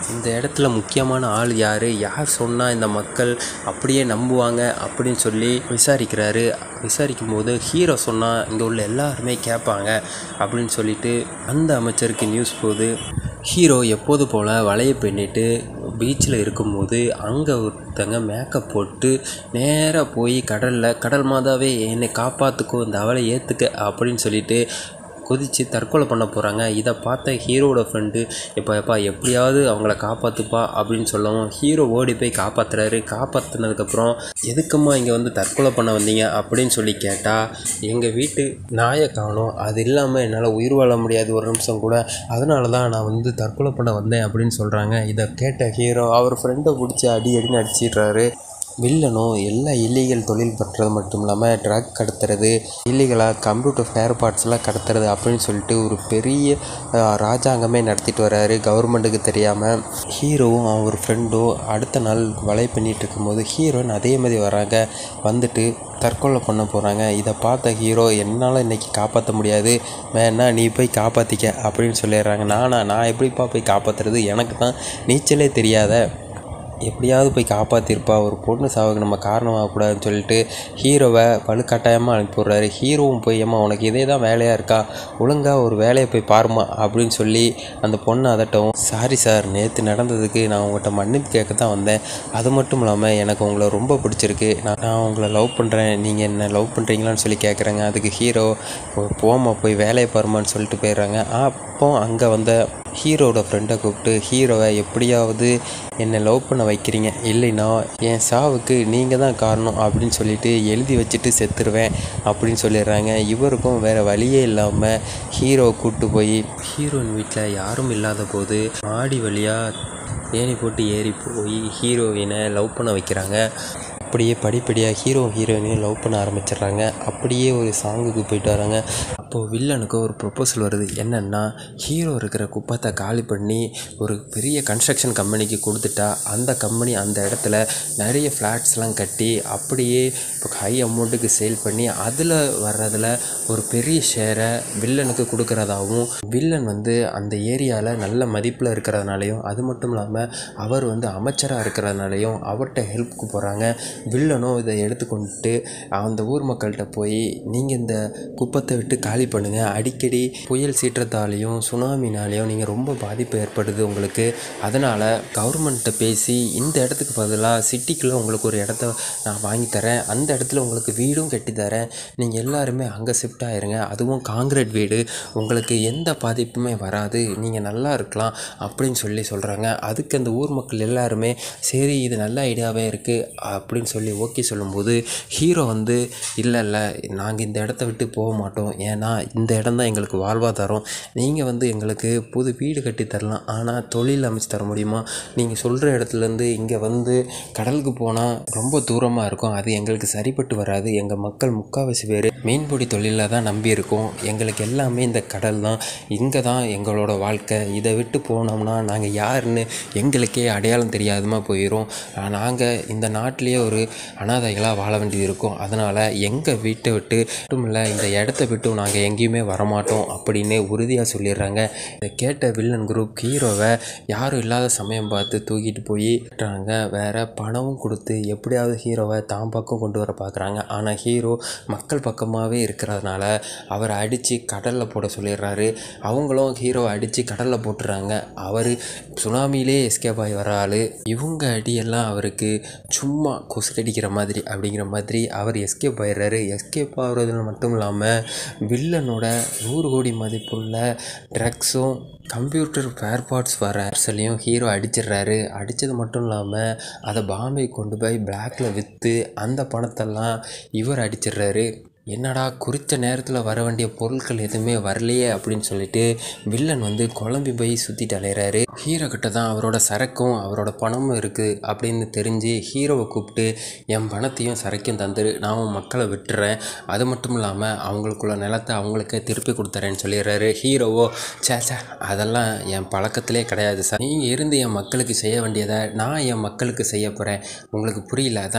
இந்த இடத்துல முக்கியமான ஆள் யார் யார் சொன்னால் இந்த மக்கள் அப்படியே நம்புவாங்க அப்படின்னு சொல்லி விசாரிக்கிறாரு விசாரிக்கும் போது ஹீரோ சொன்னால் இங்கே உள்ள எல்லாருமே கேட்பாங்க அப்படின்னு சொல்லிட்டு அந்த அமைச்சருக்கு நியூஸ் போகுது ஹீரோ எப்போது போல் வலையை பின்னிட்டு பீச்சில் இருக்கும்போது அங்கே ஒருத்தங்க மேக்கப் போட்டு நேராக போய் கடலில் கடல் மாதாவே என்னை காப்பாற்றுக்கோ இந்த அவளை ஏற்றுக்க அப்படின்னு சொல்லிட்டு குதித்து தற்கொலை பண்ண போகிறாங்க இதை பார்த்த ஹீரோவோட ஃப்ரெண்டு இப்போ எப்பா எப்படியாவது அவங்கள காப்பாற்றுப்பா அப்படின்னு சொல்லவும் ஹீரோ ஓடி போய் காப்பாற்றுறாரு காப்பாற்றினதுக்கப்புறம் எதுக்கும்மா இங்கே வந்து தற்கொலை பண்ண வந்தீங்க அப்படின்னு சொல்லி கேட்டால் எங்கள் வீட்டு நாயை காணோம் அது இல்லாமல் என்னால் உயிர் வாழ முடியாது ஒரு நிமிஷம் கூட அதனால தான் நான் வந்து தற்கொலை பண்ண வந்தேன் அப்படின்னு சொல்கிறாங்க இதை கேட்ட ஹீரோ அவர் ஃப்ரெண்டை பிடிச்சி அடி அடின்னு அடிச்சிடுறாரு வில்லனும் எல்லா இல்லீகல் தொழில் பண்ணுறது மட்டும் இல்லாமல் ட்ரக் கடத்துறது இல்லீகலாக கம்ப்யூட்டர் ஸ்பேர் பார்ட்ஸ்லாம் கடத்துறது அப்படின்னு சொல்லிட்டு ஒரு பெரிய அஹ், ராஜாங்கமே நடத்திட்டு வர்றாரு கவர்மெண்ட்டுக்கு தெரியாமல் ஹீரோவும் அவர் ஃப்ரெண்டும் அடுத்த நாள் வலை பண்ணிட்டு இருக்கும்போது ஹீரோயின் அதே மாதிரி வராங்க வந்துட்டு தற்கொலை பண்ண போகிறாங்க இதை பார்த்த ஹீரோ என்னால் இன்னைக்கு காப்பாற்ற முடியாது வேணா நீ போய் காப்பாற்றிக்க அப்படின்னு சொல்லிடுறாங்க நானா நான் எப்படிப்பா போய் காப்பாற்றுறது எனக்கு தான் நீச்சலே தெரியாத எப்படியாவது போய் காப்பாற்றிருப்பா ஒரு பொண்ணு சாவுக்கு நம்ம காரணமாகக்கூடாதுன்னு சொல்லிட்டு ஹீரோவை வலுக்கட்டாயமாக அனுப்பிவிட்றாரு ஹீரோவும் போய் ஏம்மா உனக்கு இதே தான் வேலையாக இருக்கா ஒழுங்காக ஒரு வேலையை போய் பாருமா அப்படின்னு சொல்லி அந்த பொண்ணை அதட்டவும் சாரி சார் நேற்று நடந்ததுக்கு நான் உங்கள்கிட்ட மன்னிப்பு கேட்க தான் வந்தேன் அது மட்டும் இல்லாமல் எனக்கு உங்களை ரொம்ப பிடிச்சிருக்கு நான் நான் உங்களை லவ் பண்ணுறேன் நீங்கள் என்ன லவ் பண்ணுறீங்களான்னு சொல்லி கேட்குறாங்க அதுக்கு ஹீரோ போமா போய் வேலையை பாருமான்னு சொல்லிட்டு போயிடுறாங்க அப்போ அங்கே வந்த ஹீரோட ஃப்ரெண்டை கூப்பிட்டு ஹீரோவை எப்படியாவது என்னை லவ் பண்ண வைக்கிறீங்க இல்லைன்னா என் சாவுக்கு நீங்கள் தான் காரணம் அப்படின்னு சொல்லிட்டு எழுதி வச்சுட்டு செத்துருவேன் அப்படின்னு சொல்லிடுறாங்க இவருக்கும் வேறு வழியே இல்லாமல் ஹீரோவை கூப்பிட்டு போய் ஹீரோயின் வீட்டில் யாரும் இல்லாத போது மாடி வழியாக ஏணி போட்டு ஏறி போய் ஹீரோயினை லவ் பண்ண வைக்கிறாங்க அப்படியே படிப்படியாக ஹீரோ ஹீரோயினையும் லவ் பண்ண ஆரம்பிச்சிடுறாங்க அப்படியே ஒரு சாங்குக்கு போயிட்டு வராங்க அப்போது வில்லனுக்கு ஒரு ப்ரொப்போசல் வருது என்னென்னா ஹீரோ இருக்கிற குப்பத்தை காலி பண்ணி ஒரு பெரிய கன்ஸ்ட்ரக்ஷன் கம்பெனிக்கு கொடுத்துட்டா அந்த கம்பெனி அந்த இடத்துல நிறைய ஃப்ளாட்ஸ்லாம் கட்டி அப்படியே இப்போ ஹை அமௌண்ட்டுக்கு சேல் பண்ணி அதில் வர்றதில் ஒரு பெரிய ஷேரை வில்லனுக்கு கொடுக்கறதாகவும் வில்லன் வந்து அந்த ஏரியாவில் நல்ல மதிப்பில் இருக்கிறதுனாலையும் அது மட்டும் இல்லாமல் அவர் வந்து அமைச்சராக இருக்கிறதுனாலையும் அவர்கிட்ட ஹெல்ப்புக்கு போகிறாங்க வில்லனும் இதை எடுத்துக்கொண்டு அந்த ஊர் மக்கள்கிட்ட போய் நீங்கள் இந்த குப்பத்தை விட்டு காலி பண்ணுங்கள் அடிக்கடி புயல் சீற்றத்தாலையும் சுனாமினாலையும் நீங்கள் ரொம்ப பாதிப்பு ஏற்படுது உங்களுக்கு அதனால் கவர்மெண்ட்டை பேசி இந்த இடத்துக்கு பதிலாக சிட்டிக்குள்ளே உங்களுக்கு ஒரு இடத்த நான் வாங்கி தரேன் அந்த இடத்துல உங்களுக்கு வீடும் கட்டி தரேன் நீங்கள் எல்லாருமே அங்கே ஷிஃப்ட் ஆயிருங்க அதுவும் காங்கிரீட் வீடு உங்களுக்கு எந்த பாதிப்புமே வராது நீங்கள் நல்லா இருக்கலாம் அப்படின்னு சொல்லி சொல்கிறாங்க அதுக்கு அந்த ஊர் மக்கள் எல்லாருமே சரி இது நல்ல ஐடியாவே இருக்குது அப்படின்னு சொல்லி ஓகே சொல்லும்போது ஹீரோ வந்து இல்லை இல்லை நாங்கள் இந்த இடத்த விட்டு போக மாட்டோம் ஏன்னா இந்த இடம் தான் எங்களுக்கு வாழ்வாதாரம் நீங்கள் வந்து எங்களுக்கு புது வீடு கட்டி தரலாம் ஆனால் தொழில் அமைச்சு தர முடியுமா நீங்கள் சொல்கிற இடத்துலேருந்து இங்கே வந்து கடலுக்கு போனால் ரொம்ப தூரமாக இருக்கும் அது எங்களுக்கு சரிப்பட்டு வராது எங்கள் மக்கள் முக்கால்வாசி பேர் மீன்பிடி தொழிலில் தான் நம்பி இருக்கோம் எங்களுக்கு எல்லாமே இந்த கடல் தான் இங்கே தான் எங்களோட வாழ்க்கை இதை விட்டு போனோம்னா நாங்கள் யாருன்னு எங்களுக்கே அடையாளம் தெரியாதமா போயிடும் நாங்கள் இந்த நாட்டிலேயே ஒரு அனாதைகளாக வாழ வேண்டியது இருக்கும் அதனால் எங்கள் வீட்டை விட்டு மட்டும் இல்லை இந்த இடத்த விட்டும் நாங்கள் எங்கேயுமே வரமாட்டோம் அப்படின்னு உறுதியாக சொல்லிடுறாங்க இதை கேட்ட வில்லன் குரூப் ஹீரோவை யாரும் இல்லாத சமயம் பார்த்து தூக்கிட்டு போய் விட்டுறாங்க வேற பணமும் கொடுத்து எப்படியாவது ஹீரோவை தான் பக்கம் கொண்டு வர பார்க்குறாங்க ஆனால் ஹீரோ மக்கள் பக்கமாகவே இருக்கிறதுனால அவரை அடித்து கடலில் போட சொல்லிடுறாரு அவங்களும் ஹீரோவை அடித்து கடலில் போட்டுறாங்க அவர் சுனாமியிலே எஸ்கேப் ஆகி வர ஆள் இவங்க அடியெல்லாம் அவருக்கு சும்மா கொசு கடிக்கிற மாதிரி அப்படிங்கிற மாதிரி அவர் எஸ்கேப் ஆயிடுறாரு எஸ்கேப் ஆகுறதுல மட்டும் இல்லாமல் வில்லனோட நூறு கோடி மதிப்புள்ள ட்ரக்ஸும் கம்ப்யூட்டர் ஸ்பேர் பார்ட்ஸ் வர பார்சலையும் ஹீரோ அடிச்சிடுறாரு அடித்தது மட்டும் இல்லாமல் அதை பாம்பே கொண்டு போய் பிளாக்ல விற்று அந்த பணத்தெல்லாம் இவர் அடிச்சிடுறாரு என்னடா குறித்த நேரத்தில் வர வேண்டிய பொருட்கள் எதுவுமே வரலையே அப்படின்னு சொல்லிட்டு வில்லன் வந்து குழம்பி போய் சுற்றிட்டு அலையிறாரு ஹீரோ கிட்ட தான் அவரோட சரக்கும் அவரோட பணமும் இருக்குது அப்படின்னு தெரிஞ்சு ஹீரோவை கூப்பிட்டு என் பணத்தையும் சரக்கையும் தந்துரு நான் உன் மக்களை விட்டுறேன் அது மட்டும் இல்லாமல் அவங்களுக்குள்ள நிலத்தை அவங்களுக்கே திருப்பி கொடுத்துறேன்னு சொல்லிடுறாரு ஹீரோவோ சே சே அதெல்லாம் என் பழக்கத்திலே கிடையாது சார் நீங்கள் இருந்து என் மக்களுக்கு செய்ய வேண்டியதை நான் என் மக்களுக்கு செய்ய போகிறேன் உங்களுக்கு புரியல அதானே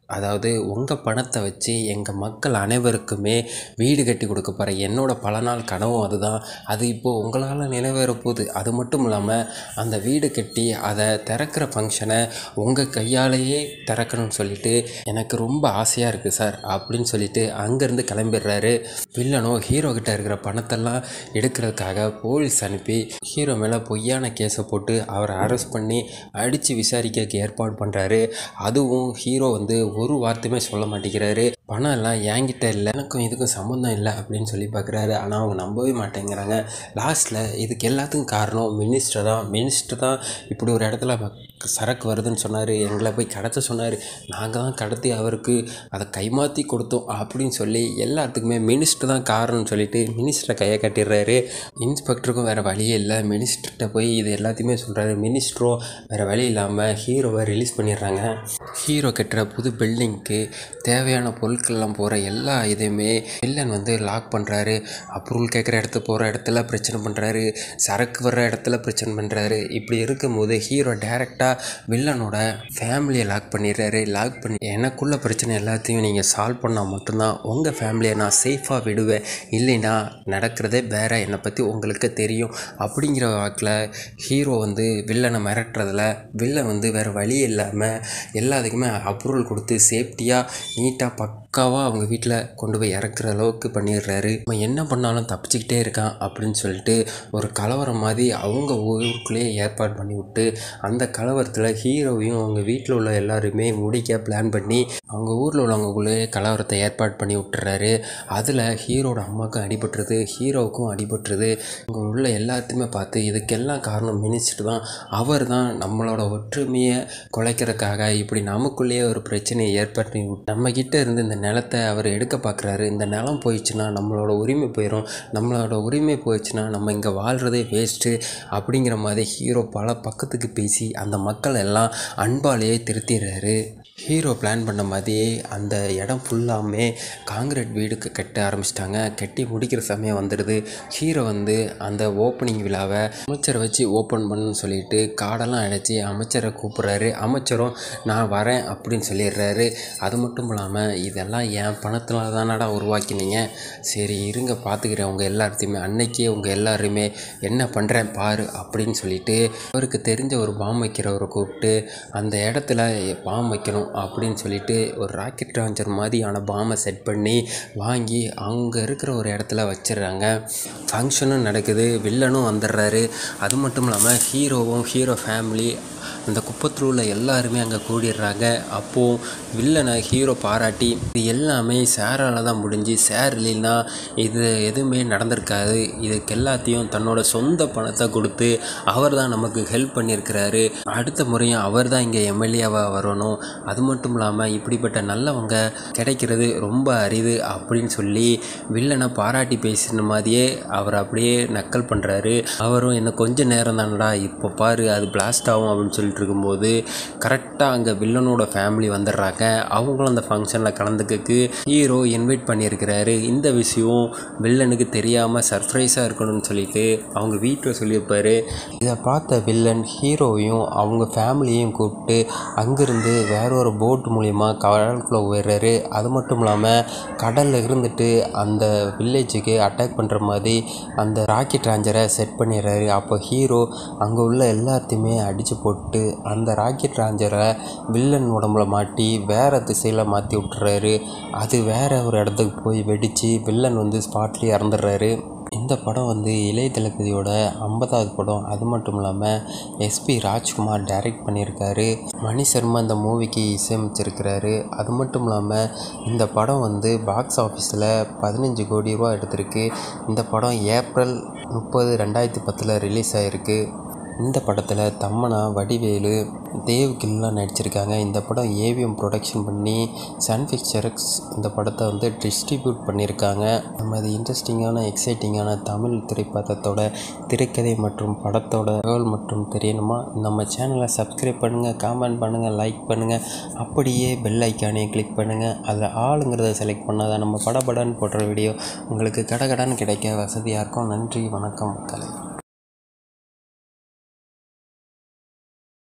அதாவது உங்கள் பணத்தை வச்சு எங்கள் மக்கள் அனைவருக்குமே வீடு கட்டி கொடுக்க போகிற என்னோட பல நாள் கனவும் அதுதான் அது இப்போது உங்களால் நிறைவேற போகுது அது மட்டும் இல்லாமல் அந்த வீடு கட்டி அதை திறக்கிற ஃபங்க்ஷனை உங்கள் கையாலேயே திறக்கணும்னு சொல்லிட்டு எனக்கு ரொம்ப ஆசையாக இருக்குது சார் அப்படின்னு சொல்லிட்டு அங்கேருந்து கிளம்பிடுறாரு வில்லனோ ஹீரோ கிட்ட இருக்கிற பணத்தெல்லாம் எடுக்கிறதுக்காக போலீஸ் அனுப்பி ஹீரோ மேலே பொய்யான கேஸை போட்டு அவரை அரெஸ்ட் பண்ணி அடித்து விசாரிக்க ஏற்பாடு பண்ணுறாரு அதுவும் ஹீரோ வந்து ஒரு வார்த்தையுமே சொல்ல மாட்டேங்கிறாரு பணம் எல்லாம் என்கிட்ட இல்லை எனக்கும் இதுக்கும் சம்மந்தம் இல்லை அப்படின்னு சொல்லி பார்க்குறாரு ஆனால் அவங்க நம்பவே மாட்டேங்கிறாங்க லாஸ்ட்டில் இதுக்கு எல்லாத்துக்கும் காரணம் மினிஸ்டர் தான் மினிஸ்டர் தான் இப்படி ஒரு இடத்துல ம- சரக்கு வருதுன்னு சொன்னார் எங்களை போய் கடத்த சொன்னார் நாங்கள் தான் கடத்தி அவருக்கு அதை கைமாற்றி கொடுத்தோம் அப்படின்னு சொல்லி எல்லாத்துக்குமே மினிஸ்டர் தான் காரணம்னு சொல்லிட்டு மினிஸ்டரை கையை கட்டிடுறாரு இன்ஸ்பெக்டருக்கும் வேறு வழியே இல்லை மினிஸ்டர்கிட்ட போய் இது எல்லாத்தையுமே சொல்கிறாரு மினிஸ்டரும் வேறு வழி இல்லாமல் ஹீரோவை ரிலீஸ் பண்ணிடுறாங்க ஹீரோ கட்டுற புது பில்டிங்க்கு தேவையான பொருட்கள்லாம் போகிற எல்லா இதையுமே வில்லன் வந்து லாக் பண்ணுறாரு அப்ரூவல் கேட்குற இடத்துக்கு போகிற இடத்துல பிரச்சனை பண்ணுறாரு சரக்கு வர்ற இடத்துல பிரச்சனை பண்ணுறாரு இப்படி இருக்கும்போது ஹீரோ டேரெக்டாக வில்லனோட ஃபேமிலியை லாக் பண்ணிடுறாரு லாக் பண்ணி எனக்குள்ள பிரச்சனை எல்லாத்தையும் நீங்கள் சால்வ் பண்ணால் மட்டும்தான் உங்கள் ஃபேமிலியை நான் சேஃபாக விடுவேன் இல்லைன்னா நடக்கிறதே வேற என்னை பற்றி உங்களுக்கு தெரியும் அப்படிங்கிற வாக்கில் ஹீரோ வந்து வில்லனை மிரட்டுறதுல வில்லன் வந்து வேறு வழி இல்லாமல் எல்லாத்துக்குமே அப்ரூவல் கொடுத்து சேஃப்டியாக நீட்டாக பக்காவாக அவங்க வீட்டில் கொண்டு போய் இறக்குற அளவுக்கு பண்ணிடுறாரு அவன் என்ன பண்ணாலும் தப்பிச்சுக்கிட்டே இருக்கான் அப்படின்னு சொல்லிட்டு ஒரு கலவரம் மாதிரி அவங்க ஊருக்குள்ளேயே ஏற்பாடு பண்ணி விட்டு அந்த கலவரத்தில் ஹீரோவையும் அவங்க வீட்டில் உள்ள எல்லாருமே முடிக்க பிளான் பண்ணி அவங்க ஊரில் உள்ளவங்களுக்குள்ளே கலவரத்தை ஏற்பாடு பண்ணி விட்டுறாரு அதில் ஹீரோட அம்மாவுக்கும் அடிபட்டுருது ஹீரோவுக்கும் அடிபட்டுருது அங்கே உள்ள எல்லாத்தையுமே பார்த்து இதுக்கெல்லாம் காரணம் மினிஸ்டர் தான் அவர் தான் நம்மளோட ஒற்றுமையை குலைக்கிறதுக்காக இப்படி நமக்குள்ளேயே ஒரு பிரச்சனையை ஏற்படுத்தி விட்டு நம்ம கிட்ட இருந்து இந்த நிலத்தை அவர் எடுக்க பார்க்குறாரு இந்த நிலம் போயிடுச்சுன்னா நம்மளோட உரிமை போயிடும் நம்மளோட உரிமை போயிடுச்சுன்னா நம்ம இங்கே வாழ்கிறதே வேஸ்ட்டு அப்படிங்கிற மாதிரி ஹீரோ பல பக்கத்துக்கு பேசி அந்த மக்கள் எல்லாம் அன்பாலேயே திருத்திடுறாரு ஹீரோ பிளான் பண்ண மாதிரியே அந்த இடம் ஃபுல்லாமே காங்கிரீட் வீடு க- கட்ட ஆரம்பிச்சிட்டாங்க கட்டி முடிக்கிற சமயம் வந்துடுது ஹீரோ வந்து அந்த ஓப்பனிங் விழாவை அமைச்சரை வச்சு ஓப்பன் பண்ணுன்னு சொல்லிட்டு காடெல்லாம் அடைச்சி அமைச்சரை கூப்பிட்றாரு அமைச்சரும் நான் வரேன் அப்படின்னு சொல்லிடுறாரு அது மட்டும் இல்லாமல் இதெல்லாம் என் பணத்தில் தானடா உருவாக்கினீங்க சரி இருங்க பார்த்துக்கிறேன் உங்கள் எல்லாத்தையுமே அன்னைக்கே உங்கள் எல்லாருமே என்ன பண்ணுறேன் பாரு அப்படின்னு சொல்லிட்டு அவருக்கு தெரிஞ்ச ஒரு பாம் வைக்கிறவரை கூப்பிட்டு அந்த இடத்துல பாம் வைக்கணும் அப்படின்னு சொல்லிட்டு ஒரு ராக்கெட் லான்ச்சர் மாதிரியான பாமை செட் பண்ணி வாங்கி அங்கே இருக்கிற ஒரு இடத்துல வச்சிடுறாங்க ஃபங்க்ஷனும் நடக்குது வில்லனும் வந்துடுறாரு அது மட்டும் இல்லாமல் ஹீரோவும் ஹீரோ ஃபேமிலி அந்த குப்பத்தில் உள்ள எல்லாருமே அங்கே கூடிடுறாங்க அப்போது வில்லனை ஹீரோ பாராட்டி இது எல்லாமே சேரால் தான் முடிஞ்சு சேர் இல்லைன்னா இது எதுவுமே நடந்திருக்காது இதுக்கு எல்லாத்தையும் தன்னோட சொந்த பணத்தை கொடுத்து அவர் தான் நமக்கு ஹெல்ப் பண்ணியிருக்கிறாரு அடுத்த முறையும் அவர் தான் இங்கே எம்எல்ஏவாக வரணும் அது மட்டும் இல்லாமல் இப்படிப்பட்ட நல்லவங்க கிடைக்கிறது ரொம்ப அரிது அப்படின்னு சொல்லி வில்லனை பாராட்டி பேசின மாதிரியே அவர் அப்படியே நக்கல் பண்ணுறாரு அவரும் என்ன கொஞ்ச நேரம் தானடா இப்போ பாரு அது பிளாஸ்ட் ஆகும் அப்படின்னு சொல்லிட்டு இருக்கும்போது கரெக்டாக அங்கே வில்லனோட ஃபேமிலி வந்துடுறாங்க அவங்களும் அந்த ஃபங்க்ஷனில் கலந்துக்கக்கு ஹீரோ இன்வைட் பண்ணியிருக்கிறாரு இந்த விஷயம் வில்லனுக்கு தெரியாமல் சர்ப்ரைஸாக இருக்கணும்னு சொல்லிட்டு அவங்க வீட்டில் சொல்லியிருப்பாரு இதை பார்த்த வில்லன் ஹீரோவையும் அவங்க ஃபேமிலியையும் கூப்பிட்டு அங்கேருந்து வேற ஒரு போட் மூலிமா கடலுக்குள்ளே போயிடுறாரு அது மட்டும் இல்லாமல் கடலில் இருந்துட்டு அந்த வில்லேஜுக்கு அட்டாக் பண்ணுற மாதிரி அந்த ராக்கெட் லாஞ்சரை செட் பண்ணிடுறாரு அப்போ ஹீரோ அங்கே உள்ள எல்லாத்தையுமே அடித்து போட்டு அந்த ராக்கெட் லாஞ்சரை வில்லன் உடம்புல மாட்டி வேறு திசையில் மாற்றி விட்டுறாரு அது வேற ஒரு இடத்துக்கு போய் வெடித்து வில்லன் வந்து ஸ்பாட்லேயே இறந்துடுறாரு இந்த படம் வந்து இளைய தளபதியோட ஐம்பதாவது படம் அது மட்டும் இல்லாமல் எஸ்பி ராஜ்குமார் டைரக்ட் பண்ணியிருக்காரு மணி சர்மா இந்த மூவிக்கு இசையமைச்சிருக்கிறாரு அது மட்டும் இல்லாமல் இந்த படம் வந்து பாக்ஸ் ஆஃபீஸில் பதினஞ்சு கோடி ரூபா எடுத்திருக்கு இந்த படம் ஏப்ரல் முப்பது ரெண்டாயிரத்தி பத்தில் ரிலீஸ் ஆகிருக்கு இந்த படத்தில் தம்மனா வடிவேலு தேவ் கில்லாம் நடிச்சிருக்காங்க இந்த படம் ஏவிஎம் ப்ரொடக்ஷன் பண்ணி சன் பிக்சர்ஸ் இந்த படத்தை வந்து டிஸ்ட்ரிபியூட் பண்ணியிருக்காங்க நம்ம இது இன்ட்ரெஸ்டிங்கான எக்ஸைட்டிங்கான தமிழ் திரைப்படத்தோட திரைக்கதை மற்றும் படத்தோட தகவல் மற்றும் தெரியணுமா நம்ம சேனலை சப்ஸ்கிரைப் பண்ணுங்கள் காமெண்ட் பண்ணுங்கள் லைக் பண்ணுங்கள் அப்படியே பெல் ஐக்கானையும் கிளிக் பண்ணுங்கள் அதில் ஆளுங்கிறத செலக்ட் பண்ணால் தான் நம்ம படபடன்னு போடுற வீடியோ உங்களுக்கு கடகடன்னு கிடைக்க வசதியாக இருக்கும் நன்றி வணக்கம் மக்களே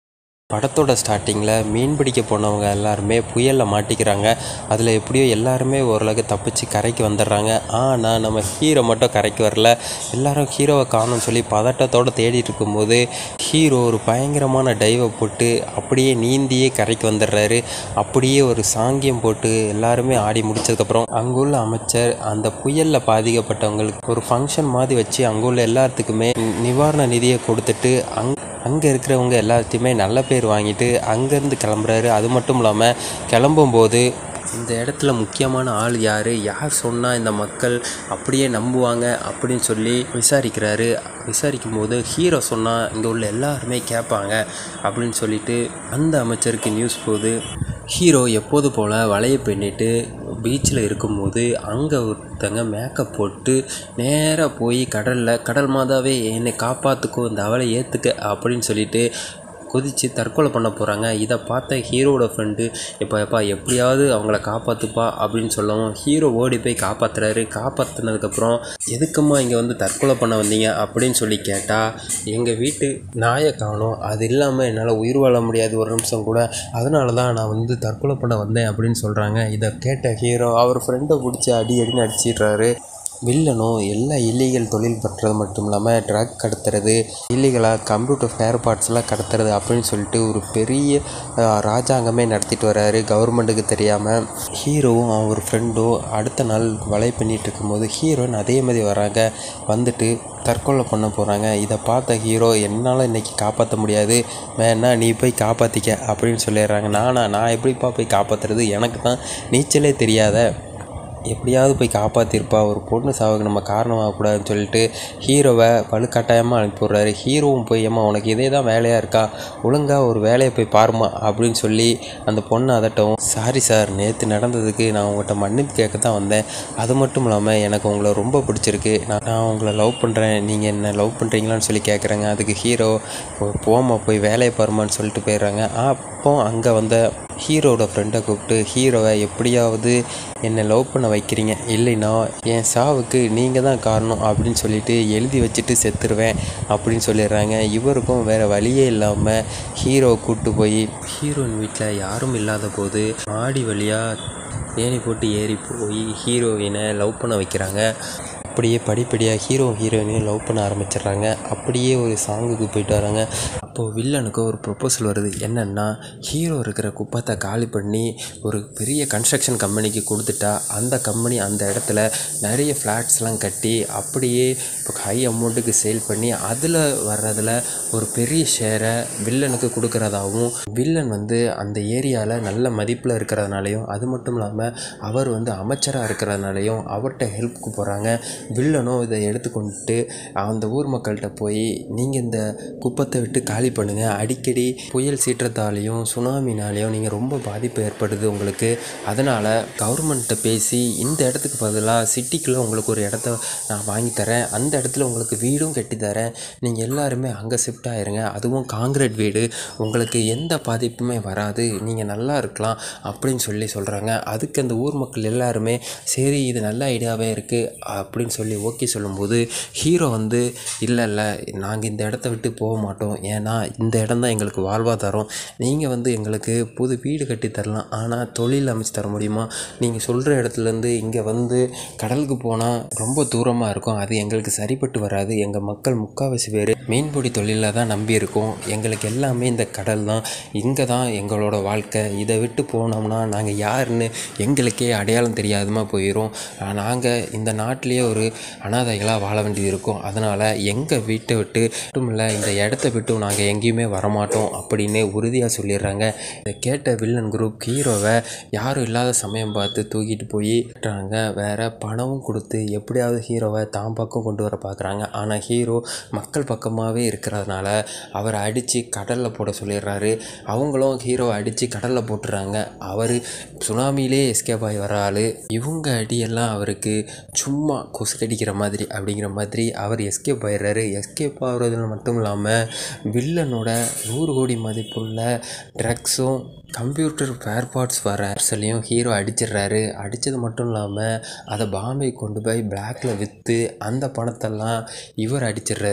படத்தோட ஸ்டார்டிங்கில் மீன் பிடிக்க போனவங்க எல்லாருமே புயலில் மாட்டிக்கிறாங்க அதில் எப்படியோ எல்லாருமே ஓரளவுக்கு தப்பிச்சு கரைக்கு வந்துடுறாங்க ஆனால் நம்ம ஹீரோ மட்டும் கரைக்கு வரல எல்லாரும் ஹீரோவை காணும்னு சொல்லி பதட்டத்தோடு தேடிட்டு இருக்கும்போது ஹீரோ ஒரு பயங்கரமான டைவை போட்டு அப்படியே நீந்தியே கரைக்கு வந்துடுறாரு அப்படியே ஒரு சாங்கியம் போட்டு எல்லாருமே ஆடி முடிச்சதுக்கப்புறம் அங்குள்ள அமைச்சர் அந்த புயலில் பாதிக்கப்பட்டவங்களுக்கு ஒரு ஃபங்க்ஷன் மாதிரி வச்சு அங்குள்ள எல்லாத்துக்குமே நிவாரண நிதியை கொடுத்துட்டு அங் அங்கே இருக்கிறவங்க எல்லாத்தையுமே நல்ல பேர் வாங்கிட்டு அங்கேருந்து கிளம்புறாரு அது மட்டும் இல்லாமல் கிளம்பும்போது இந்த இடத்துல முக்கியமான ஆள் யார் யார் சொன்னால் இந்த மக்கள் அப்படியே நம்புவாங்க அப்படின்னு சொல்லி விசாரிக்கிறாரு விசாரிக்கும் போது ஹீரோ சொன்னால் இங்கே உள்ள எல்லாருமே கேட்பாங்க அப்படின்னு சொல்லிட்டு அந்த அமைச்சருக்கு நியூஸ் போகுது ஹீரோ எப்போது போல் வலையை பின்னிட்டு பீச்சில் இருக்கும்போது அங்கே ஒருத்தங்க மேக்கப் போட்டு நேராக போய் கடலில் கடல் மாதாவே என்னை காப்பாற்றுக்கோ இந்த அவளை ஏற்றுக்க அப்படின்னு சொல்லிட்டு குதித்து தற்கொலை பண்ண போகிறாங்க இதை பார்த்த ஹீரோவோட ஃப்ரெண்டு எப்பா எப்பா எப்படியாவது அவங்கள காப்பாற்றுப்பா அப்படின்னு சொல்லவும் ஹீரோ ஓடி போய் காப்பாற்றுறாரு காப்பாற்றினதுக்கப்புறம் எதுக்கும்மா இங்கே வந்து தற்கொலை பண்ண வந்தீங்க அப்படின்னு சொல்லி கேட்டால் எங்கள் வீட்டு நாயை காணோம் அது இல்லாமல் என்னால் உயிர் வாழ முடியாது ஒரு நிமிஷம் கூட அதனால தான் நான் வந்து தற்கொலை பண்ண வந்தேன் அப்படின்னு சொல்கிறாங்க இதை கேட்ட ஹீரோ அவர் ஃப்ரெண்டை பிடிச்சி அடி அடின்னு அடிச்சிடுறாரு வில்லனும் எல்லா இல்லீகல் தொழில் பண்ணுறது மட்டும் இல்லாமல் ட்ரக் கடத்துறது இல்லீகலாக கம்ப்யூட்டர் ஸ்பேர் பார்ட்ஸ்லாம் கடத்துறது அப்படின்னு சொல்லிட்டு ஒரு பெரிய அஹ், ராஜாங்கமே நடத்திட்டு வர்றாரு கவர்மெண்ட்டுக்கு தெரியாமல் ஹீரோவும் அவர் ஃப்ரெண்டும் அடுத்த நாள் வலை பண்ணிட்டு இருக்கும்போது ஹீரோயின் அதே மாதிரி வராங்க வந்துட்டு தற்கொலை பண்ண போகிறாங்க இதை பார்த்த ஹீரோ என்னால் இன்னைக்கு காப்பாற்ற முடியாது வேணா நீ போய் காப்பாற்றிக்க அப்படின்னு சொல்லிடுறாங்க நானா நான் எப்படிப்பா போய் காப்பாற்றுறது எனக்கு தான் நீச்சலே தெரியாத எப்படியாவது போய் காப்பாற்றிருப்பா ஒரு பொண்ணு சாவுக்கு நம்ம காரணமாகக்கூடாதுன்னு சொல்லிட்டு ஹீரோவை வலுக்கட்டாயமாக அனுப்பி விட்றாரு ஹீரோவும் போய் ஏம்மா உனக்கு இதே தான் வேலையாக இருக்கா ஒழுங்காக ஒரு வேலையை போய் பாருமா அப்படின்னு சொல்லி அந்த பொண்ணை அதட்டவும் சாரி சார் நேற்று நடந்ததுக்கு நான் உங்கள்கிட்ட மன்னிப்பு கேட்க தான் வந்தேன் அது மட்டும் இல்லாமல் எனக்கு உங்களை ரொம்ப பிடிச்சிருக்கு நான் நான் உங்களை லவ் பண்ணுறேன் நீங்கள் என்ன லவ் பண்ணுறீங்களான்னு சொல்லி கேட்குறாங்க அதுக்கு ஹீரோ போமா போய் வேலையை பாருமான்னு சொல்லிட்டு போயிடுறாங்க அப்போ அங்கே வந்த ஹீரோட ஃப்ரெண்டை கூப்பிட்டு ஹீரோவை எப்படியாவது என்னை லவ் பண்ண வைக்கிறீங்க இல்லைன்னா என் சாவுக்கு நீங்கள் தான் காரணம் அப்படின்னு சொல்லிட்டு எழுதி வச்சுட்டு செத்துருவேன் அப்படின்னு சொல்லிடுறாங்க இவருக்கும் வேறு வழியே இல்லாமல் ஹீரோவை கூப்பிட்டு போய் ஹீரோயின் வீட்டில் யாரும் இல்லாத போது மாடி வழியாக ஏணி போட்டு ஏறி போய் ஹீரோயினை லவ் பண்ண வைக்கிறாங்க அப்படியே படிப்படியாக ஹீரோ ஹீரோயினையும் லவ் பண்ண ஆரம்பிச்சிடுறாங்க அப்படியே ஒரு சாங்குக்கு போயிட்டு வராங்க அப்போது வில்லனுக்கு ஒரு ப்ரொப்போசல் வருது என்னென்னா ஹீரோ இருக்கிற குப்பத்தை காலி பண்ணி ஒரு பெரிய கன்ஸ்ட்ரக்ஷன் கம்பெனிக்கு கொடுத்துட்டா அந்த கம்பெனி அந்த இடத்துல நிறைய ஃப்ளாட்ஸ்லாம் கட்டி அப்படியே இப்போ ஹை அமௌண்ட்டுக்கு சேல் பண்ணி அதில் வர்றதில் ஒரு பெரிய ஷேரை வில்லனுக்கு கொடுக்கறதாகவும் வில்லன் வந்து அந்த ஏரியாவில் நல்ல மதிப்பில் இருக்கிறதுனாலையும் அது மட்டும் இல்லாமல் அவர் வந்து அமைச்சராக இருக்கிறதுனாலையும் அவர்கிட்ட ஹெல்ப்க்கு போகிறாங்க வில்லனும் இதை எடுத்துக்கொண்டு அந்த ஊர் மக்கள்கிட்ட போய் நீங்கள் இந்த குப்பத்தை விட்டு காலி பண்ணுங்கள் அடிக்கடி புயல் சீற்றத்தாலையும் சுனாமினாலையும் நீங்கள் ரொம்ப பாதிப்பு ஏற்படுது உங்களுக்கு அதனால் கவர்மெண்ட்டை பேசி இந்த இடத்துக்கு பதிலாக சிட்டிக்குள்ளே உங்களுக்கு ஒரு இடத்த நான் வாங்கி தரேன் அந்த இடத்துல உங்களுக்கு வீடும் கட்டி தரேன் நீங்கள் எல்லாருமே அங்கே ஷிஃப்ட் ஆயிருங்க அதுவும் காங்கிரீட் வீடு உங்களுக்கு எந்த பாதிப்புமே வராது நீங்கள் நல்லா இருக்கலாம் அப்படின்னு சொல்லி சொல்கிறாங்க அதுக்கு அந்த ஊர் மக்கள் எல்லாருமே சரி இது நல்ல ஐடியாவே இருக்குது அப்படின்னு சொல்லி ஓகே சொல்லும்போது ஹீரோ வந்து இல்லை இல்லை நாங்கள் இந்த இடத்த விட்டு போக மாட்டோம் ஏன்னா இந்த இடம் தான் எங்களுக்கு வாழ்வாதாரம் நீங்கள் வந்து எங்களுக்கு புது வீடு கட்டி தரலாம் ஆனால் தொழில் அமைச்சு தர முடியுமா நீங்கள் சொல்கிற இடத்துலேருந்து இங்கே வந்து கடலுக்கு போனால் ரொம்ப தூரமாக இருக்கும் அது எங்களுக்கு சரிப்பட்டு வராது எங்கள் மக்கள் முக்கால்வாசி பேர் மீன்பிடி தொழிலில் தான் நம்பி இருக்கோம் எங்களுக்கு எல்லாமே இந்த கடல் தான் இங்கே தான் எங்களோட வாழ்க்கை இதை விட்டு போனோம்னா நாங்கள் யாருன்னு எங்களுக்கே அடையாளம் தெரியாதமா போயிடும் நாங்கள் இந்த நாட்டிலேயே ஒரு அனாதைகளாக வாழ வேண்டியது இருக்கும் அதனால் எங்கள் வீட்டை விட்டு மட்டும் இல்லை இந்த இடத்த விட்டு நாங்கள் எங்கேயுமே வரமாட்டோம் அப்படின்னு உறுதியாக சொல்லிடுறாங்க இதை கேட்ட வில்லன் குரூப் ஹீரோவை யாரும் இல்லாத சமயம் பார்த்து தூக்கிட்டு போய் விட்டுறாங்க வேற பணமும் கொடுத்து எப்படியாவது ஹீரோவை தான் பக்கம் கொண்டு வர பார்க்குறாங்க ஆனால் ஹீரோ மக்கள் பக்கமாகவே இருக்கிறதுனால அவரை அடித்து கடலில் போட சொல்லிடுறாரு அவங்களும் ஹீரோவை அடித்து கடலில் போட்டுறாங்க அவர் சுனாமியிலே எஸ்கேப் ஆகி வர ஆள் இவங்க அடியெல்லாம் அவருக்கு சும்மா கொசு கடிக்கிற மாதிரி அப்படிங்கிற மாதிரி அவர் எஸ்கேப் ஆயிடுறாரு எஸ்கேப் ஆகுறதுல மட்டும் இல்லாமல் வில்லனோட நூறு கோடி மதிப்புள்ள ட்ரக்ஸும் கம்ப்யூட்டர் ஸ்பேர் பார்ட்ஸ் வர பார்சலையும் ஹீரோ அடிச்சிடுறாரு அடித்தது மட்டும் இல்லாமல் அதை பாம்பே கொண்டு போய் பிளாக்ல விற்று அந்த பணத்தெல்லாம் இவர் அடிச்சிடுறாரு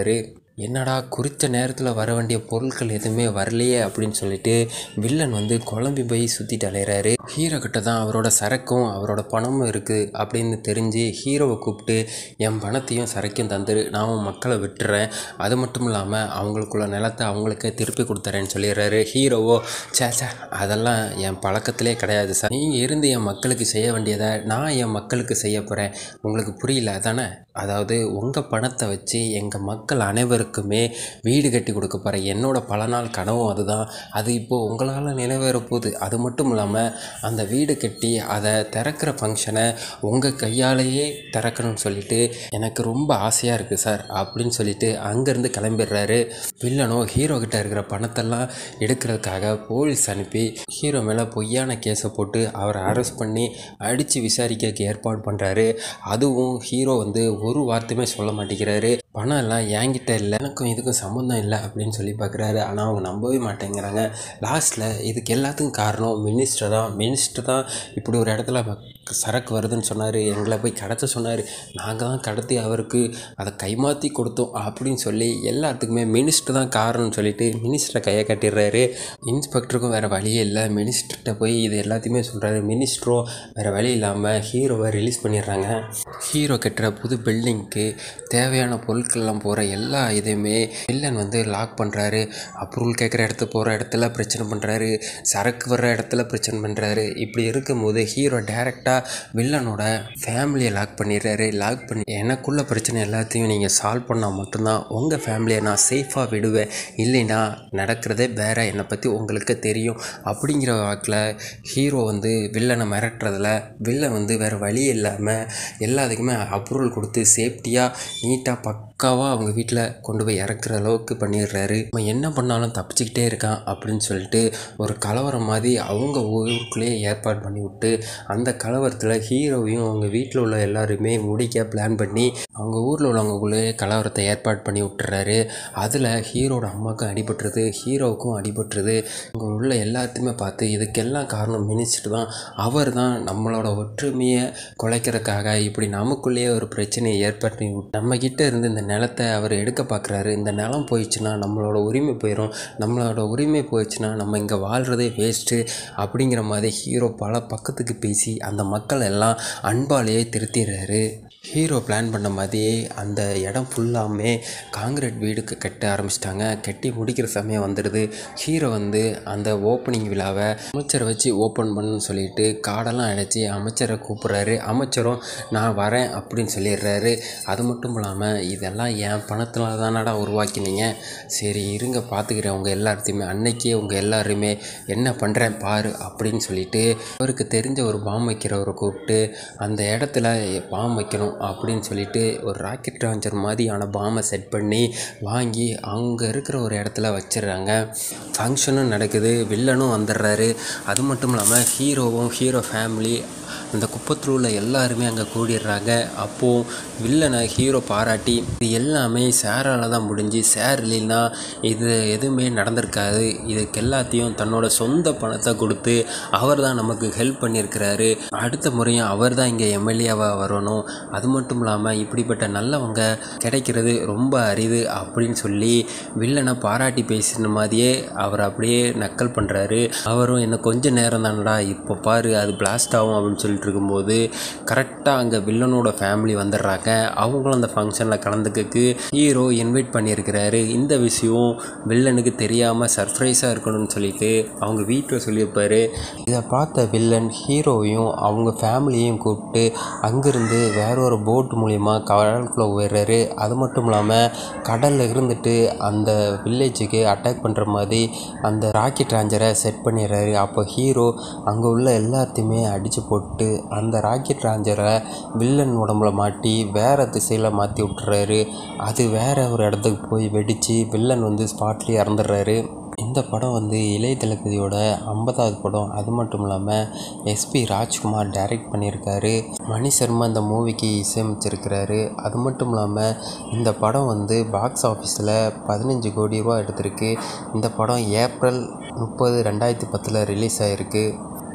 என்னடா குறித்த நேரத்தில் வர வேண்டிய பொருட்கள் எதுவுமே வரலையே அப்படின்னு சொல்லிட்டு வில்லன் வந்து குழம்பி போய் சுற்றிட்டு அலையிறாரு ஹீரோ கிட்ட தான் அவரோட சரக்கும் அவரோட பணமும் இருக்குது அப்படின்னு தெரிஞ்சு ஹீரோவை கூப்பிட்டு என் பணத்தையும் சரக்கையும் தந்துரு நான் உன் மக்களை விட்டுறேன் அது மட்டும் இல்லாமல் அவங்களுக்குள்ள நிலத்தை அவங்களுக்கே திருப்பி கொடுத்துறேன்னு சொல்லிடுறாரு ஹீரோவோ சே சே அதெல்லாம் என் பழக்கத்திலே கிடையாது சார் நீங்கள் இருந்து என் மக்களுக்கு செய்ய வேண்டியதை நான் என் மக்களுக்கு செய்ய போகிறேன் உங்களுக்கு புரியல அதானே அதாவது உங்கள் பணத்தை வச்சு எங்கள் மக்கள் அனைவருக்குமே வீடு கட்டி கொடுக்க போகிறேன் என்னோட பல நாள் கனவும் அதுதான் அது இப்போது உங்களால் நிறைவேற போகுது அது மட்டும் இல்லாமல் அந்த வீடு கட்டி அதை திறக்கிற ஃபங்க்ஷனை உங்கள் கையாலேயே திறக்கணும்னு சொல்லிட்டு எனக்கு ரொம்ப ஆசையாக இருக்குது சார் அப்படின்னு சொல்லிட்டு அங்கேருந்து கிளம்பிடுறாரு வில்லனோ ஹீரோ கிட்ட இருக்கிற பணத்தெல்லாம் எடுக்கிறதுக்காக போலீஸ் அனுப்பி ஹீரோ மேலே பொய்யான கேஸை போட்டு அவரை அரெஸ்ட் பண்ணி அடித்து விசாரிக்க ஏற்பாடு பண்ணுறாரு அதுவும் ஹீரோ வந்து ஒரு வார்த்தையுமே சொல்ல மாட்டேங்கிறாரு பணம் எல்லாம் என்கிட்ட இல்லை எனக்கும் இதுக்கும் சம்மந்தம் இல்லை அப்படின்னு சொல்லி பார்க்குறாரு ஆனால் அவங்க நம்பவே மாட்டேங்கிறாங்க லாஸ்ட்டில் இதுக்கு எல்லாத்துக்கும் காரணம் மினிஸ்டர் தான் மினிஸ்டர் தான் இப்படி ஒரு இடத்துல சரக்கு வருதுன்னு சொன்னார் எங்களை போய் கடத்த சொன்னார் நாங்கள் தான் கடத்தி அவருக்கு அதை கைமாற்றி கொடுத்தோம் அப்படின்னு சொல்லி எல்லாத்துக்குமே மினிஸ்டர் தான் காரணம்னு சொல்லிட்டு மினிஸ்டரை கையை கட்டிடுறாரு இன்ஸ்பெக்டருக்கும் வேறு வழியே இல்லை மினிஸ்டர்கிட்ட போய் இது எல்லாத்தையுமே சொல்கிறாரு மினிஸ்டரும் வேறு வழி இல்லாமல் ஹீரோவை ரிலீஸ் பண்ணிடுறாங்க ஹீரோ கட்டுற புது பில்டிங்க்கு தேவையான பொருட்கள்லாம் போகிற எல்லா இதையுமே வில்லன் வந்து லாக் பண்ணுறாரு அப்ரூவல் கேட்குற இடத்து போகிற இடத்துல பிரச்சனை பண்ணுறாரு சரக்கு வர்ற இடத்துல பிரச்சனை பண்ணுறாரு இப்படி இருக்கும்போது ஹீரோ டேரெக்டாக வில்லனோட ஃபேமிலியை லாக் பண்ணிடுறாரு லாக் பண்ணி எனக்குள்ள பிரச்சனை எல்லாத்தையும் நீங்கள் சால்வ் பண்ணால் மட்டும்தான் உங்கள் ஃபேமிலியை நான் சேஃபாக விடுவேன் இல்லைன்னா நடக்கிறதே வேற என்னை பற்றி உங்களுக்கு தெரியும் அப்படிங்கிற வாக்கில் ஹீரோ வந்து வில்லனை மிரட்டுறதுல வில்லன் வந்து வேறு வழி இல்லாமல் எல்லாத்துக்குமே அப்ரூவல் கொடுத்து சேஃப்டியாக நீட்டாக பக்காவாக அவங்க வீட்டில் கொண்டு போய் இறக்குற அளவுக்கு பண்ணிடுறாரு அவன் என்ன பண்ணாலும் தப்பிச்சுக்கிட்டே இருக்கான் அப்படின்னு சொல்லிட்டு ஒரு கலவரம் மாதிரி அவங்க ஊருக்குள்ளேயே ஏற்பாடு பண்ணி விட்டு அந்த கலவரத்தில் ஹீரோவையும் அவங்க வீட்டில் உள்ள எல்லாருமே முடிக்க பிளான் பண்ணி அவங்க ஊரில் உள்ளவங்களுக்குள்ளேயே கலவரத்தை ஏற்பாடு பண்ணி விட்டுறாரு அதில் ஹீரோட அம்மாவுக்கும் அடிபட்டுருது ஹீரோவுக்கும் அடிபட்டுருது அங்கே உள்ள எல்லாத்தையுமே பார்த்து இதுக்கெல்லாம் காரணம் மினிஸ்டர் தான் அவர் தான் நம்மளோட ஒற்றுமையை குலைக்கிறதுக்காக இப்படி நமக்குள்ளேயே ஒரு பிரச்சனையை ஏற்படுத்தி விட்டு நம்ம கிட்ட இருந்து இந்த நிலத்தை அவர் எடுக்க பார்க்குறாரு இந்த நிலம் போயிடுச்சுன்னா நம்மளோட உரிமை போயிடும் நம்மளோட உரிமை போயிடுச்சுன்னா நம்ம இங்கே வாழ்கிறதே வேஸ்ட்டு அப்படிங்கிற மாதிரி ஹீரோ பல பக்கத்துக்கு பேசி அந்த மக்கள் எல்லாம் அன்பாலேயே திருத்திடுறாரு ஹீரோ பிளான் பண்ண மாதிரியே அந்த இடம் ஃபுல்லாமே காங்கிரீட் வீடுக்கு கட்ட ஆரம்பிச்சிட்டாங்க கட்டி முடிக்கிற சமயம் வந்துடுது ஹீரோ வந்து அந்த ஓப்பனிங் விழாவை அமைச்சரை வச்சு ஓப்பன் பண்ணுன்னு சொல்லிட்டு காடெல்லாம் அடைச்சி அமைச்சரை கூப்பிட்றாரு அமைச்சரும் நான் வரேன் அப்படின்னு சொல்லிடுறாரு அது மட்டும் இல்லாமல் இதெல்லாம் என் பணத்தில் தானடா உருவாக்கினீங்க சரி இருங்க பார்த்துக்கிறேன் உங்கள் எல்லாத்தையுமே அன்னைக்கே உங்கள் எல்லாருமே என்ன பண்ணுறேன் பாரு அப்படின்னு சொல்லிட்டு அவருக்கு தெரிஞ்ச ஒரு பாம் வைக்கிறவரை கூப்பிட்டு அந்த இடத்துல பாம் வைக்கணும் அப்படின்னு சொல்லிட்டு ஒரு ராக்கெட் லான்ச்சர் மாதிரியான பாமை செட் பண்ணி வாங்கி அங்கே இருக்கிற ஒரு இடத்துல வச்சிடுறாங்க ஃபங்க்ஷனும் நடக்குது வில்லனும் வந்துடுறாரு அது மட்டும் இல்லாமல் ஹீரோவும் ஹீரோ ஃபேமிலி அந்த குப்பத்தில் உள்ள எல்லாருமே அங்கே கூடிடுறாங்க அப்போது வில்லனை ஹீரோ பாராட்டி இது எல்லாமே சேரால் தான் முடிஞ்சு சேர் இல்லைன்னா இது எதுவுமே நடந்திருக்காது இதுக்கு எல்லாத்தையும் தன்னோட சொந்த பணத்தை கொடுத்து அவர் தான் நமக்கு ஹெல்ப் பண்ணியிருக்கிறாரு அடுத்த முறையும் அவர் தான் இங்கே எம்எல்ஏவாக வரணும் அது மட்டும் இல்லாமல் இப்படிப்பட்ட நல்லவங்க கிடைக்கிறது ரொம்ப அரிது அப்படின்னு சொல்லி வில்லனை பாராட்டி பேசின மாதிரியே அவர் அப்படியே நக்கல் பண்ணுறாரு அவரும் என்ன கொஞ்ச நேரம் தானடா இப்போ பாரு அது பிளாஸ்ட் ஆகும் அப்படின்னு சொல்லிட்டு இருக்கும்போது கரெக்டாக அங்கே வில்லனோட ஃபேமிலி வந்துடுறாங்க அவங்களும் அந்த ஃபங்க்ஷனில் கலந்துக்கக்கு ஹீரோ இன்வைட் பண்ணியிருக்கிறாரு இந்த விஷயம் வில்லனுக்கு தெரியாமல் சர்ப்ரைஸாக இருக்கணும்னு சொல்லிட்டு அவங்க வீட்டில் சொல்லியிருப்பாரு இதை பார்த்த வில்லன் ஹீரோவையும் அவங்க ஃபேமிலியையும் கூப்பிட்டு அங்கேருந்து வேற ஒரு போட் மூலிமா கடலுக்குள்ளே போயிடுறாரு அது மட்டும் இல்லாமல் கடலில் இருந்துட்டு அந்த வில்லேஜுக்கு அட்டாக் பண்ணுற மாதிரி அந்த ராக்கெட் லாஞ்சரை செட் பண்ணிடுறாரு அப்போ ஹீரோ அங்கே உள்ள எல்லாத்தையுமே அடித்து போட்டு அந்த ராக்கெட் லாஞ்சரை வில்லன் உடம்புல மாட்டி வேறு திசையில் மாற்றி விட்டுறாரு அது வேற ஒரு இடத்துக்கு போய் வெடித்து வில்லன் வந்து ஸ்பாட்லேயே இறந்துடுறாரு இந்த படம் வந்து இளைய தளபதியோட ஐம்பதாவது படம் அது மட்டும் இல்லாமல் எஸ்பி ராஜ்குமார் டைரக்ட் பண்ணியிருக்காரு மணி சர்மா இந்த மூவிக்கு இசையமைச்சிருக்கிறாரு அது மட்டும் இல்லாமல் இந்த படம் வந்து பாக்ஸ் ஆஃபீஸில் பதினஞ்சு கோடி ரூபா எடுத்திருக்கு இந்த படம் ஏப்ரல் முப்பது ரெண்டாயிரத்தி பத்தில் ரிலீஸ் ஆகிருக்கு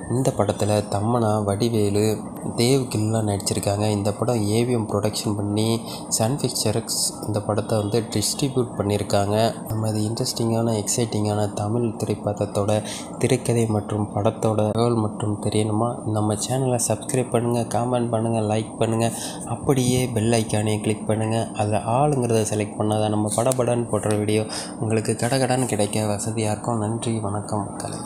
இந்த படத்தில் தம்மனா வடிவேலு தேவ்கில்லாம் நடிச்சிருக்காங்க இந்த படம் ஏவிஎம் ப்ரொடக்ஷன் பண்ணி சன் பிக்சர்ஸ் இந்த படத்தை வந்து டிஸ்ட்ரிபியூட் பண்ணியிருக்காங்க நம்ம இது இன்ட்ரெஸ்டிங்கான எக்ஸைட்டிங்கான தமிழ் திரைப்படத்தோட திரைக்கதை மற்றும் படத்தோட தகவல் மற்றும் தெரியணுமா நம்ம சேனலை சப்ஸ்கிரைப் பண்ணுங்கள் காமெண்ட் பண்ணுங்கள் லைக் பண்ணுங்கள் அப்படியே பெல் ஐக்கானையும் கிளிக் பண்ணுங்கள் அதில் ஆளுங்கிறத செலக்ட் பண்ணால் தான் நம்ம படபடன்னு போடுற வீடியோ உங்களுக்கு கடகடான்னு கிடைக்க வசதியாக இருக்கும் நன்றி வணக்கம் மக்களே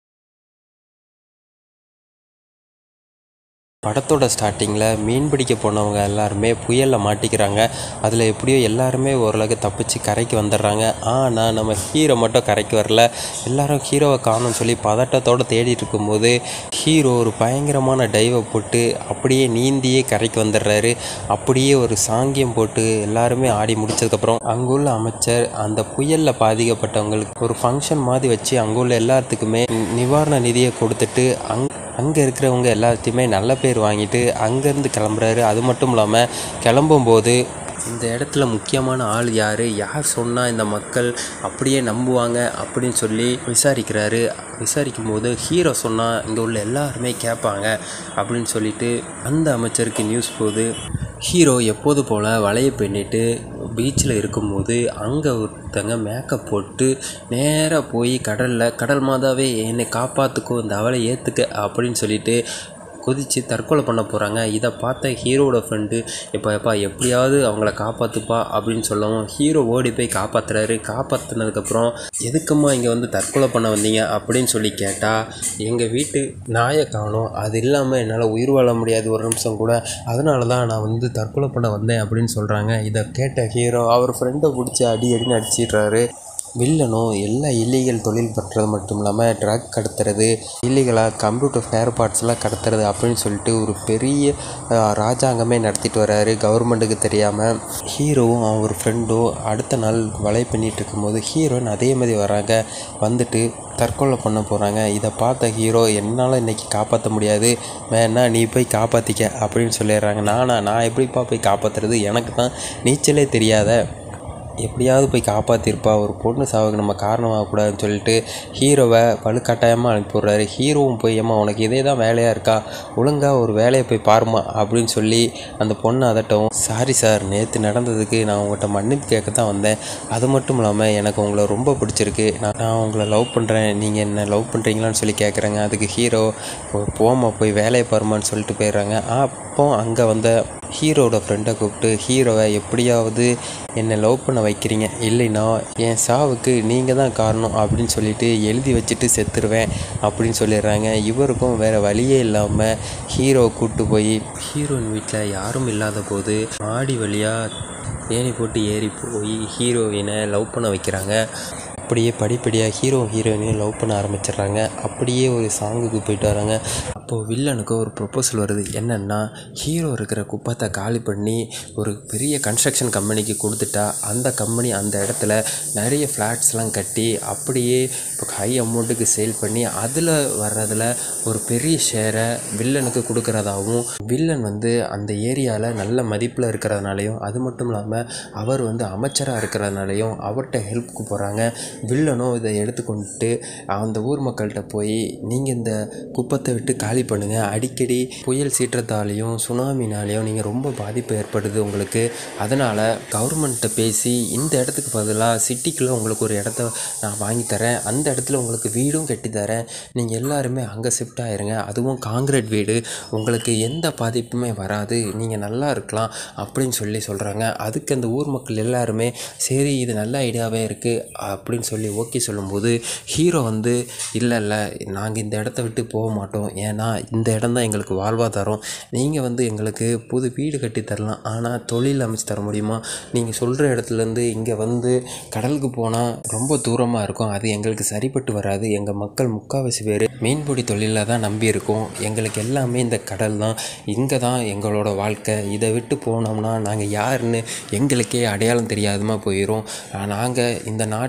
படத்தோட ஸ்டார்டிங்கில் மீன் பிடிக்க போனவங்க எல்லாருமே புயலில் மாட்டிக்கிறாங்க அதில் எப்படியோ எல்லாருமே ஓரளவுக்கு தப்பிச்சு கரைக்கு வந்துடுறாங்க ஆனால் நம்ம ஹீரோ மட்டும் கரைக்கு வரல எல்லாரும் ஹீரோவை காணும்னு சொல்லி பதட்டத்தோடு தேடிட்டு இருக்கும்போது ஹீரோ ஒரு பயங்கரமான டைவை போட்டு அப்படியே நீந்தியே கரைக்கு வந்துடுறாரு அப்படியே ஒரு சாங்கியம் போட்டு எல்லாருமே ஆடி முடிச்சதுக்கப்புறம் அங்குள்ள அமைச்சர் அந்த புயலில் பாதிக்கப்பட்டவங்களுக்கு ஒரு ஃபங்க்ஷன் மாதிரி வச்சு அங்குள்ள எல்லாத்துக்குமே நிவாரண நிதியை கொடுத்துட்டு அங் அங்கே இருக்கிறவங்க எல்லாத்தையுமே நல்ல பேர் வாங்கிட்டு அங்கேருந்து கிளம்புறாரு அது மட்டும் இல்லாமல் கிளம்பும்போது இந்த இடத்துல முக்கியமான ஆள் யார் யார் சொன்னால் இந்த மக்கள் அப்படியே நம்புவாங்க அப்படின்னு சொல்லி விசாரிக்கிறாரு விசாரிக்கும் போது ஹீரோ சொன்னால் இங்கே உள்ள எல்லாருமே கேட்பாங்க அப்படின்னு சொல்லிட்டு அந்த அமைச்சருக்கு நியூஸ் போகுது ஹீரோ எப்போது போல் வலையை பின்னிட்டு பீச்சில் இருக்கும்போது அங்கே ஒருத்தங்க மேக்கப் போட்டு நேராக போய் கடலில் கடல் மாதாவே என்னை காப்பாற்றுக்கோ இந்த அவளை ஏற்றுக்க அப்படின்னு சொல்லிட்டு குதித்து தற்கொலை பண்ண போகிறாங்க இதை பார்த்த ஹீரோவோட ஃப்ரெண்டு எப்போ எப்பா எப்படியாவது அவங்கள காப்பாற்றுப்பா அப்படின்னு சொல்லவும் ஹீரோ ஓடி போய் காப்பாற்றுறாரு காப்பாற்றினதுக்கப்புறம் எதுக்கும்மா இங்கே வந்து தற்கொலை பண்ண வந்தீங்க அப்படின்னு சொல்லி கேட்டால் எங்கள் வீட்டு நாயை காணும் அது இல்லாமல் என்னால் உயிர் வாழ முடியாது ஒரு நிமிஷம் கூட அதனால தான் நான் வந்து தற்கொலை பண்ண வந்தேன் அப்படின்னு சொல்கிறாங்க இதை கேட்ட ஹீரோ அவர் ஃப்ரெண்டை பிடிச்சி அடி அடின்னு அடிச்சிடுறாரு வில்லனும் எல்லா இல்லீகல் தொழில் பண்ணுறது மட்டும் இல்லாமல் ட்ரக் கடத்துறது இல்லீகலாக கம்ப்யூட்டர் ஸ்பேர் பார்ட்ஸ்லாம் கடத்துறது அப்படின்னு சொல்லிட்டு ஒரு பெரிய அஹ், ராஜாங்கமே நடத்திட்டு வர்றாரு கவர்மெண்ட்டுக்கு தெரியாமல் ஹீரோவும் அவர் ஃப்ரெண்டும் அடுத்த நாள் வலை பண்ணிட்டு இருக்கும்போது ஹீரோயின் அதே மாதிரி வராங்க வந்துட்டு தற்கொலை பண்ண போகிறாங்க இதை பார்த்த ஹீரோ என்னால் இன்னைக்கு காப்பாற்ற முடியாது வேணா நீ போய் காப்பாற்றிக்க அப்படின்னு சொல்லிடுறாங்க நானா நான் எப்படிப்பா போய் காப்பாற்றுறது எனக்கு தான் நீச்சலே தெரியாத எப்படியாவது போய் காப்பாற்றிருப்பா ஒரு பொண்ணு சாவுக்கு நம்ம காரணமாகக்கூடாதுன்னு சொல்லிட்டு ஹீரோவை வலுக்கட்டாயமாக அனுப்பி விட்றாரு ஹீரோவும் போய் ஏம்மா உனக்கு இதே தான் வேலையாக இருக்கா ஒழுங்காக ஒரு வேலையை போய் பாருமா அப்படின்னு சொல்லி அந்த பொண்ணை அதட்டவும் சாரி சார் நேற்று நடந்ததுக்கு நான் உங்கள்கிட்ட மன்னிப்பு கேட்க தான் வந்தேன் அது மட்டும் இல்லாமல் எனக்கு உங்களை ரொம்ப பிடிச்சிருக்கு நான் நான் உங்களை லவ் பண்ணுறேன் நீங்கள் என்ன லவ் பண்ணுறீங்களான்னு சொல்லி கேட்குறாங்க அதுக்கு ஹீரோ போமா போய் வேலையை பாருமான்னு சொல்லிட்டு போயிடுறாங்க அப்போ அங்கே வந்த ஹீரோட ஃப்ரெண்டை கூப்பிட்டு ஹீரோவை எப்படியாவது என்னை லவ் பண்ண வைக்கிறீங்க இல்லைன்னா என் சாவுக்கு நீங்கள் தான் காரணம் அப்படின்னு சொல்லிட்டு எழுதி வச்சுட்டு செத்துருவேன் அப்படின்னு சொல்லிடுறாங்க இவருக்கும் வேறு வழியே இல்லாமல் ஹீரோவை கூப்பிட்டு போய் ஹீரோயின் வீட்டில் யாரும் இல்லாத போது மாடி வழியாக ஏணி போட்டு ஏறி போய் ஹீரோயினை லவ் பண்ண வைக்கிறாங்க அப்படியே படிப்படியாக ஹீரோ ஹீரோயினையும் லவ் பண்ண ஆரம்பிச்சிடுறாங்க அப்படியே ஒரு சாங்குக்கு போயிட்டு வராங்க அப்போது வில்லனுக்கு ஒரு ப்ரொப்போசல் வருது என்னென்னா ஹீரோ இருக்கிற குப்பத்தை காலி பண்ணி ஒரு பெரிய கன்ஸ்ட்ரக்ஷன் கம்பெனிக்கு கொடுத்துட்டா அந்த கம்பெனி அந்த இடத்துல நிறைய ஃப்ளாட்ஸ்லாம் கட்டி அப்படியே இப்போ ஹை அமௌண்ட்டுக்கு சேல் பண்ணி அதில் வர்றதில் ஒரு பெரிய ஷேரை வில்லனுக்கு கொடுக்கறதாகவும் வில்லன் வந்து அந்த ஏரியாவில் நல்ல மதிப்பில் இருக்கிறதுனாலையும் அது மட்டும் இல்லாமல் அவர் வந்து அமைச்சராக இருக்கிறதுனாலையும் அவர்கிட்ட ஹெல்ப்க்கு போகிறாங்க வில்லனும் இதை எடுத்துக்கொண்டுட்டு அந்த ஊர் மக்கள்கிட்ட போய் நீங்கள் இந்த குப்பத்தை விட்டு காலி பண்ணுங்கள் அடிக்கடி புயல் சீற்றத்தாலையும் சுனாமினாலையும் நீங்கள் ரொம்ப பாதிப்பு ஏற்படுது உங்களுக்கு அதனால் கவர்மெண்ட்டை பேசி இந்த இடத்துக்கு பதிலாக சிட்டிக்குள்ளே உங்களுக்கு ஒரு இடத்த நான் வாங்கி தரேன் அந்த இடத்துல உங்களுக்கு வீடும் கட்டி தரேன் நீங்கள் எல்லாருமே அங்கே ஷிஃப்ட் ஆயிருங்க அதுவும் காங்கிரீட் வீடு உங்களுக்கு எந்த பாதிப்புமே வராது நீங்கள் நல்லா இருக்கலாம் அப்படின்னு சொல்லி சொல்கிறாங்க அதுக்கு அந்த ஊர் மக்கள் எல்லாருமே சரி இது நல்ல ஐடியாவே இருக்குது அப்படின்னு சொல்லி ஓகே சொல்லும்போது ஹீரோ வந்து இல்லை இல்லை நாங்கள் இந்த இடத்த விட்டு போக மாட்டோம் ஏன்னா இந்த இடம் தான் எங்களுக்கு வாழ்வாதாரம் நீங்கள் வந்து எங்களுக்கு புது வீடு கட்டி தரலாம் ஆனால் தொழில் அமைச்சு தர முடியுமா நீங்கள் சொல்கிற இடத்துலேருந்து இங்கே வந்து கடலுக்கு போனால் ரொம்ப தூரமாக இருக்கும் அது எங்களுக்கு சரிப்பட்டு வராது எங்கள் மக்கள் முக்கால்வாசி பேர் மீன்பிடி தொழிலில் தான் நம்பி இருக்கோம் எங்களுக்கு எல்லாமே இந்த கடல் தான் இங்கே தான் எங்களோட வாழ்க்கை இதை விட்டு போனோம்னா நாங்கள் யாருன்னு எங்களுக்கே அடையாளம் தெரியாதமா போயிடும் நாங்கள் இந்த நாட்டிலேயே ஒரு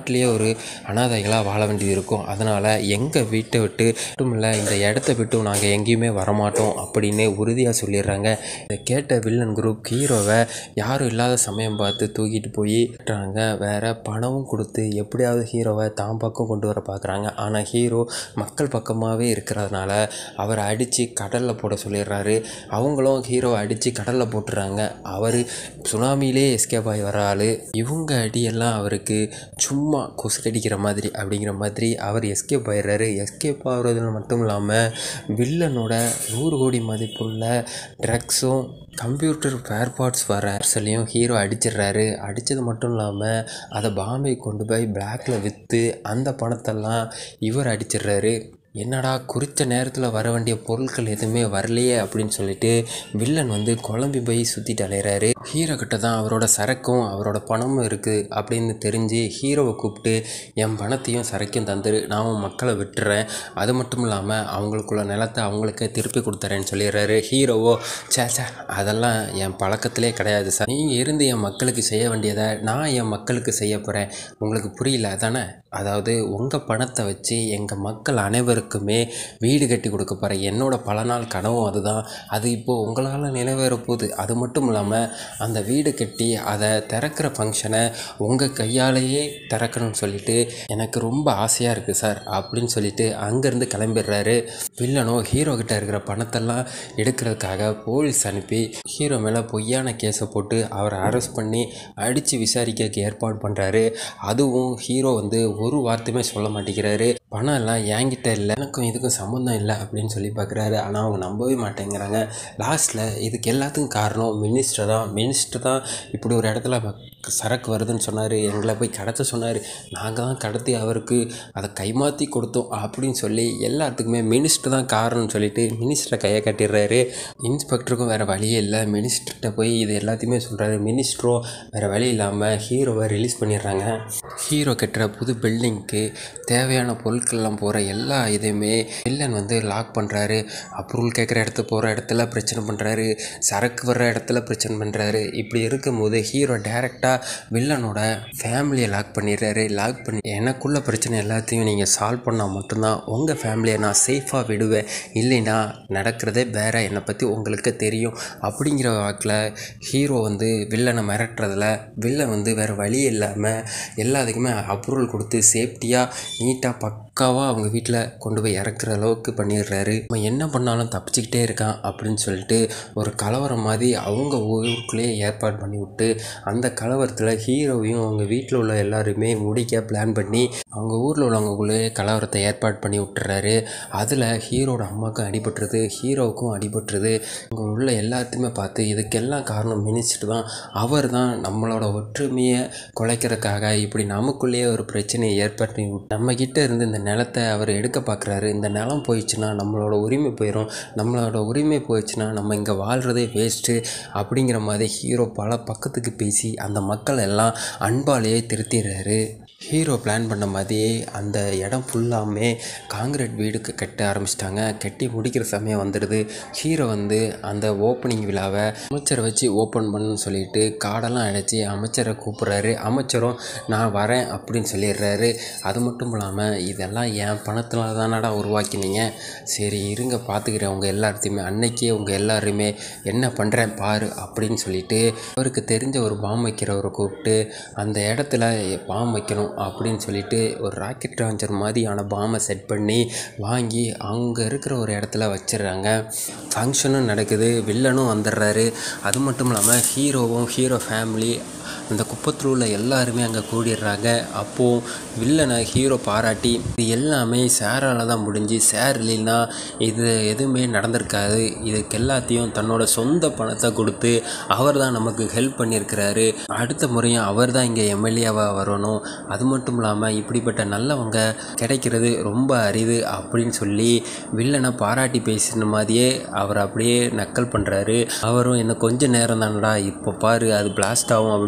ஒரு அனாதைகளாக வாழ வேண்டியது இருக்கும் அதனால் எங்கள் வீட்டை விட்டு மட்டும் இல்லை இந்த இடத்த விட்டு நாங்கள் எங்கேயுமே வரமாட்டோம் அப்படின்னு உறுதியாக சொல்லிடுறாங்க இதை கேட்ட வில்லன் குரூப் ஹீரோவை யாரும் இல்லாத சமயம் பார்த்து தூக்கிட்டு போய் விட்டுறாங்க வேற பணமும் கொடுத்து எப்படியாவது ஹீரோவை தான் பக்கம் கொண்டு வர பார்க்குறாங்க ஆனால் ஹீரோ மக்கள் பக்கமாகவே இருக்கிறதுனால அவரை அடித்து கடலில் போட சொல்லிடுறாரு அவங்களும் ஹீரோவை அடித்து கடலில் போட்டுறாங்க அவர் சுனாமியிலே எஸ்கேப் ஆகி வர ஆள் இவங்க அடியெல்லாம் அவருக்கு சும்மா கொசுக்கடிக்கிற மாதிரி அப்படிங்கிற மாதிரி அவர் எஸ்கேப் ஆயிடுறாரு எஸ்கேப் ஆகுறதுல மட்டும் இல்லாமல் வில்லனோட நூறு கோடி மதிப்புள்ள ட்ரக்ஸும் கம்ப்யூட்டர் ஸ்பேர் பார்ட்ஸ் வர சொல்லி ஹீரோ அடிச்சிடுறாரு அடித்தது மட்டும் இல்லாமல் அதை பாம்பே கொண்டு போய் பிளாக்ல விற்று அந்த பணத்தெல்லாம் இவர் அடிச்சிடுறாரு என்னடா குறித்த நேரத்தில் வர வேண்டிய பொருட்கள் எதுவுமே வரலையே அப்படின்னு சொல்லிட்டு வில்லன் வந்து குழம்பி போய் சுற்றிட்டு அலையிறாரு ஹீரோ கிட்ட தான் அவரோட சரக்கும் அவரோட பணமும் இருக்குது அப்படின்னு தெரிஞ்சு ஹீரோவை கூப்பிட்டு என் பணத்தையும் சரக்கையும் தந்துரு நான் உன் மக்களை விட்டுறேன் அது மட்டும் இல்லாமல் அவங்களுக்குள்ள நிலத்தை அவங்களுக்கே திருப்பி கொடுத்துறேன்னு சொல்லிடுறாரு ஹீரோவோ சே சே அதெல்லாம் என் பழக்கத்திலே கிடையாது சார் நீங்கள் இருந்து என் மக்களுக்கு செய்ய வேண்டியதை நான் என் மக்களுக்கு செய்ய போகிறேன் உங்களுக்கு புரியல தானே அதாவது உங்கள் பணத்தை வச்சு எங்கள் மக்கள் அனைவருக்குமே வீடு கட்டி கொடுக்க போகிறேன் என்னோட பல நாள் கனவும் அதுதான் அது இப்போது உங்களால் நிறைவேற போகுது அது மட்டும் இல்லாமல் அந்த வீடு கட்டி அதை திறக்கிற ஃபங்க்ஷனை உங்கள் கையாலேயே திறக்கணும்னு சொல்லிட்டு எனக்கு ரொம்ப ஆசையாக இருக்குது சார் அப்படின்னு சொல்லிட்டு அங்கேருந்து கிளம்பிடுறாரு வில்லனோ ஹீரோ கிட்ட இருக்கிற பணத்தெல்லாம் எடுக்கிறதுக்காக போலீஸ் அனுப்பி ஹீரோ மேலே பொய்யான கேஸை போட்டு அவரை அரெஸ்ட் பண்ணி அடித்து விசாரிக்க ஏற்பாடு பண்ணுறாரு அதுவும் ஹீரோ வந்து ஒரு வார்த்தையுமே சொல்ல மாட்டேங்கிறாரு பணம் எல்லாம் என்கிட்ட இல்லை எனக்கும் இதுக்கும் சம்மந்தம் இல்லை அப்படின்னு சொல்லி பார்க்குறாரு ஆனால் அவங்க நம்பவே மாட்டேங்கிறாங்க லாஸ்ட்டில் இதுக்கு எல்லாத்துக்கும் காரணம் மினிஸ்டர் தான் மினிஸ்டர் தான் இப்படி ஒரு இடத்துல மக்- சரக்கு வருதுன்னு சொன்னார் எங்களை போய் கடத்த சொன்னார் நாங்கள் தான் கடத்தி அவருக்கு அதை கைமாற்றி கொடுத்தோம் அப்படின்னு சொல்லி எல்லாத்துக்குமே மினிஸ்டர் தான் காரணம்னு சொல்லிட்டு மினிஸ்டரை கையை கட்டிடுறாரு இன்ஸ்பெக்டருக்கும் வேறு வழியே இல்லை மினிஸ்டர்கிட்ட போய் இது எல்லாத்தையுமே சொல்கிறாரு மினிஸ்டரும் வேறு வழி இல்லாமல் ஹீரோவை ரிலீஸ் பண்ணிடுறாங்க ஹீரோ கட்டுற புது பில்டிங்க்கு தேவையான பொருட்கள்லாம் போகிற எல்லா இதையுமே வில்லன் வந்து லாக் பண்ணுறாரு அப்ரூவல் கேட்குற இடத்து போகிற இடத்துல பிரச்சனை பண்ணுறாரு சரக்கு வர்ற இடத்துல பிரச்சனை பண்ணுறாரு இப்படி இருக்கும்போது ஹீரோ டேரெக்டாக வில்லனோட ஃபேமிலியை லாக் பண்ணிடுறாரு லாக் பண்ணி எனக்குள்ள பிரச்சனை எல்லாத்தையும் நீங்கள் சால்வ் பண்ணால் மட்டும்தான் உங்கள் ஃபேமிலியை நான் சேஃபாக விடுவேன் இல்லைன்னா நடக்கிறதே வேற என்னை பற்றி உங்களுக்கு தெரியும் அப்படிங்கிற வாக்கில் ஹீரோ வந்து வில்லனை மிரட்டுறதுல வில்லன் வந்து வேறு வழி இல்லாமல் எல்லாத்துக்குமே அப்ரூவல் கொடுத்து சேஃப்டியாக நீட்டாக பக்காவாக அவங்க வீட்டில் கொண்டு போய் இறக்குற அளவுக்கு பண்ணிடுறாரு அவன் என்ன பண்ணாலும் தப்பிச்சுக்கிட்டே இருக்கான் அப்படின்னு சொல்லிட்டு ஒரு கலவரம் மாதிரி அவங்க ஊருக்குள்ளேயே ஏற்பாடு பண்ணி விட்டு அந்த கலவரத்தில் ஹீரோவையும் அவங்க வீட்டில் உள்ள எல்லாருமே முடிக்க பிளான் பண்ணி அவங்க ஊரில் உள்ளவங்களுக்குள்ளேயே கலவரத்தை ஏற்பாடு பண்ணி விட்டுறாரு அதில் ஹீரோட அம்மாவுக்கும் அடிபட்டுருது ஹீரோவுக்கும் அடிபட்டுருது அங்கே உள்ள எல்லாத்தையுமே பார்த்து இதுக்கெல்லாம் காரணம் மினிஸ்டர் தான் அவர் தான் நம்மளோட ஒற்றுமையை குலைக்கிறதுக்காக இப்படி நமக்குள்ளேயே ஒரு பிரச்சனையை ஏற்படுத்தி விட்டு நம்ம கிட்ட இருந்து இந்த நிலத்தை அவர் எடுக்க பார்க்குறாரு இந்த நிலம் போயிடுச்சுன்னா நம்மளோட உரிமை போயிடும் நம்மளோட உரிமை போயிடுச்சுன்னா நம்ம இங்கே வாழ்கிறதே வேஸ்ட்டு அப்படிங்கிற மாதிரி ஹீரோ பல பக்கத்துக்கு பேசி அந்த மக்கள் எல்லாம் அன்பாலேயே திருத்திடுறாரு ஹீரோ பிளான் பண்ண மாதிரியே அந்த இடம் ஃபுல்லாமே காங்கிரீட் வீடுக்கு கட்ட ஆரம்பிச்சிட்டாங்க கட்டி முடிக்கிற சமயம் வந்துடுது ஹீரோ வந்து அந்த ஓப்பனிங் விழாவை அமைச்சரை வச்சு ஓப்பன் பண்ணுன்னு சொல்லிட்டு காடெல்லாம் அடைச்சி அமைச்சரை கூப்பிட்றாரு அமைச்சரும் நான் வரேன் அப்படின்னு சொல்லிடுறாரு அது மட்டும் இல்லாமல் இதெல்லாம் என் பணத்தில் தானடா உருவாக்கினீங்க சரி இருங்க பார்த்துக்கிறேன் உங்கள் எல்லாத்தையுமே அன்னைக்கே உங்கள் எல்லாருமே என்ன பண்ணுறேன் பாரு அப்படின்னு சொல்லிட்டு அவருக்கு தெரிஞ்ச ஒரு பாம் வைக்கிறவரை கூப்பிட்டு அந்த இடத்துல பாம் வைக்கணும் அப்படின்னு சொல்லிட்டு ஒரு ராக்கெட் லான்ச்சர் மாதிரியான பாமை செட் பண்ணி வாங்கி அங்கே இருக்கிற ஒரு இடத்துல வச்சிடுறாங்க ஃபங்க்ஷனும் நடக்குது வில்லனும் வந்துடுறாரு அது மட்டும் இல்லாமல் ஹீரோவும் ஹீரோ ஃபேமிலி அந்த குப்பத்தில் உள்ள எல்லாருமே அங்கே கூடிடுறாங்க அப்போது வில்லனை ஹீரோ பாராட்டி இது எல்லாமே சேரால் தான் முடிஞ்சு சேர் இல்லைன்னா இது எதுவுமே நடந்திருக்காது இதுக்கு எல்லாத்தையும் தன்னோட சொந்த பணத்தை கொடுத்து அவர் தான் நமக்கு ஹெல்ப் பண்ணியிருக்கிறாரு அடுத்த முறையும் அவர் தான் இங்கே எம்எல்ஏவாக வரணும் அது மட்டும் இல்லாமல் இப்படிப்பட்ட நல்லவங்க கிடைக்கிறது ரொம்ப அரிது அப்படின்னு சொல்லி வில்லனை பாராட்டி பேசின மாதிரியே அவர் அப்படியே நக்கல் பண்ணுறாரு அவரும் இன்னும் கொஞ்ச நேரம் தானடா இப்போ பாரு அது பிளாஸ்ட் ஆகும் அப்படின்னு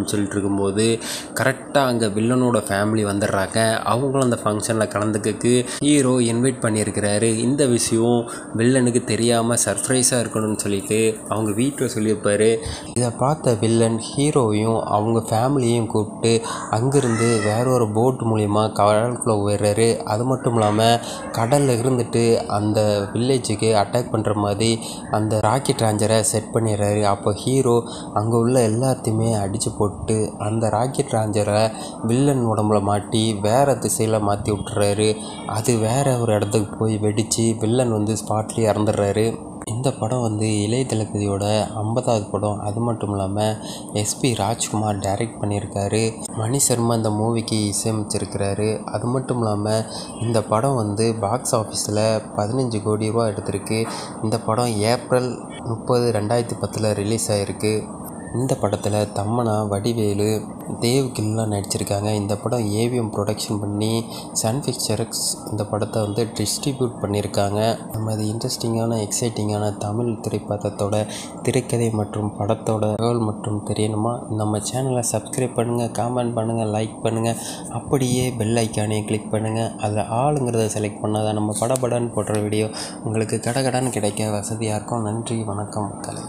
அப்படின்னு சொல்லிட்டு இருக்கும்போது கரெக்டாக அங்கே வில்லனோட ஃபேமிலி வந்துடுறாங்க அவங்களும் அந்த ஃபங்க்ஷனில் கலந்துக்கக்கு ஹீரோ இன்வைட் பண்ணியிருக்கிறாரு இந்த விஷயம் வில்லனுக்கு தெரியாமல் சர்ப்ரைஸாக இருக்கணும்னு சொல்லிட்டு அவங்க வீட்டில் சொல்லியிருப்பாரு இதை பார்த்த வில்லன் ஹீரோவையும் அவங்க ஃபேமிலியையும் கூப்பிட்டு அங்கேருந்து வேற ஒரு போட் மூலிமா கடலுக்குள்ளே போயிடுறாரு அது மட்டும் இல்லாமல் கடலில் இருந்துட்டு அந்த வில்லேஜுக்கு அட்டாக் பண்ணுற மாதிரி அந்த ராக்கெட் லாஞ்சரை செட் பண்ணிடுறாரு அப்போ ஹீரோ அங்கே உள்ள எல்லாத்தையுமே அடித்து போட்டு அந்த ராக்கெட் லாஞ்சரை வில்லன் உடம்புல மாட்டி வேறு திசையில் மாற்றி விட்டுறாரு அது வேற ஒரு இடத்துக்கு போய் வெடித்து வில்லன் வந்து ஸ்பாட்லேயே இறந்துடுறாரு இந்த படம் வந்து இளைய தளபதியோட ஐம்பதாவது படம் அது மட்டும் இல்லாமல் எஸ்பி ராஜ்குமார் டைரக்ட் பண்ணியிருக்காரு மணி சர்மா இந்த மூவிக்கு இசையமைச்சிருக்கிறாரு அது மட்டும் இல்லாமல் இந்த படம் வந்து பாக்ஸ் ஆஃபீஸில் பதினஞ்சு கோடி ரூபா எடுத்திருக்கு இந்த படம் ஏப்ரல் முப்பது ரெண்டாயிரத்தி பத்தில் ரிலீஸ் ஆகிருக்கு இந்த படத்தில் தம்மனா வடிவேலு தேவ் கில்லாம் நடிச்சிருக்காங்க இந்த படம் ஏவிஎம் ப்ரொடக்ஷன் பண்ணி சன் பிக்சர்ஸ் இந்த படத்தை வந்து டிஸ்ட்ரிபியூட் பண்ணியிருக்காங்க நம்ம இது இன்ட்ரெஸ்டிங்கான எக்ஸைட்டிங்கான தமிழ் திரைப்படத்தோட திரைக்கதை மற்றும் படத்தோட தகவல் மற்றும் தெரியணுமா நம்ம சேனலை சப்ஸ்கிரைப் பண்ணுங்கள் காமெண்ட் பண்ணுங்கள் லைக் பண்ணுங்கள் அப்படியே பெல் ஐக்கானையும் கிளிக் பண்ணுங்கள் அதில் ஆளுங்கிறத செலக்ட் பண்ணால் தான் நம்ம படபடன்னு போடுற வீடியோ உங்களுக்கு கடகடான்னு கிடைக்க வசதியாக இருக்கும் நன்றி வணக்கம் மக்களே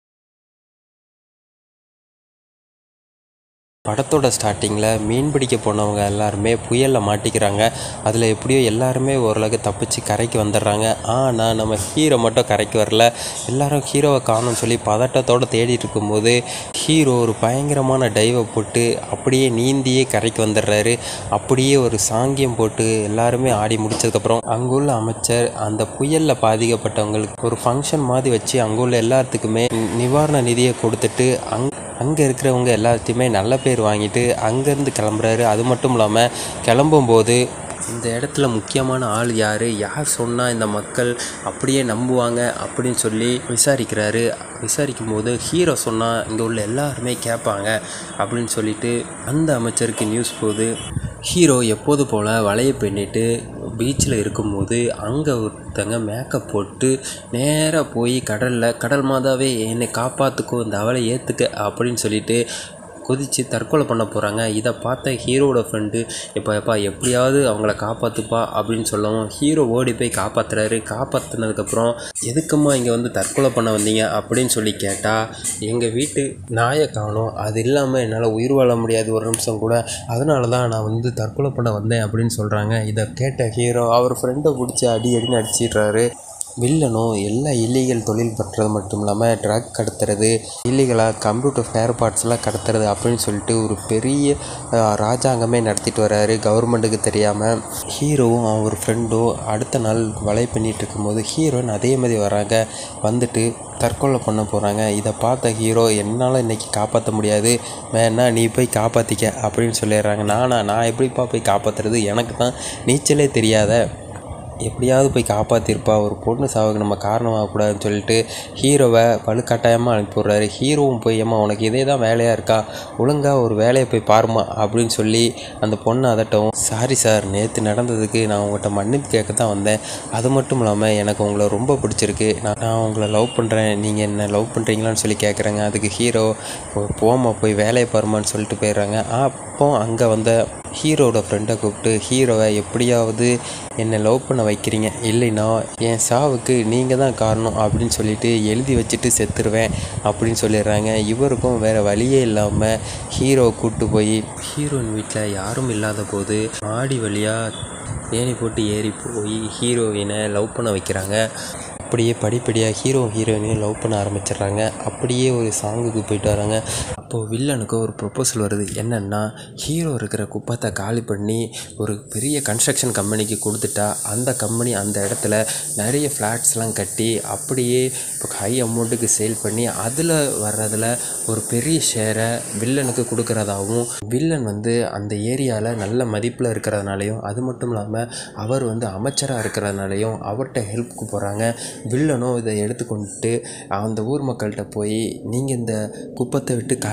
படத்தோட ஸ்டார்டிங்கில் மீன் பிடிக்க போனவங்க எல்லாருமே புயலில் மாட்டிக்கிறாங்க அதில் எப்படியோ எல்லாருமே ஓரளவுக்கு தப்பிச்சு கரைக்கு வந்துடுறாங்க ஆனால் நம்ம ஹீரோ மட்டும் கரைக்கு வரல எல்லாரும் ஹீரோவை காணும்னு சொல்லி பதட்டத்தோடு தேடிட்டு இருக்கும்போது ஹீரோ ஒரு பயங்கரமான டைவை போட்டு அப்படியே நீந்தியே கரைக்கு வந்துடுறாரு அப்படியே ஒரு சாங்கியம் போட்டு எல்லாருமே ஆடி முடிச்சதுக்கப்புறம் அங்குள்ள அமைச்சர் அந்த புயலில் பாதிக்கப்பட்டவங்களுக்கு ஒரு ஃபங்க்ஷன் மாதிரி வச்சு அங்குள்ள எல்லாத்துக்குமே நிவாரண நிதியை கொடுத்துட்டு அங் அங்கே இருக்கிறவங்க எல்லாத்தையுமே நல்ல பேர் வாங்கிட்டு அங்கேருந்து கிளம்புறாரு அது மட்டும் இல்லாமல் கிளம்பும்போது இந்த இடத்துல முக்கியமான ஆள் யார் யார் சொன்னால் இந்த மக்கள் அப்படியே நம்புவாங்க அப்படின்னு சொல்லி விசாரிக்கிறாரு விசாரிக்கும் போது ஹீரோ சொன்னால் இங்கே உள்ள எல்லாருமே கேட்பாங்க அப்படின்னு சொல்லிட்டு அந்த அமைச்சருக்கு நியூஸ் போகுது ஹீரோ எப்போது போல் வலையை பின்னிட்டு பீச்சில் இருக்கும்போது அங்கே ஒருத்தங்க மேக்கப் போட்டு நேராக போய் கடலில் கடல் மாதாவே என்னை காப்பாற்றுக்கோ இந்த அவளை ஏற்றுக்க அப்படின்னு சொல்லிட்டு குதித்து தற்கொலை பண்ண போகிறாங்க இதை பார்த்த ஹீரோவோட ஃப்ரெண்டு இப்போ எப்பா எப்படியாவது அவங்கள காப்பாற்றுப்பா அப்படின்னு சொல்லவும் ஹீரோ ஓடி போய் காப்பாற்றுறாரு காப்பாற்றினதுக்கப்புறம் எதுக்கும்மா இங்கே வந்து தற்கொலை பண்ண வந்தீங்க அப்படின்னு சொல்லி கேட்டால் எங்கள் வீட்டு நாயை காணோம் அது இல்லாமல் என்னால் உயிர் வாழ முடியாது ஒரு நிமிஷம் கூட அதனால தான் நான் வந்து தற்கொலை பண்ண வந்தேன் அப்படின்னு சொல்கிறாங்க இதை கேட்ட ஹீரோ அவர் ஃப்ரெண்டை பிடிச்சி அடி அடின்னு அடிச்சிடுறாரு வில்லனும் எல்லா இல்லீகல் தொழில் பண்ணுறது மட்டும் இல்லாமல் ட்ரக் கடத்துறது இல்லீகலாக கம்ப்யூட்டர் ஸ்பேர் பார்ட்ஸ்லாம் கடத்துறது அப்படின்னு சொல்லிட்டு ஒரு பெரிய அஹ், ராஜாங்கமே நடத்திட்டு வர்றாரு கவர்மெண்ட்டுக்கு தெரியாமல் ஹீரோவும் அவன் ஒரு ஃப்ரெண்டும் அடுத்த நாள் வலை பண்ணிட்டு இருக்கும்போது ஹீரோயின் அதே மாதிரி வராங்க வந்துட்டு தற்கொலை பண்ண போகிறாங்க இதை பார்த்த ஹீரோ என்னால் இன்னைக்கு காப்பாற்ற முடியாது வேணா நீ போய் காப்பாற்றிக்க அப்படின்னு சொல்லிடுறாங்க நானா நான் எப்படிப்பா போய் காப்பாற்றுறது எனக்கு தான் நீச்சலே தெரியாத எப்படியாவது போய் காப்பாற்றிருப்பா ஒரு பொண்ணு சாவுக்கு நம்ம காரணமாகக்கூடாதுன்னு சொல்லிட்டு ஹீரோவை வலுக்கட்டாயமாக அனுப்பி விட்றாரு ஹீரோவும் போய் ஏம்மா உனக்கு இதே தான் வேலையாக இருக்கா ஒழுங்காக ஒரு வேலையை போய் பாருமா அப்படின்னு சொல்லி அந்த பொண்ணை அதட்டவும் சாரி சார் நேற்று நடந்ததுக்கு நான் உங்கள்கிட்ட மன்னிப்பு கேட்க தான் வந்தேன் அது மட்டும் இல்லாமல் எனக்கு உங்களை ரொம்ப பிடிச்சிருக்கு நான் நான் உங்களை லவ் பண்ணுறேன் நீங்கள் என்ன லவ் பண்ணுறீங்களான்னு சொல்லி கேட்குறாங்க அதுக்கு ஹீரோ போமா போய் வேலையை பாருமான்னு சொல்லிட்டு போயிடுறாங்க அப்போ அங்கே வந்த ஹீரோட ஃப்ரெண்டை கூப்பிட்டு ஹீரோவை எப்படியாவது என்னை லவ் பண்ண வைக்கிறீங்க இல்லைன்னா என் சாவுக்கு நீங்கள் தான் காரணம் அப்படின்னு சொல்லிட்டு எழுதி வச்சுட்டு செத்துருவேன் அப்படின்னு சொல்லிடுறாங்க இவருக்கும் வேறு வழியே இல்லாமல் ஹீரோவை கூப்பிட்டு போய் ஹீரோயின் வீட்டில் யாரும் இல்லாத போது மாடி வழியாக ஏணி போட்டு ஏறி போய் ஹீரோயினை லவ் பண்ண வைக்கிறாங்க அப்படியே படிப்படியாக ஹீரோ ஹீரோயினையும் லவ் பண்ண ஆரம்பிச்சிடுறாங்க அப்படியே ஒரு சாங்குக்கு போயிட்டு வராங்க அப்போது வில்லனுக்கு ஒரு ப்ரொப்போசல் வருது என்னென்னா ஹீரோ இருக்கிற குப்பத்தை காலி பண்ணி ஒரு பெரிய கன்ஸ்ட்ரக்ஷன் கம்பெனிக்கு கொடுத்துட்டா அந்த கம்பெனி அந்த இடத்துல நிறைய ஃப்ளாட்ஸ்லாம் கட்டி அப்படியே இப்போ ஹை அமௌண்ட்டுக்கு சேல் பண்ணி அதில் வர்றதில் ஒரு பெரிய ஷேரை வில்லனுக்கு கொடுக்கறதாகவும் வில்லன் வந்து அந்த ஏரியாவில் நல்ல மதிப்பில் இருக்கிறதுனாலையும் அது மட்டும் இல்லாமல் அவர் வந்து அமைச்சராக இருக்கிறதுனாலையும் அவர்கிட்ட ஹெல்ப்புக்கு போகிறாங்க வில்லனும் இதை எடுத்துக்கொண்டு அந்த ஊர் மக்கள்கிட்ட போய் நீங்கள் இந்த குப்பத்தை விட்டு காலி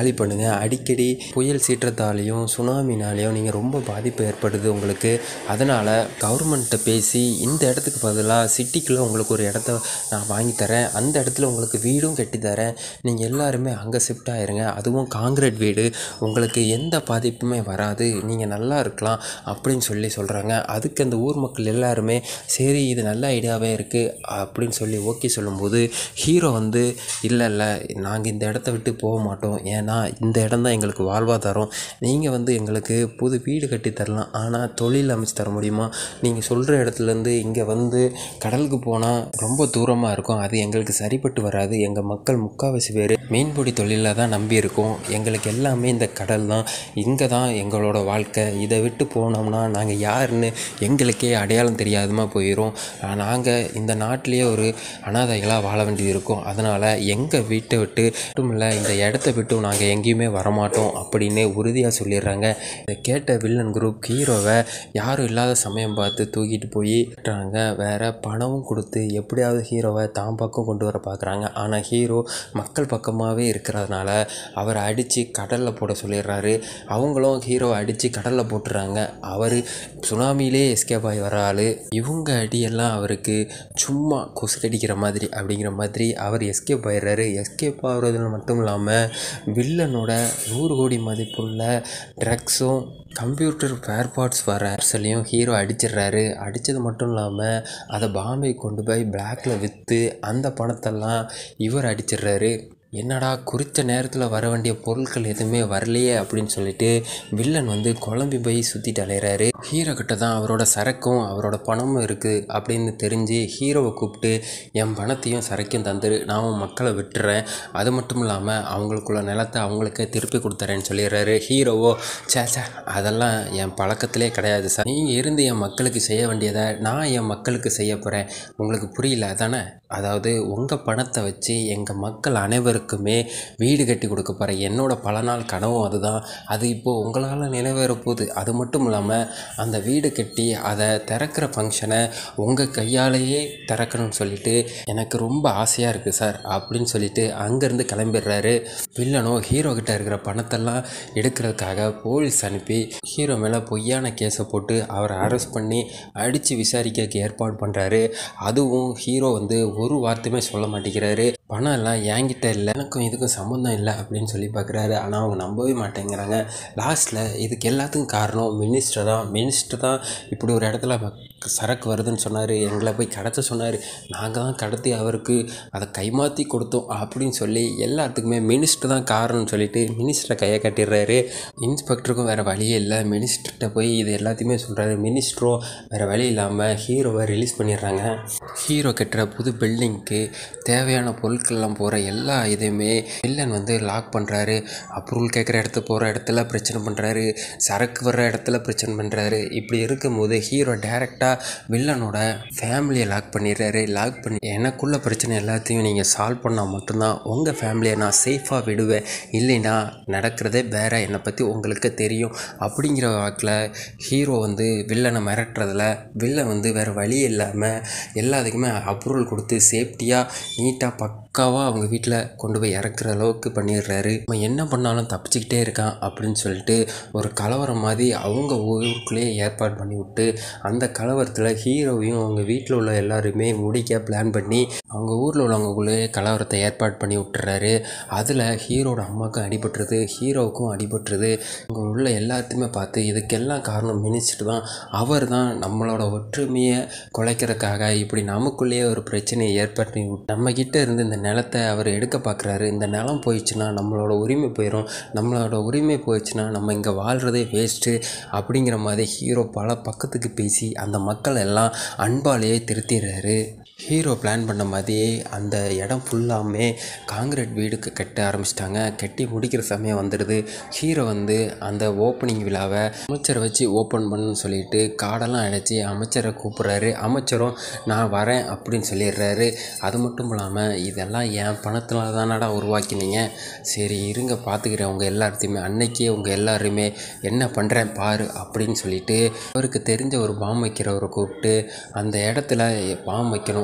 காலி பண்ணுங்கள் அடிக்கடி புயல் சீற்றத்தாலேயும் சுனாமினாலேயும் நீங்கள் ரொம்ப பாதிப்பு ஏற்படுது உங்களுக்கு அதனால் கவர்மெண்ட்டை பேசி இந்த இடத்துக்கு பதிலாக சிட்டிக்குள்ளே உங்களுக்கு ஒரு இடத்த நான் வாங்கி தரேன் அந்த இடத்துல உங்களுக்கு வீடும் கட்டி தரேன் நீங்கள் எல்லாருமே அங்கே ஷிஃப்ட் ஆயிருங்க அதுவும் காங்கிரீட் வீடு உங்களுக்கு எந்த பாதிப்புமே வராது நீங்கள் நல்லா இருக்கலாம் அப்படின்னு சொல்லி சொல்கிறாங்க அதுக்கு அந்த ஊர் மக்கள் எல்லாருமே சரி இது நல்ல ஐடியாவே இருக்குது அப்படின்னு சொல்லி ஓகே சொல்லும்போது ஹீரோ வந்து இல்லை இல்லை நாங்கள் இந்த இடத்த விட்டு போக மாட்டோம் ஏன்னா இந்த இடம் தான் எங்களுக்கு வாழ்வாதாரம் நீங்கள் வந்து எங்களுக்கு புது வீடு கட்டி தரலாம் ஆனால் தொழில் அமைச்சு தர முடியுமா நீங்கள் சொல்கிற இடத்துலேருந்து இங்கே வந்து கடலுக்கு போனால் ரொம்ப தூரமாக இருக்கும் அது எங்களுக்கு சரிப்பட்டு வராது எங்கள் மக்கள் முக்கால்வாசி பேர் மீன்பிடி தொழிலில் தான் நம்பி இருக்கோம் எங்களுக்கு எல்லாமே இந்த கடல் தான் இங்கே தான் எங்களோட வாழ்க்கை இதை விட்டு போனோம்னா நாங்கள் யாருன்னு எங்களுக்கே அடையாளம் தெரியாதமா போயிடும் நாங்கள் இந்த நாட்டிலேயே ஒரு அனாதைகளாக வாழ வேண்டியது இருக்கும் அதனால் எங்கள் வீட்டை விட்டு மட்டும் இல்லை இந்த இடத்த விட்டு நாங்கள் எங்கேயுமே வரமாட்டோம் அப்படின்னு உறுதியாக சொல்லிடுறாங்க இதை கேட்ட வில்லன் குரூப் ஹீரோவை யாரும் இல்லாத சமயம் பார்த்து தூக்கிட்டு போய் விட்டுறாங்க வேற பணமும் கொடுத்து எப்படியாவது ஹீரோவை தான் பக்கம் கொண்டு வர பார்க்குறாங்க ஆனால் ஹீரோ மக்கள் பக்கமாகவே இருக்கிறதுனால அவரை அடித்து கடலில் போட சொல்லிடுறாரு அவங்களும் ஹீரோவை அடித்து கடலில் போட்டுறாங்க அவர் சுனாமியிலே எஸ்கேப் ஆகி வர ஆள் இவங்க அடியெல்லாம் அவருக்கு சும்மா கொசு கடிக்கிற மாதிரி அப்படிங்கிற மாதிரி அவர் எஸ்கேப் ஆயிடுறாரு எஸ்கேப் ஆகுறதுல மட்டும் இல்லாமல் வில்லனோட நூறு கோடி மதிப்புள்ள ட்ரக்ஸும் கம்ப்யூட்டர் ஃபேர் பார்ட்ஸ் வர பார்சலையும் ஹீரோ அடிச்சிடுறாரு அடித்தது மட்டும் இல்லாமல் அதை பாம்பே கொண்டு போய் பிளாக்ல விற்று அந்த பணத்தெல்லாம் இவர் அடிச்சிடுறாரு என்னடா குறித்த நேரத்தில் வர வேண்டிய பொருட்கள் எதுவுமே வரலையே அப்படின்னு சொல்லிட்டு வில்லன் வந்து குழம்பி போய் சுற்றிட்டு அலையிறாரு ஹீரோ கிட்ட தான் அவரோட சரக்கும் அவரோட பணமும் இருக்குது அப்படின்னு தெரிஞ்சு ஹீரோவை கூப்பிட்டு என் பணத்தையும் சரக்கையும் தந்துரு நான் உன் மக்களை விட்டுறேன் அது மட்டும் இல்லாமல் அவங்களுக்குள்ள நிலத்தை அவங்களுக்கே திருப்பி கொடுத்துறேன்னு சொல்லிடுறாரு ஹீரோவோ சே சே அதெல்லாம் என் பழக்கத்திலே கிடையாது சார் நீங்கள் இருந்து என் மக்களுக்கு செய்ய வேண்டியதை நான் என் மக்களுக்கு செய்ய போகிறேன் உங்களுக்கு புரியல தானே அதாவது உங்கள் பணத்தை வச்சு எங்கள் மக்கள் அனைவருக்குமே வீடு கட்டி கொடுக்க போகிறேன் என்னோட பல நாள் கனவும் அதுதான் அது இப்போது உங்களால் நிறைவேற போகுது அது மட்டும் இல்லாமல் அந்த வீடு கட்டி அதை திறக்கிற ஃபங்க்ஷனை உங்கள் கையாலேயே திறக்கணும்னு சொல்லிட்டு எனக்கு ரொம்ப ஆசையாக இருக்குது சார் அப்படின்னு சொல்லிட்டு அங்கேருந்து கிளம்பிடுறாரு வில்லனோ ஹீரோ கிட்ட இருக்கிற பணத்தெல்லாம் எடுக்கிறதுக்காக போலீஸ் அனுப்பி ஹீரோ மேலே பொய்யான கேஸை போட்டு அவரை அரெஸ்ட் பண்ணி அடித்து விசாரிக்க ஏற்பாடு பண்ணுறாரு அதுவும் ஹீரோ வந்து ஒரு வார்த்தையுமே சொல்ல மாட்டேங்கிறாரு பணம் எல்லாம் என்கிட்ட இல்லை எனக்கும் இதுக்கும் சம்மந்தம் இல்லை அப்படின்னு சொல்லி பார்க்குறாரு ஆனால் அவங்க நம்பவே மாட்டேங்கிறாங்க லாஸ்ட்டில் இதுக்கு எல்லாத்துக்கும் காரணம் மினிஸ்டர் தான் மினிஸ்டர் தான் இப்படி ஒரு இடத்துல ம- சரக்கு வருதுன்னு சொன்னார் எங்களை போய் கடத்த சொன்னார் நாங்கள் தான் கடத்தி அவருக்கு அதை கைமாற்றி கொடுத்தோம் அப்படின்னு சொல்லி எல்லாத்துக்குமே மினிஸ்டர் தான் காரணம்னு சொல்லிட்டு மினிஸ்டரை கையை கட்டிடுறாரு இன்ஸ்பெக்டருக்கும் வேறு வழியே இல்லை மினிஸ்டர்கிட்ட போய் இது எல்லாத்தையுமே சொல்கிறாரு மினிஸ்டரும் வேறு வழி இல்லாமல் ஹீரோவை ரிலீஸ் பண்ணிடுறாங்க ஹீரோ கட்டுற புது பில்டிங்க்கு தேவையான பொருட்கள்லாம் போகிற எல்லா இதையுமே வில்லன் வந்து லாக் பண்ணுறாரு அப்ரூவல் கேட்குற இடத்துக்கு போகிற இடத்துல பிரச்சனை பண்ணுறாரு சரக்கு வர்ற இடத்துல பிரச்சனை பண்ணுறாரு இப்படி இருக்கும்போது ஹீரோ டேரெக்டாக வில்லனோட ஃபேமிலியை லாக் பண்ணிடுறாரு லாக் பண்ணி எனக்குள்ள பிரச்சனை எல்லாத்தையும் நீங்கள் சால்வ் பண்ணால் மட்டும்தான் உங்கள் ஃபேமிலியை நான் சேஃபாக விடுவேன் இல்லைன்னா நடக்கிறதே வேற என்னை பற்றி உங்களுக்கு தெரியும் அப்படிங்கிற வாக்கில் ஹீரோ வந்து வில்லனை மிரட்டுறதுல வில்லன் வந்து வேறு வழி இல்லாமல் எல்லாத்துக்குமே அப்ரூவல் கொடுத்து சேஃப்டியாக நீட்டாக பக்காவாக அவங்க வீட்டில் கொண்டு போய் இறக்குற அளவுக்கு பண்ணிடுறாரு அவன் என்ன பண்ணாலும் தப்பிச்சுக்கிட்டே இருக்கான் அப்படின்னு சொல்லிட்டு ஒரு கலவரம் மாதிரி அவங்க ஊருக்குள்ளேயே ஏற்பாடு பண்ணி விட்டு அந்த கலவரத்தில் ஹீரோவையும் அவங்க வீட்டில் உள்ள எல்லாருமே முடிக்க பிளான் பண்ணி அவங்க ஊரில் உள்ளவங்களுக்குள்ளேயே கலவரத்தை ஏற்பாடு பண்ணி விட்டுறாரு அதில் ஹீரோட அம்மாவுக்கும் அடிபட்டுருது ஹீரோவுக்கும் அடிபட்டுருது அங்கே உள்ள எல்லாத்தையுமே பார்த்து இதுக்கெல்லாம் காரணம் மினிஸ்டர் தான் அவர் தான் நம்மளோட ஒற்றுமையை குலைக்கிறதுக்காக இப்படி நமக்குள்ளேயே ஒரு பிரச்சனையை ஏற்படுத்தி விட்டு நம்ம கிட்ட இருந்து இந்த நிலத்தை அவர் எடுக்க பார்க்குறாரு இந்த நிலம் போயிடுச்சுன்னா நம்மளோட உரிமை போயிடும் நம்மளோட உரிமை போயிடுச்சுன்னா நம்ம இங்கே வாழ்கிறதே வேஸ்ட்டு அப்படிங்கிற மாதிரி ஹீரோ பல பக்கத்துக்கு பேசி அந்த மக்கள் எல்லாம் அன்பாலேயே திருத்திடுறாரு ஹீரோ பிளான் பண்ண மாதிரியே அந்த இடம் ஃபுல்லாமே காங்கிரீட் வீடு க- கட்ட ஆரம்பிச்சிட்டாங்க கட்டி முடிக்கிற சமயம் வந்துடுது ஹீரோ வந்து அந்த ஓப்பனிங் விழாவை அமைச்சரை வச்சு ஓப்பன் பண்ணுன்னு சொல்லிட்டு காடெல்லாம் அடைச்சி அமைச்சரை கூப்பிட்றாரு அமைச்சரும் நான் வரேன் அப்படின்னு சொல்லிடுறாரு அது மட்டும் இல்லாமல் இதெல்லாம் என் பணத்தில் தானடா உருவாக்கினீங்க சரி இருங்க பார்த்துக்கிறேன் உங்கள் எல்லாத்தையுமே அன்னைக்கே உங்கள் எல்லாருமே என்ன பண்ணுறேன் பாரு அப்படின்னு சொல்லிட்டு அவருக்கு தெரிஞ்ச ஒரு பாம் வைக்கிறவரை கூப்பிட்டு அந்த இடத்துல பாம் வைக்கணும்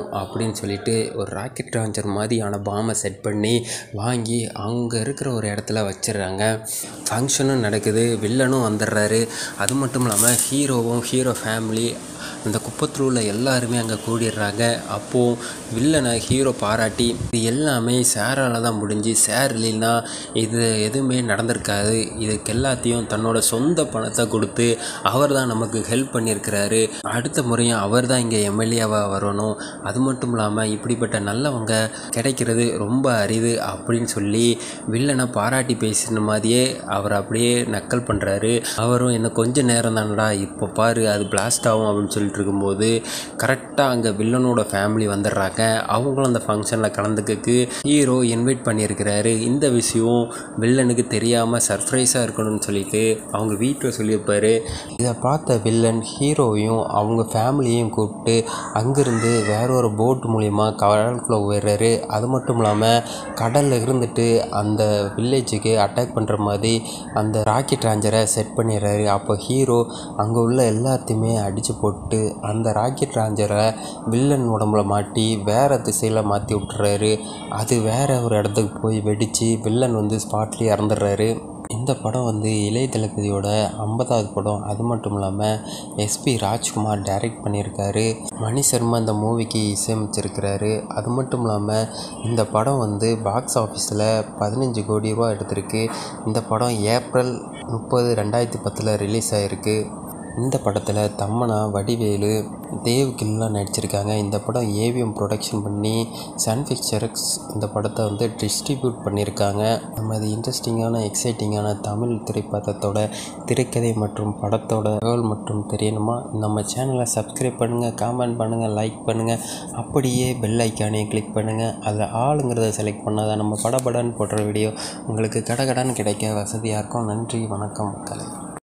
அப்படின்னு சொல்லிட்டு ஒரு ராக்கெட் லான்ச்சர் மாதிரியான பாமை செட் பண்ணி வாங்கி அங்கே இருக்கிற ஒரு இடத்துல வச்சிடுறாங்க ஃபங்க்ஷனும் நடக்குது வில்லனும் வந்துடுறாரு அது மட்டும் இல்லாமல் ஹீரோவும் ஹீரோ ஃபேமிலி அந்த குப்பத்தில் உள்ள எல்லாருமே அங்கே கூடிடுறாங்க அப்போது வில்லனை ஹீரோ பாராட்டி இது எல்லாமே சேரால் தான் முடிஞ்சு சேர் இல்லைன்னா இது எதுவுமே நடந்திருக்காது இதுக்கு எல்லாத்தையும் தன்னோட சொந்த பணத்தை கொடுத்து அவர் தான் நமக்கு ஹெல்ப் பண்ணியிருக்கிறாரு அடுத்த முறையும் அவர் தான் இங்கே எம்எல்ஏவாக வரணும் அது மட்டும் இல்லாமல் இப்படிப்பட்ட நல்லவங்க கிடைக்கிறது ரொம்ப அரிது அப்படின்னு சொல்லி வில்லனை பாராட்டி பேசின மாதிரியே அவர் அப்படியே நக்கல் பண்ணுறாரு அவரும் என்ன கொஞ்ச நேரம் தானடா இப்போ பாரு அது பிளாஸ்ட் ஆகும் அப்படின்னு சொல்லிட்டு இருக்கும்போது கரெக்டாக அங்கே வில்லனோட ஃபேமிலி வந்துடுறாங்க அவங்களும் அந்த ஃபங்க்ஷனில் கலந்துக்கக்கு ஹீரோ இன்வைட் பண்ணியிருக்கிறாரு இந்த விஷயம் வில்லனுக்கு தெரியாமல் சர்ப்ரைஸாக இருக்கணும்னு சொல்லிட்டு அவங்க வீட்டில் சொல்லியிருப்பாரு இதை பார்த்த வில்லன் ஹீரோவையும் அவங்க ஃபேமிலியையும் கூப்பிட்டு அங்கேருந்து வேற ஒரு போட் மூலிமா கடலுக்குள்ளே போயிடுறாரு அது மட்டும் இல்லாமல் கடலில் இருந்துட்டு அந்த வில்லேஜுக்கு அட்டாக் பண்ணுற மாதிரி அந்த ராக்கெட் லாஞ்சரை செட் பண்ணிடுறாரு அப்போ ஹீரோ அங்கே உள்ள எல்லாத்தையுமே அடித்து போட்டு அந்த ராக்கெட் லாஞ்சரை வில்லன் உடம்புல மாட்டி வேறு திசையில் மாற்றி விட்டுறாரு அது வேற ஒரு இடத்துக்கு போய் வெடித்து வில்லன் வந்து ஸ்பாட்லேயே இறந்துடுறாரு இந்த படம் வந்து இளைய தளபதியோட ஐம்பதாவது படம் அது மட்டும் இல்லாமல் எஸ்பி ராஜ்குமார் டைரக்ட் பண்ணியிருக்காரு மணி சர்மா இந்த மூவிக்கு இசையமைச்சிருக்கிறாரு அது மட்டும் இல்லாமல் இந்த படம் வந்து பாக்ஸ் ஆஃபீஸில் பதினஞ்சு கோடி ரூபா எடுத்திருக்கு இந்த படம் ஏப்ரல் முப்பது ரெண்டாயிரத்தி பத்தில் ரிலீஸ் ஆகிருக்கு இந்த படத்தில் தம்மனா வடிவேலு தேவ் கில்லாம் நடிச்சிருக்காங்க இந்த படம் ஏவிஎம் ப்ரொடக்ஷன் பண்ணி சன் பிக்சர்ஸ் இந்த படத்தை வந்து டிஸ்ட்ரிபியூட் பண்ணியிருக்காங்க நம்ம இது இன்ட்ரெஸ்டிங்கான எக்ஸைட்டிங்கான தமிழ் திரைப்படத்தோட திரைக்கதை மற்றும் படத்தோட தகவல் மற்றும் தெரியணுமா நம்ம சேனலை சப்ஸ்கிரைப் பண்ணுங்கள் காமெண்ட் பண்ணுங்கள் லைக் பண்ணுங்கள் அப்படியே பெல் ஐக்கானையும் கிளிக் பண்ணுங்கள் அதில் ஆளுங்கிறத செலக்ட் பண்ணால் தான் நம்ம படபடன்னு போடுற வீடியோ உங்களுக்கு கடகடன்னு கிடைக்க வசதியாக இருக்கும் நன்றி வணக்கம் மக்களே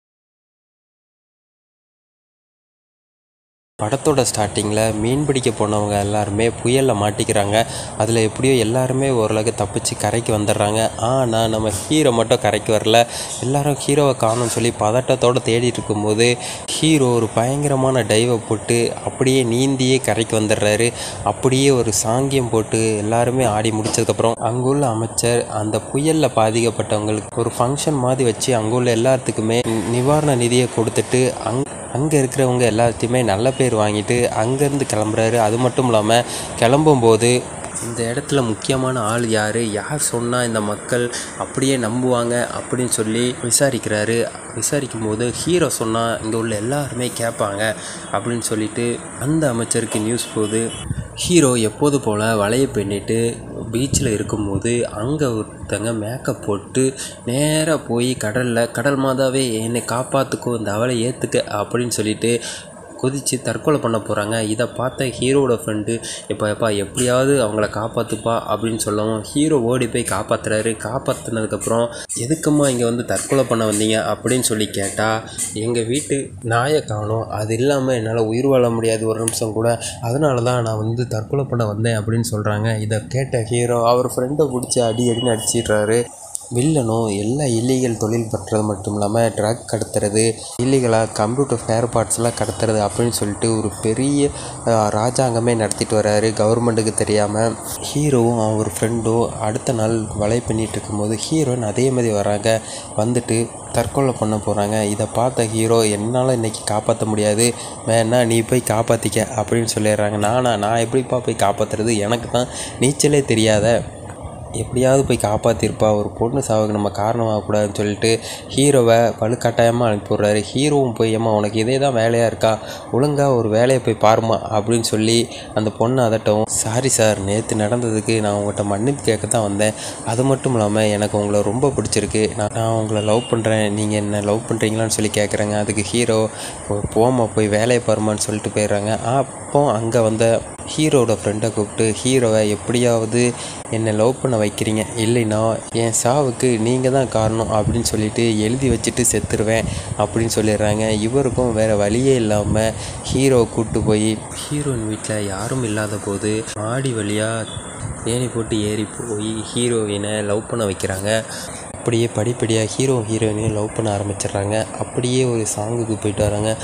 படத்தோட ஸ்டார்டிங்கில் மீன் பிடிக்க போனவங்க எல்லாருமே புயலில் மாட்டிக்கிறாங்க அதில் எப்படியோ எல்லாருமே ஓரளவுக்கு தப்பிச்சு கரைக்கு வந்துடுறாங்க ஆனால் நம்ம ஹீரோ மட்டும் கரைக்கு வரல எல்லாரும் ஹீரோவை காணும்னு சொல்லி பதட்டத்தோடு தேடிட்டு இருக்கும்போது ஹீரோ ஒரு பயங்கரமான டைவை போட்டு அப்படியே நீந்தியே கரைக்கு வந்துடுறாரு அப்படியே ஒரு சாங்கியம் போட்டு எல்லாருமே ஆடி முடிச்சதுக்கப்புறம் அங்குள்ள அமைச்சர் அந்த புயலில் பாதிக்கப்பட்டவங்களுக்கு ஒரு ஃபங்க்ஷன் மாதிரி வச்சு அங்குள்ள எல்லாத்துக்குமே நிவாரண நிதியை கொடுத்துட்டு அங் அங்கே இருக்கிறவங்க எல்லாத்தையுமே நல்ல பேர் வாங்கிட்டு அங்கேருந்து கிளம்புறாரு அது மட்டும் இல்லாமல் கிளம்பும்போது இந்த இடத்துல முக்கியமான ஆள் யார் யார் சொன்னால் இந்த மக்கள் அப்படியே நம்புவாங்க அப்படின்னு சொல்லி விசாரிக்கிறாரு விசாரிக்கும் போது ஹீரோ சொன்னால் இங்கே உள்ள எல்லாருமே கேட்பாங்க அப்படின்னு சொல்லிட்டு அந்த அமைச்சருக்கு நியூஸ் போகுது ஹீரோ எப்போது போல் வலையை பின்னிட்டு பீச்சில் இருக்கும்போது அங்கே ஒருத்தங்க மேக்கப் போட்டு நேராக போய் கடலில் கடல் மாதாவே என்னை காப்பாற்றுக்கோ இந்த அவளை ஏற்றுக்க அப்படின்னு சொல்லிட்டு குதித்து தற்கொலை பண்ண போகிறாங்க இதை பார்த்த ஹீரோவோட ஃப்ரெண்டு இப்போ எப்பா எப்படியாவது அவங்கள காப்பாற்றுப்பா அப்படின்னு சொல்லவும் ஹீரோ ஓடி போய் காப்பாற்றுறாரு காப்பாற்றினதுக்கப்புறம் எதுக்கும்மா இங்கே வந்து தற்கொலை பண்ண வந்தீங்க அப்படின்னு சொல்லி கேட்டால் எங்கள் வீட்டு நாயை காணோம் அது இல்லாமல் என்னால் உயிர் வாழ முடியாது ஒரு நிமிஷம் கூட அதனால தான் நான் வந்து தற்கொலை பண்ண வந்தேன் அப்படின்னு சொல்கிறாங்க இதை கேட்ட ஹீரோ அவர் ஃப்ரெண்டை பிடிச்சி அடி அடின்னு அடிச்சிடுறாரு வில்லனும் எல்லா இல்லீகல் தொழில் பண்ணுறது மட்டும் இல்லாமல் ட்ரக் கடத்துறது இல்லீகலாக கம்ப்யூட்டர் ஸ்பேர் பார்ட்ஸ்லாம் கடத்துறது அப்படின்னு சொல்லிட்டு ஒரு பெரிய அஹ், ராஜாங்கமே நடத்திட்டு வர்றாரு கவர்மெண்ட்டுக்கு தெரியாமல் ஹீரோவும் அவர் ஃப்ரெண்டும் அடுத்த நாள் வலை பண்ணிட்டு இருக்கும்போது ஹீரோயின் அதே மாதிரி வராங்க வந்துட்டு தற்கொலை பண்ண போகிறாங்க இதை பார்த்த ஹீரோ என்னால் இன்னைக்கு காப்பாற்ற முடியாது வேணா நீ போய் காப்பாற்றிக்க அப்படின்னு சொல்லிடுறாங்க நானா நான் எப்படிப்பா போய் காப்பாற்றுறது எனக்கு தான் நீச்சலே தெரியாத எப்படியாவது போய் காப்பாற்றிருப்பா ஒரு பொண்ணு சாவுக்கு நம்ம காரணமாகக்கூடாதுன்னு சொல்லிட்டு ஹீரோவை வலுக்கட்டாயமாக அனுப்பி விட்றாரு ஹீரோவும் போய் ஏம்மா உனக்கு இதே தான் வேலையாக இருக்கா ஒழுங்காக ஒரு வேலையை போய் பாருமா அப்படின்னு சொல்லி அந்த பொண்ணை அதட்டவும் சாரி சார் நேற்று நடந்ததுக்கு நான் உங்கள்கிட்ட மன்னிப்பு கேட்க தான் வந்தேன் அது மட்டும் இல்லாமல் எனக்கு உங்களை ரொம்ப பிடிச்சிருக்கு நான் நான் உங்களை லவ் பண்ணுறேன் நீங்கள் என்ன லவ் பண்ணுறீங்களான்னு சொல்லி கேட்குறாங்க அதுக்கு ஹீரோ போமா போய் வேலையை பாருமான்னு சொல்லிட்டு போயிடுறாங்க அப்போ அங்கே வந்த ஹீரோட ஃப்ரெண்டை கூப்பிட்டு ஹீரோவை எப்படியாவது என்னை லவ் பண்ண வைக்கிறீங்க இல்லைன்னா என் சாவுக்கு நீங்கள் தான் காரணம் அப்படின்னு சொல்லிட்டு எழுதி வச்சுட்டு செத்துருவேன் அப்படின்னு சொல்லிடுறாங்க இவருக்கும் வேறு வழியே இல்லாமல் ஹீரோவை கூப்பிட்டு போய் ஹீரோயின் வீட்டில் யாரும் இல்லாத போது மாடி வழியாக ஏணி போட்டு ஏறி போய் ஹீரோயினை லவ் பண்ண வைக்கிறாங்க அப்படியே படிப்படியாக ஹீரோ ஹீரோயினையும் லவ் பண்ண ஆரம்பிச்சிடுறாங்க அப்படியே ஒரு சாங்குக்கு போயிட்டு வராங்க அப்போ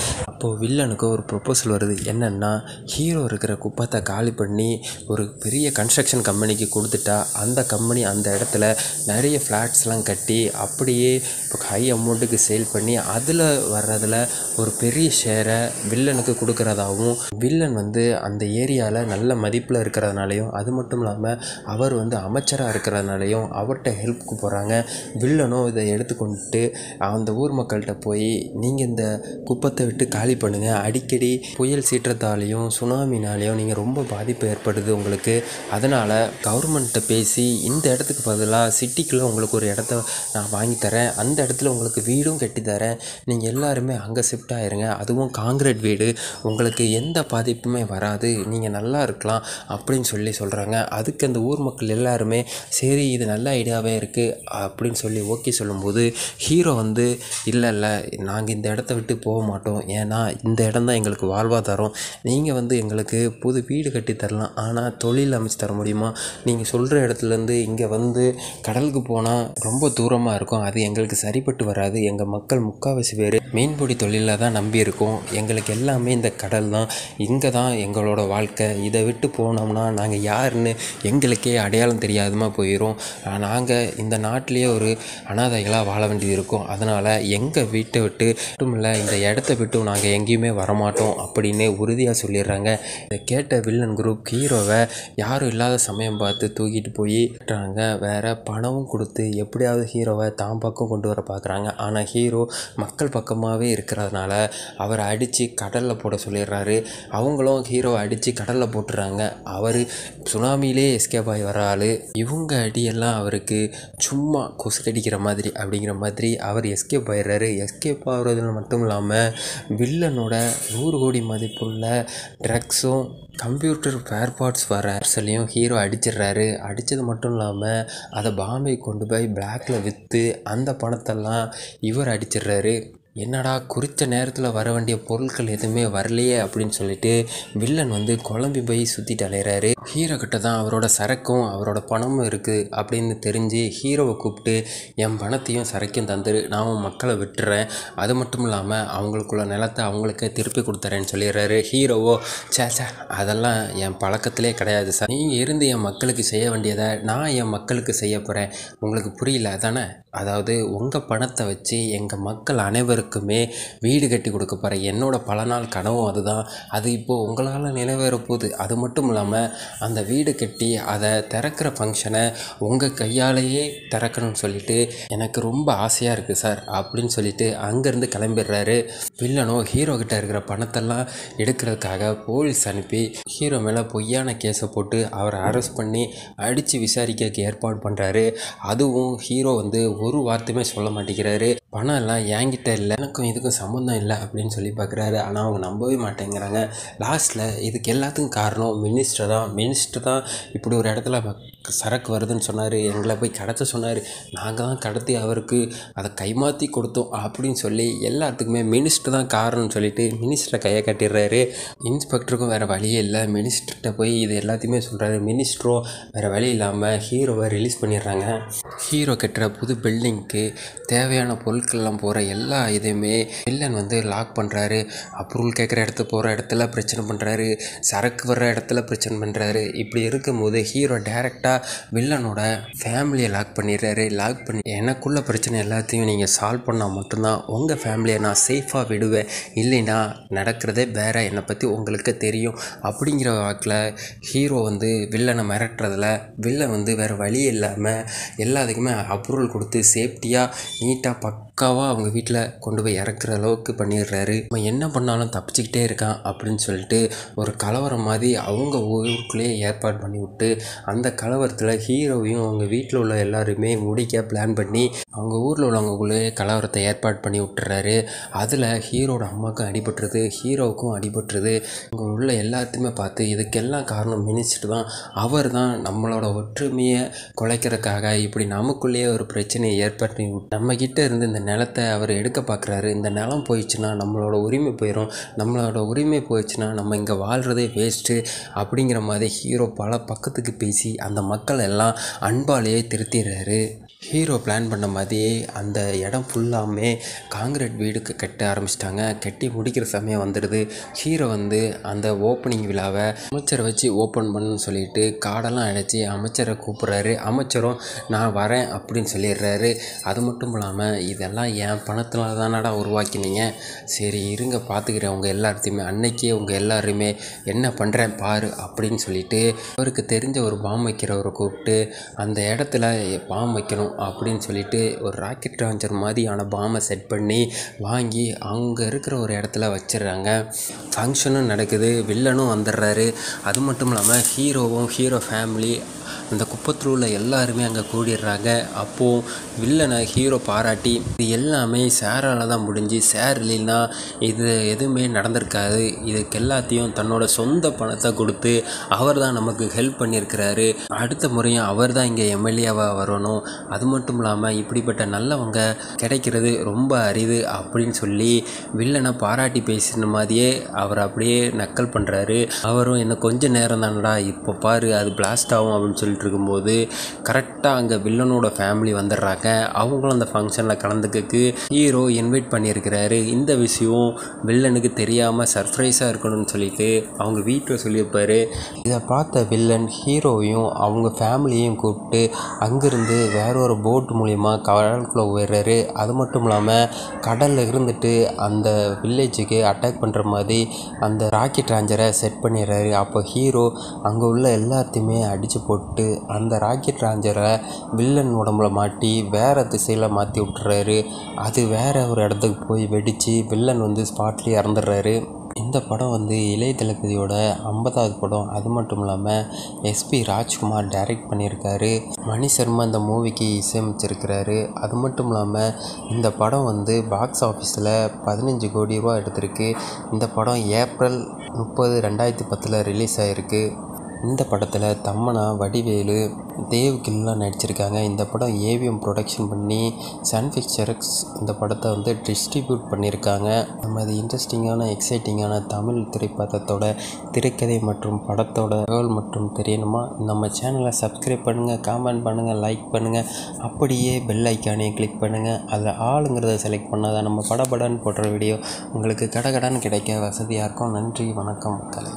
அப்போது வில்லனுக்கு ஒரு ப்ரொப்போசல் வருது என்னென்னா ஹீரோ இருக்கிற குப்பத்தை காலி பண்ணி ஒரு பெரிய கன்ஸ்ட்ரக்ஷன் கம்பெனிக்கு கொடுத்துட்டா அந்த கம்பெனி அந்த இடத்துல நிறைய ஃப்ளாட்ஸ்லாம் கட்டி அப்படியே இப்போ ஹை அமௌண்ட்டுக்கு சேல் பண்ணி அதில் வர்றதில் ஒரு பெரிய ஷேரை வில்லனுக்கு கொடுக்குறதாகவும் வில்லன் வந்து அந்த ஏரியாவில் நல்ல மதிப்பில் இருக்கிறதுனாலையும் அது மட்டும் இல்லாமல் அவர் வந்து அமைச்சராக இருக்கிறதுனாலையும் அவர்கிட்ட ஹெல்ப்புக்கு போகிறாங்க வில்லனும் இதை எடுத்துக்கொண்டுட்டு அந்த ஊர் மக்கள்கிட்ட போய் நீங்கள் இந்த குப்பத்தை விட்டு காலி பண்ணுங்கள் அடிக்கடி புயல் சீற்றத்தாலேயும் சுனாமினாலேயும் நீங்கள் ரொம்ப பாதிப்பு ஏற்படுது உங்களுக்கு அதனால் கவர்மெண்ட்டை பேசி இந்த இடத்துக்கு பதிலாக சிட்டிக்குள்ளே உங்களுக்கு ஒரு இடத்த நான் வாங்கி தரேன் அந்த இடத்துல உங்களுக்கு வீடும் கட்டி தரேன் நீங்கள் எல்லாருமே அங்கே ஷிஃப்ட் ஆயிருங்க அதுவும் காங்கிரீட் வீடு உங்களுக்கு எந்த பாதிப்புமே வராது நீங்கள் நல்லா இருக்கலாம் அப்படின்னு சொல்லி சொல்கிறாங்க அதுக்கு அந்த ஊர் மக்கள் எல்லாருமே சரி இது நல்ல ஐடியாவே இருக்குது அப்படின்னு சொல்லி ஓகே சொல்லும்போது ஹீரோ வந்து இல்லை இல்லை நாங்கள் இந்த இடத்த விட்டு போக மாட்டோம் ஏன்னா இந்த இடம் தான் எங்களுக்கு வாழ்வாதாரம் நீங்கள் வந்து எங்களுக்கு புது வீடு கட்டி தரலாம் ஆனால் தொழில் அமைச்சு தர முடியுமா நீங்கள் சொல்கிற இடத்துலேருந்து இங்கே வந்து கடலுக்கு போனால் ரொம்ப தூரமாக இருக்கும் அது எங்களுக்கு சரிப்பட்டு வராது எங்கள் மக்கள் முக்கால்வாசி பேர் மீன்பிடி தொழிலில் தான் நம்பி இருக்கோம் எங்களுக்கு எல்லாமே இந்த கடல் தான் இங்கே தான் எங்களோட வாழ்க்கை இதை விட்டு போனோம்னா நாங்கள் யாருன்னு எங்களுக்கே அடையாளம் தெரியாதமா போயிடும் நாங்கள் இந்த நாட்டிலேயே ஒரு அனாதைகளாக வாழ வேண்டியது இருக்கும் அதனால் எங்கள் வீட்டை விட்டு மட்டும் இல்லை இந்த இடத்த விட்டு நாங்கள் எங்கேயுமே வரமாட்டோம் அப்படின்னு உறுதியாக சொல்லிடுறாங்க இதை கேட்ட வில்லன் குரூப் ஹீரோவை யாரும் இல்லாத சமயம் பார்த்து தூக்கிட்டு போய் விட்டுறாங்க வேற பணமும் கொடுத்து எப்படியாவது ஹீரோவை தான் பக்கம் கொண்டு வர பார்க்குறாங்க ஆனால் ஹீரோ மக்கள் பக்கமாகவே இருக்கிறதுனால அவரை அடித்து கடலில் போட சொல்லிடுறாரு அவங்களும் ஹீரோவை அடித்து கடலில் போட்டுறாங்க அவர் சுனாமியிலே எஸ்கேப் ஆகி வர ஆள் இவங்க அடியெல்லாம் அவருக்கு சும்மா கொசு கடிக்கிற மாதிரி அப்படிங்கிற மாதிரி அவர் எஸ்கேப் ஆயிடுறாரு எஸ்கேப் ஆகுறதுல மட்டும் இல்லாமல் வில்லனோட நூறு கோடி மதிப்புள்ள ட்ரக்ஸும் கம்ப்யூட்டர் ஃபேர் பார்ட்ஸ் வர அரசலையும் ஹீரோ அடிச்சிடுறாரு அடித்தது மட்டும் இல்லாமல் அதை பாம்பே கொண்டு போய் பிளாக்ல விற்று அந்த பணத்தெல்லாம் இவர் அடிச்சிடுறாரு என்னடா குறித்த நேரத்தில் வர வேண்டிய பொருட்கள் எதுவுமே வரலையே அப்படின்னு சொல்லிட்டு வில்லன் வந்து குழம்பி போய் சுற்றிட்டு அலையிறாரு ஹீரோ கிட்ட தான் அவரோட சரக்கும் அவரோட பணமும் இருக்குது அப்படின்னு தெரிஞ்சு ஹீரோவை கூப்பிட்டு என் பணத்தையும் சரக்கையும் தந்துரு நான் உன் மக்களை விட்டுறேன் அது மட்டும் இல்லாமல் அவங்களுக்குள்ள நிலத்தை அவங்களுக்கே திருப்பி கொடுத்துறேன்னு சொல்லிடுறாரு ஹீரோவோ சே சே அதெல்லாம் என் பழக்கத்திலே கிடையாது சார் நீங்கள் இருந்து என் மக்களுக்கு செய்ய வேண்டியதை நான் என் மக்களுக்கு செய்ய போகிறேன் உங்களுக்கு புரியல தானே அதாவது உங்கள் பணத்தை வச்சு எங்கள் மக்கள் அனைவருக்குமே வீடு கட்டி கொடுக்க போகிறேன் என்னோட பல நாள் கனவும் அதுதான் அது இப்போது உங்களால் நிறைவேற போகுது அது மட்டும் இல்லாமல் அந்த வீடு கட்டி அதை திறக்கிற ஃபங்க்ஷனை உங்கள் கையாலேயே திறக்கணும்னு சொல்லிட்டு எனக்கு ரொம்ப ஆசையாக இருக்குது சார் அப்படின்னு சொல்லிட்டு அங்கேருந்து கிளம்பிடுறாரு வில்லனோ ஹீரோ கிட்ட இருக்கிற பணத்தெல்லாம் எடுக்கிறதுக்காக போலீஸ் அனுப்பி ஹீரோ மேலே பொய்யான கேஸை போட்டு அவரை அரெஸ்ட் பண்ணி அடித்து விசாரிக்க ஏற்பாடு பண்ணுறாரு அதுவும் ஹீரோ வந்து ஒரு வார்த்தையுமே சொல்ல மாட்டேங்கிறாரு பணம் எல்லாம் என்கிட்ட இல்லை எனக்கும் இதுக்கும் சம்மந்தம் இல்லை அப்படின்னு சொல்லி பார்க்குறாரு ஆனால் அவங்க நம்பவே மாட்டேங்கிறாங்க லாஸ்ட்டில் இதுக்கு எல்லாத்துக்கும் காரணம் மினிஸ்டர் தான் மினிஸ்டர் தான் இப்படி ஒரு இடத்துல ம- சரக்கு வருதுன்னு சொன்னார் எங்களை போய் கடத்த சொன்னார் நாங்கள் தான் கடத்தி அவருக்கு அதை கைமாற்றி கொடுத்தோம் அப்படின்னு சொல்லி எல்லாத்துக்குமே மினிஸ்டர் தான் காரணம்னு சொல்லிட்டு மினிஸ்டரை கையை கட்டிடுறாரு இன்ஸ்பெக்டருக்கும் வேறு வழியே இல்லை மினிஸ்டர்கிட்ட போய் இது எல்லாத்தையுமே சொல்கிறாரு மினிஸ்டரும் வேறு வழி இல்லாமல் ஹீரோவை ரிலீஸ் பண்ணிடுறாங்க ஹீரோ கட்டுற புது பில்டிங்க்கு தேவையான பொருட்கள்லாம் போகிற எல்லா இதையுமே வில்லன் வந்து லாக் பண்ணுறாரு அப்ரூவல் கேட்குற இடத்துக்கு போகிற இடத்துல பிரச்சனை பண்ணுறாரு சரக்கு வர்ற இடத்துல பிரச்சனை பண்ணுறாரு இப்படி இருக்கும்போது ஹீரோ டேரெக்டாக வில்லனோட ஃபேமிலியை லாக் பண்ணிடுறாரு லாக் பண்ணி எனக்குள்ள பிரச்சனை எல்லாத்தையும் நீங்கள் சால்வ் பண்ணால் மட்டும்தான் உங்கள் ஃபேமிலியை நான் சேஃபாக விடுவேன் இல்லைன்னா நடக்கிறதே வேற என்னை பற்றி உங்களுக்கு தெரியும் அப்படிங்கிற வாக்கில் ஹீரோ வந்து வில்லனை மிரட்டுறதுல வில்லன் வந்து வேறு வழி இல்லாமல் எல்லாத்துக்குமே அப்ரூவல் கொடுத்து சேஃப்டியாக நீட்டாக பக்காவாக அவங்க வீட்டில் கொண்டு போய் இறக்குற அளவுக்கு பண்ணிடுறாரு அவன் என்ன பண்ணாலும் தப்பிச்சுக்கிட்டே இருக்கான் அப்படின்னு சொல்லிட்டு ஒரு கலவரம் மாதிரி அவங்க ஊருக்குள்ளேயே ஏற்பாடு பண்ணி விட்டு அந்த கலவரத்தில் ஹீரோவையும் அவங்க வீட்டில் உள்ள எல்லாருமே முடிக்க பிளான் பண்ணி அவங்க ஊரில் உள்ளவங்களுக்குள்ளேயே கலவரத்தை ஏற்பாடு பண்ணி விட்டுறாரு அதில் ஹீரோட அம்மாவுக்கும் அடிபட்டுருது ஹீரோவுக்கும் அடிபட்டுருது அங்கே உள்ள எல்லாத்தையுமே பார்த்து இதுக்கெல்லாம் காரணம் மினிஸ்டர் தான் அவர் தான் நம்மளோட ஒற்றுமையை குலைக்கிறதுக்காக இப்படி நமக்குள்ளேயே ஒரு பிரச்சனையை ஏற்படுத்தி விட்டு நம்ம கிட்ட இருந்து இந்த நிலத்தை அவர் எடுக்க பார்க்குறாரு இந்த நிலம் போயிடுச்சுன்னா நம்மளோட உரிமை போயிடும் நம்மளோட உரிமை போயிடுச்சுன்னா நம்ம இங்கே வாழ்கிறதே வேஸ்ட்டு அப்படிங்கிற மாதிரி ஹீரோ பல பக்கத்துக்கு பேசி அந்த மக்கள் எல்லாம் அன்பாலேயே திருத்திடுறாரு ஹீரோ பிளான் பண்ண மாதிரியே அந்த இடம் ஃபுல்லாமே காங்கிரீட் வீடு க- கட்ட ஆரம்பிச்சிட்டாங்க கட்டி முடிக்கிற சமயம் வந்துடுது ஹீரோ வந்து அந்த ஓப்பனிங் விழாவை அமைச்சரை வச்சு ஓப்பன் பண்ணுன்னு சொல்லிட்டு காடெல்லாம் அடைச்சி அமைச்சரை கூப்பிட்றாரு அமைச்சரும் நான் வரேன் அப்படின்னு சொல்லிடுறாரு அது மட்டும் இல்லாமல் இதெல்லாம் என் பணத்தில் தானடா உருவாக்கினீங்க சரி இருங்க பார்த்துக்கிறேன் உங்கள் எல்லாத்தையுமே அன்னைக்கே உங்கள் எல்லாருமே என்ன பண்ணுறேன் பாரு அப்படின்னு சொல்லிட்டு அவருக்கு தெரிஞ்ச ஒரு பாம் வைக்கிறவரை கூப்பிட்டு அந்த இடத்துல பாம் வைக்கணும் அப்படின்னு சொல்லிட்டு ஒரு ராக்கெட் லான்ச்சர் மாதிரியான பாமை செட் பண்ணி வாங்கி அங்கே இருக்கிற ஒரு இடத்துல வச்சிடுறாங்க ஃபங்க்ஷனும் நடக்குது வில்லனும் வந்துடுறாரு அது மட்டும் இல்லாமல் ஹீரோவும் ஹீரோ ஃபேமிலி அந்த குப்பத்தில் உள்ள எல்லாருமே அங்கே கூடிடுறாங்க அப்போது வில்லனை ஹீரோ பாராட்டி இது எல்லாமே சேரால் தான் முடிஞ்சு சேர் இல்லைன்னா இது எதுவுமே நடந்திருக்காது இதுக்கு எல்லாத்தையும் தன்னோட சொந்த பணத்தை கொடுத்து அவர் தான் நமக்கு ஹெல்ப் பண்ணியிருக்கிறாரு அடுத்த முறையும் அவர் தான் இங்கே எம்எல்ஏவாக வரணும் அது மட்டும் இல்லாமல் இப்படிப்பட்ட நல்லவங்க கிடைக்கிறது ரொம்ப அரிது அப்படின்னு சொல்லி வில்லனை பாராட்டி பேசின மாதிரியே அவர் அப்படியே நக்கல் பண்ணுறாரு அவரும் என்ன கொஞ்ச நேரம் தானடா இப்போ பாரு அது பிளாஸ்ட் ஆகும் அப்படின்னு சொல்லிட்டு இருக்கும்போது கரெக்டாக அங்கே வில்லனோட ஃபேமிலி வந்துடுறாங்க அவங்களும் அந்த ஃபங்க்ஷனில் கலந்துக்கக்கு ஹீரோ இன்வைட் பண்ணியிருக்கிறாரு இந்த விஷயம் வில்லனுக்கு தெரியாமல் சர்ப்ரைஸாக இருக்கணும்னு சொல்லிட்டு அவங்க வீட்டில் சொல்லியிருப்பாரு இதை பார்த்த வில்லன் ஹீரோவையும் அவங்க ஃபேமிலியையும் கூப்பிட்டு அங்கேருந்து வேற ஒரு போட் மூலிமா கடலுக்குள்ளே போயிடுறாரு அது மட்டும் இல்லாமல் கடலில் இருந்துட்டு அந்த வில்லேஜுக்கு அட்டாக் பண்ணுற மாதிரி அந்த ராக்கெட் லாஞ்சரை செட் பண்ணிடுறாரு அப்போ ஹீரோ அங்கே உள்ள எல்லாத்தையுமே அடித்து போட்டு அந்த ராக்கெட் லாஞ்சரை வில்லன் உடம்புல மாட்டி வேறு திசையில் மாற்றி விட்டுறாரு அது வேற ஒரு இடத்துக்கு போய் வெடித்து வில்லன் வந்து ஸ்பாட்லேயே இறந்துடுறாரு இந்த படம் வந்து இளைய தளபதியோட ஐம்பதாவது படம் அது மட்டும் இல்லாமல் எஸ்பி ராஜ்குமார் டைரக்ட் பண்ணியிருக்காரு மணி சர்மா இந்த மூவிக்கு இசையமைச்சிருக்கிறாரு அது மட்டும் இல்லாமல் இந்த படம் வந்து பாக்ஸ் ஆஃபீஸில் பதினஞ்சு கோடி ரூபா எடுத்திருக்கு இந்த படம் ஏப்ரல் முப்பது ரெண்டாயிரத்தி பத்தில் ரிலீஸ் ஆகிருக்கு இந்த படத்தில் தம்மனா வடிவேலு தேவ் கில்லாம் நடிச்சிருக்காங்க இந்த படம் ஏவிஎம் ப்ரொடக்ஷன் பண்ணி சன் பிக்சர்ஸ் இந்த படத்தை வந்து டிஸ்ட்ரிபியூட் பண்ணியிருக்காங்க நம்ம இது இன்ட்ரெஸ்டிங்கான எக்ஸைட்டிங்கான தமிழ் திரைப்படத்தோட திரைக்கதை மற்றும் படத்தோட தகவல் மற்றும் தெரியணுமா நம்ம சேனலை சப்ஸ்கிரைப் பண்ணுங்கள் காமெண்ட் பண்ணுங்கள் லைக் பண்ணுங்கள் அப்படியே பெல் ஐக்கானையும் கிளிக் பண்ணுங்கள் அதில் ஆளுங்கிறத செலக்ட் பண்ணால் தான் நம்ம படபடன்னு போடுற வீடியோ உங்களுக்கு கடகடான்னு கிடைக்க வசதியாக இருக்கும் நன்றி வணக்கம் மக்களே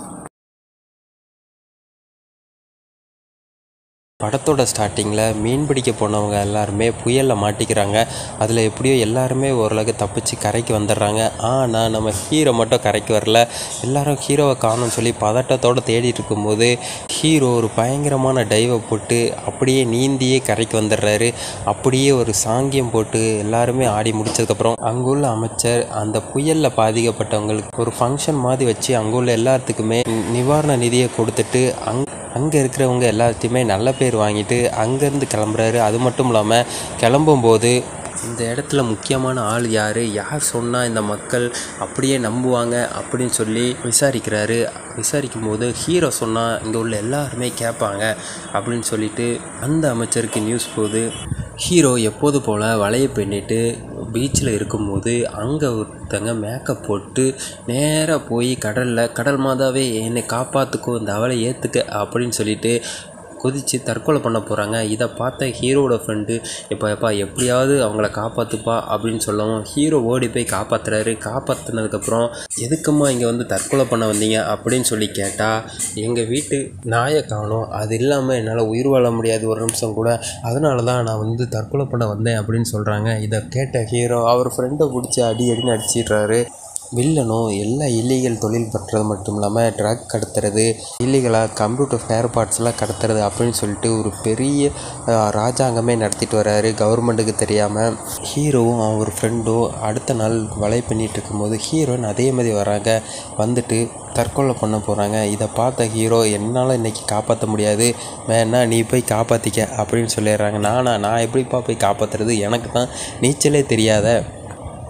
படத்தோட ஸ்டார்டிங்கில் மீன் பிடிக்க போனவங்க எல்லாருமே புயலில் மாட்டிக்கிறாங்க அதில் எப்படியோ எல்லாருமே ஓரளவுக்கு தப்பிச்சு கரைக்கு வந்துடுறாங்க ஆனால் நம்ம ஹீரோ மட்டும் கரைக்கு வரல எல்லாரும் ஹீரோவை காணோம்னு சொல்லி பதட்டத்தோடு தேடிட்டு இருக்கும்போது ஹீரோ ஒரு பயங்கரமான டைவை போட்டு அப்படியே நீந்தியே கரைக்கு வந்துடுறாரு அப்படியே ஒரு சாங்கியம் போட்டு எல்லாருமே ஆடி முடிச்சதுக்கப்புறம் அங்குள்ள அமைச்சர் அந்த புயலில் பாதிக்கப்பட்டவங்களுக்கு ஒரு ஃபங்க்ஷன் மாதிரி வச்சு அங்குள்ள எல்லாத்துக்குமே நிவாரண நிதியை கொடுத்துட்டு அங் அங்கே இருக்கிறவங்க எல்லாத்தையுமே நல்ல பேர் வாங்கிட்டு அங்கேருந்து கிளம்புறாரு அது மட்டும் இல்லாமல் கிளம்பும்போது இந்த இடத்துல முக்கியமான ஆள் யார் யார் சொன்னால் இந்த மக்கள் அப்படியே நம்புவாங்க அப்படின்னு சொல்லி விசாரிக்கிறாரு விசாரிக்கும் போது ஹீரோ சொன்னால் இங்கே உள்ள எல்லாருமே கேட்பாங்க அப்படின்னு சொல்லிட்டு அந்த அமைச்சருக்கு நியூஸ் போகுது ஹீரோ எப்போது போல் வலையை பின்னிட்டு பீச்சில் இருக்கும்போது அங்கே ஒருத்தங்க மேக்கப் போட்டு நேராக போய் கடலில் கடல் மாதாவே என்னை காப்பாற்றுக்கோ இந்த அவளை ஏற்றுக்க அப்படின்னு சொல்லிட்டு குதித்து தற்கொலை பண்ண போகிறாங்க இதை பார்த்த ஹீரோவோட ஃப்ரெண்டு இப்போ எப்பா எப்படியாவது அவங்கள காப்பாற்றுப்பா அப்படின்னு சொல்லவும் ஹீரோ ஓடி போய் காப்பாற்றுறாரு காப்பாற்றினதுக்கப்புறம் எதுக்கும்மா இங்கே வந்து தற்கொலை பண்ண வந்தீங்க அப்படின்னு சொல்லி கேட்டால் எங்கள் வீட்டு நாயை காணோம் அது இல்லாமல் என்னால் உயிர் வாழ முடியாது ஒரு நிமிஷம் கூட அதனால தான் நான் வந்து தற்கொலை பண்ண வந்தேன் அப்படின்னு சொல்கிறாங்க இதை கேட்ட ஹீரோ அவர் ஃப்ரெண்டை பிடிச்சி அடி அடின்னு அடிச்சிடுறாரு வில்லனும் எல்லா இல்லீகல் தொழில் பண்ணுறது மட்டும் இல்லாமல் ட்ரக் கடத்துறது இல்லீகலாக கம்ப்யூட்டர் ஸ்பேர் பார்ட்ஸ்லாம் கடத்துறது அப்படின்னு சொல்லிட்டு ஒரு பெரிய அஹ், ராஜாங்கமே நடத்திட்டு வராரு கவர்மெண்ட்டுக்கு தெரியாமல் ஹீரோவும் அவர் ஃப்ரெண்டும் அடுத்த நாள் வலை பண்ணிட்டு இருக்கும்போது ஹீரோயின் அதே மாதிரி வராங்க வந்துட்டு தற்கொலை பண்ண போகிறாங்க இதை பார்த்த ஹீரோ என்னால் இன்னைக்கு காப்பாற்ற முடியாது வேணா நீ போய் காப்பாற்றிக்க அப்படின்னு சொல்லிடுறாங்க நானா நான் எப்படிப்பா போய் காப்பாற்றுறது எனக்கு தான் நீச்சலே தெரியாத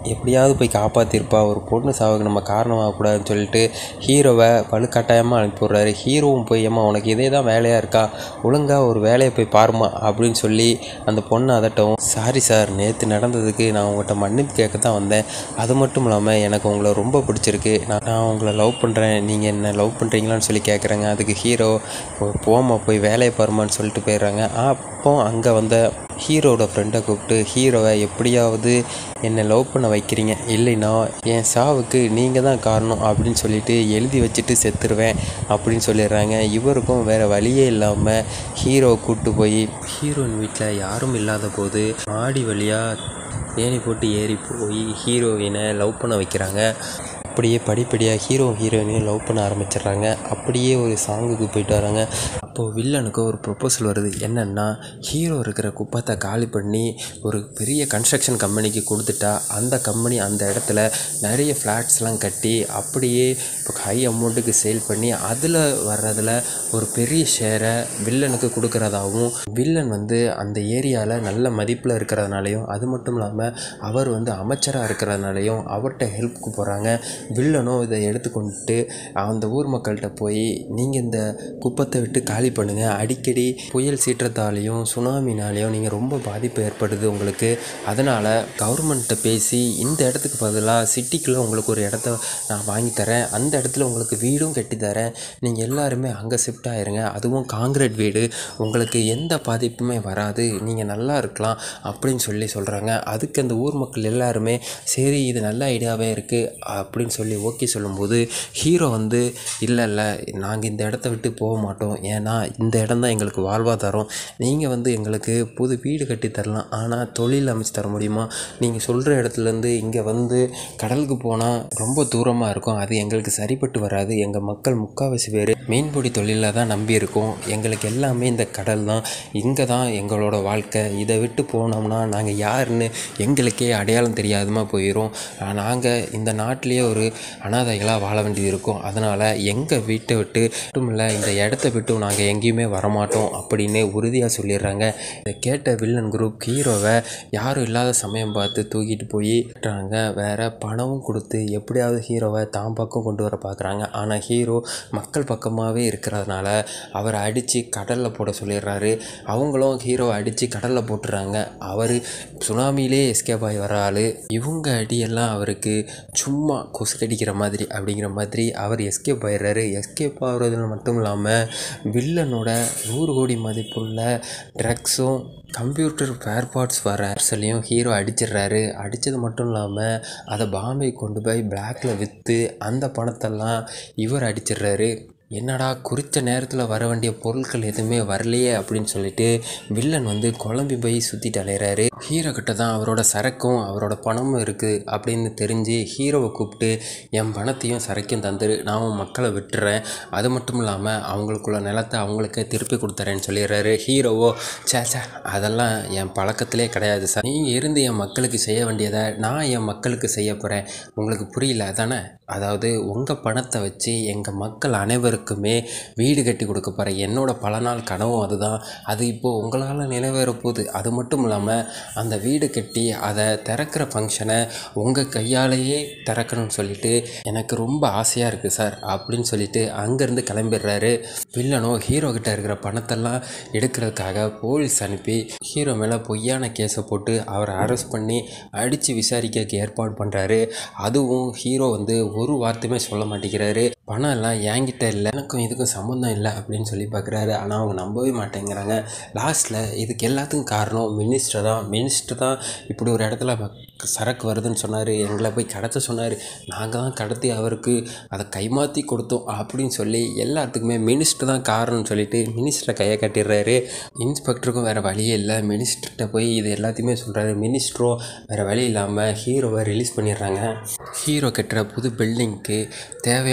எப்படியாவது போய் காப்பாற்றிருப்பா ஒரு பொண்ணு சாவுக்கு நம்ம காரணமாகக்கூடாதுன்னு சொல்லிட்டு ஹீரோவை வலுக்கட்டாயமாக அனுப்பி விட்றாரு ஹீரோவும் போய் ஏம்மா உனக்கு இதே தான் வேலையாக இருக்கா ஒழுங்காக ஒரு வேலையை போய் பாருமா அப்படின்னு சொல்லி அந்த பொண்ணை அதட்டவும் சாரி சார் நேற்று நடந்ததுக்கு நான் உங்கள்கிட்ட மன்னிப்பு கேட்க தான் வந்தேன் அது மட்டும் இல்லாமல் எனக்கு உங்களை ரொம்ப பிடிச்சிருக்கு நான் நான் உங்களை லவ் பண்ணுறேன் நீங்கள் என்ன லவ் பண்ணுறீங்களான்னு சொல்லி கேட்குறாங்க அதுக்கு ஹீரோ போமா போய் வேலையை பாருமான்னு சொல்லிட்டு போயிடுறாங்க அப்போ அங்கே வந்த ஹீரோட ஃப்ரெண்டை கூப்பிட்டு ஹீரோவை எப்படியாவது என்னை லவ் பண்ண வைக்கிறீங்க இல்லைன்னா என் சாவுக்கு நீங்கள் தான் காரணம் அப்படின்னு சொல்லிட்டு எழுதி வச்சுட்டு செத்துருவேன் அப்படின்னு சொல்லிடுறாங்க இவருக்கும் வேறு வழியே இல்லாமல் ஹீரோவை கூப்பிட்டு போய் ஹீரோயின் வீட்டில் யாரும் இல்லாத போது மாடி வழியாக ஏணி போட்டு ஏறி போய் ஹீரோயினை லவ் பண்ண வைக்கிறாங்க அப்படியே படிப்படியாக ஹீரோ ஹீரோயினையும் லவ் பண்ண ஆரம்பிச்சிடுறாங்க அப்படியே ஒரு சாங்குக்கு போயிட்டு வராங்க அப்போது வில்லனுக்கு ஒரு ப்ரொப்போசல் வருது என்னென்னா ஹீரோ இருக்கிற குப்பத்தை காலி பண்ணி ஒரு பெரிய கன்ஸ்ட்ரக்ஷன் கம்பெனிக்கு கொடுத்துட்டா அந்த கம்பெனி அந்த இடத்துல நிறைய ஃப்ளாட்ஸ்லாம் கட்டி அப்படியே இப்போ ஹை அமௌண்ட்டுக்கு சேல் பண்ணி அதில் வர்றதில் ஒரு பெரிய ஷேரை வில்லனுக்கு கொடுக்குறதாகவும் வில்லன் வந்து அந்த ஏரியாவில் நல்ல மதிப்பில் இருக்கிறதுனாலையும் அது மட்டும் இல்லாமல் அவர் வந்து அமைச்சராக இருக்கிறதுனாலையும் அவர்கிட்ட ஹெல்ப்புக்கு போகிறாங்க வில்லனும் இதை எடுத்துக்கொண்டு அந்த ஊர் மக்கள்கிட்ட போய் நீங்கள் இந்த குப்பத்தை விட்டு காலி பண்ணுங்கள் அடிக்கடி புயல் சீற்றத்தாலையும் சுனாமினாலையும் நீங்கள் ரொம்ப பாதிப்பு ஏற்படுது உங்களுக்கு அதனால் கவர்மெண்ட்டை பேசி இந்த இடத்துக்கு பதிலாக சிட்டிக்குள்ளே உங்களுக்கு ஒரு இடத்த நான் வாங்கி தரேன் அந்த இடத்துல உங்களுக்கு வீடும் கட்டி தரேன் நீங்கள் எல்லாருமே அங்கே ஷிஃப்ட் ஆயிருங்க அதுவும் காங்கிரீட் வீடு உங்களுக்கு எந்த பாதிப்புமே வராது நீங்கள் நல்லா இருக்கலாம் அப்படின்னு சொல்லி சொல்கிறாங்க அதுக்கு அந்த ஊர் மக்கள் எல்லாருமே சரி இது நல்ல ஐடியாவே இருக்குது அப்படின்னு சொல்லி ஓகே சொல்லும்போது ஹீரோ வந்து இல்லை இல்லை நாங்கள் இந்த இடத்த விட்டு போக மாட்டோம் ஏன்னா இந்த இடம் தான் எங்களுக்கு வாழ்வாதாரம் நீங்கள் வந்து எங்களுக்கு புது வீடு கட்டி தரலாம் ஆனால் தொழில் அமைச்சு தர முடியுமா நீங்கள் சொல்கிற இடத்துலேருந்து இங்கே வந்து கடலுக்கு போனால் ரொம்ப தூரமாக இருக்கும் அது எங்களுக்கு சரிப்பட்டு வராது எங்கள் மக்கள் முக்கால்வாசி பேர் மீன்பிடி தொழிலில் தான் நம்பி இருக்கோம் எங்களுக்கு எல்லாமே இந்த கடல் தான் இங்கே தான் எங்களோட வாழ்க்கை இதை விட்டு போனோம்னா நாங்கள் யாருன்னு எங்களுக்கே அடையாளம் தெரியாதமா போயிடும் நாங்கள் இந்த நாட்டிலேயே ஒரு அனாதைகளாக வாழ வேண்டியது இருக்கும் அதனால் எங்கள் வீட்டை விட்டு மட்டும் இல்லை இந்த இடத்த விட்டு நாங்கள் எங்கேயுமே வரமாட்டோம் அப்படின்னு உறுதியாக சொல்லிடுறாங்க இதை கேட்ட வில்லன் குரூப் ஹீரோவை யாரும் இல்லாத சமயம் பார்த்து தூக்கிட்டு போய் விட்டுறாங்க வேற பணமும் கொடுத்து எப்படியாவது ஹீரோவை தான் பக்கம் கொண்டு வர பார்க்குறாங்க ஆனால் ஹீரோ மக்கள் பக்கமாகவே இருக்கிறதுனால அவரை அடித்து கடலில் போட சொல்லிடுறாரு அவங்களும் ஹீரோவை அடித்து கடலில் போட்டுறாங்க அவர் சுனாமியிலே எஸ்கேப் ஆகி வர ஆள் இவங்க அடியெல்லாம் அவருக்கு சும்மா கொசு கடிக்கிற மாதிரி அப்படிங்கிற மாதிரி அவர் எஸ்கேப் ஆயிடுறாரு எஸ்கேப் ஆகுறதுல மட்டும் இல்லாமல் வில்லனோட நூறு கோடி மதிப்புள்ள ட்ரக்ஸும் கம்ப்யூட்டர் ஸ்பேர் பார்ட்ஸ் வர பார்சலையும் ஹீரோ அடிச்சிடுறாரு அடித்தது மட்டும் இல்லாமல் அதை பாம்பே கொண்டு போய் பிளாக்ல விற்று அந்த பணத்தெல்லாம் இவர் அடிச்சிடுறாரு என்னடா குறித்த நேரத்தில் வர வேண்டிய பொருட்கள் எதுவுமே வரலையே அப்படின்னு சொல்லிட்டு வில்லன் வந்து குழம்பி போய் சுற்றிட்டு அலையிறாரு ஹீரோ கிட்ட தான் அவரோட சரக்கும் அவரோட பணமும் இருக்குது அப்படின்னு தெரிஞ்சு ஹீரோவை கூப்பிட்டு என் பணத்தையும் சரக்கையும் தந்துரு நான் உன் மக்களை விட்டுறேன் அது மட்டும் இல்லாமல் அவங்களுக்குள்ள நிலத்தை அவங்களுக்கே திருப்பி கொடுத்துறேன்னு சொல்லிடுறாரு ஹீரோவோ சே சே அதெல்லாம் என் பழக்கத்திலே கிடையாது சார் நீங்கள் இருந்து என் மக்களுக்கு செய்ய வேண்டியதை நான் என் மக்களுக்கு செய்ய போகிறேன் உங்களுக்கு புரியல அதானே அதாவது உங்கள் பணத்தை வச்சு எங்கள் மக்கள் அனைவருக்குமே வீடு கட்டி கொடுக்க போகிறேன் என்னோட பல நாள் கனவும் அதுதான் அது இப்போது உங்களால் நிறைவேற போகுது அது மட்டும் இல்லாமல் அந்த வீடு கட்டி அதை திறக்கிற ஃபங்க்ஷனை உங்கள் கையாலேயே திறக்கணும்னு சொல்லிட்டு எனக்கு ரொம்ப ஆசையாக இருக்குது சார் அப்படின்னு சொல்லிட்டு அங்கேருந்து கிளம்பிடுறாரு வில்லனோ ஹீரோ கிட்ட இருக்கிற பணத்தெல்லாம் எடுக்கிறதுக்காக போலீஸ் அனுப்பி ஹீரோ மேலே பொய்யான கேஸை போட்டு அவரை அரெஸ்ட் பண்ணி அடித்து விசாரிக்க ஏற்பாடு பண்ணுறாரு அதுவும் ஹீரோ வந்து ஒரு வார்த்தையுமே சொல்ல மாட்டேங்கிறாரு பணம் எல்லாம் என்கிட்ட இல்லை எனக்கும் இதுக்கும் சம்மந்தம் இல்லை அப்படின்னு சொல்லி பார்க்குறாரு ஆனால் அவங்க நம்பவே மாட்டேங்கிறாங்க லாஸ்ட்டில் இதுக்கு எல்லாத்துக்கும் காரணம் மினிஸ்டர் தான் மினிஸ்டர் தான் இப்படி ஒரு இடத்துல ம- சரக்கு வருதுன்னு சொன்னார் எங்களை போய் கடத்த சொன்னார் நாங்கள் தான் கடத்தி அவருக்கு அதை கைமாற்றி கொடுத்தோம் அப்படின்னு சொல்லி எல்லாத்துக்குமே மினிஸ்டர் தான் காரணம்னு சொல்லிட்டு மினிஸ்டரை கையை கட்டிடுறாரு இன்ஸ்பெக்டருக்கும் வேறு வழியே இல்லை மினிஸ்டர்கிட்ட போய் இது எல்லாத்தையுமே சொல்கிறாரு மினிஸ்டரும் வேறு வழி இல்லாமல் ஹீரோவை ரிலீஸ் பண்ணிடுறாங்க ஹீரோ கட்டுற புது பில்டிங்க்கு தேவையான பொருட்கள்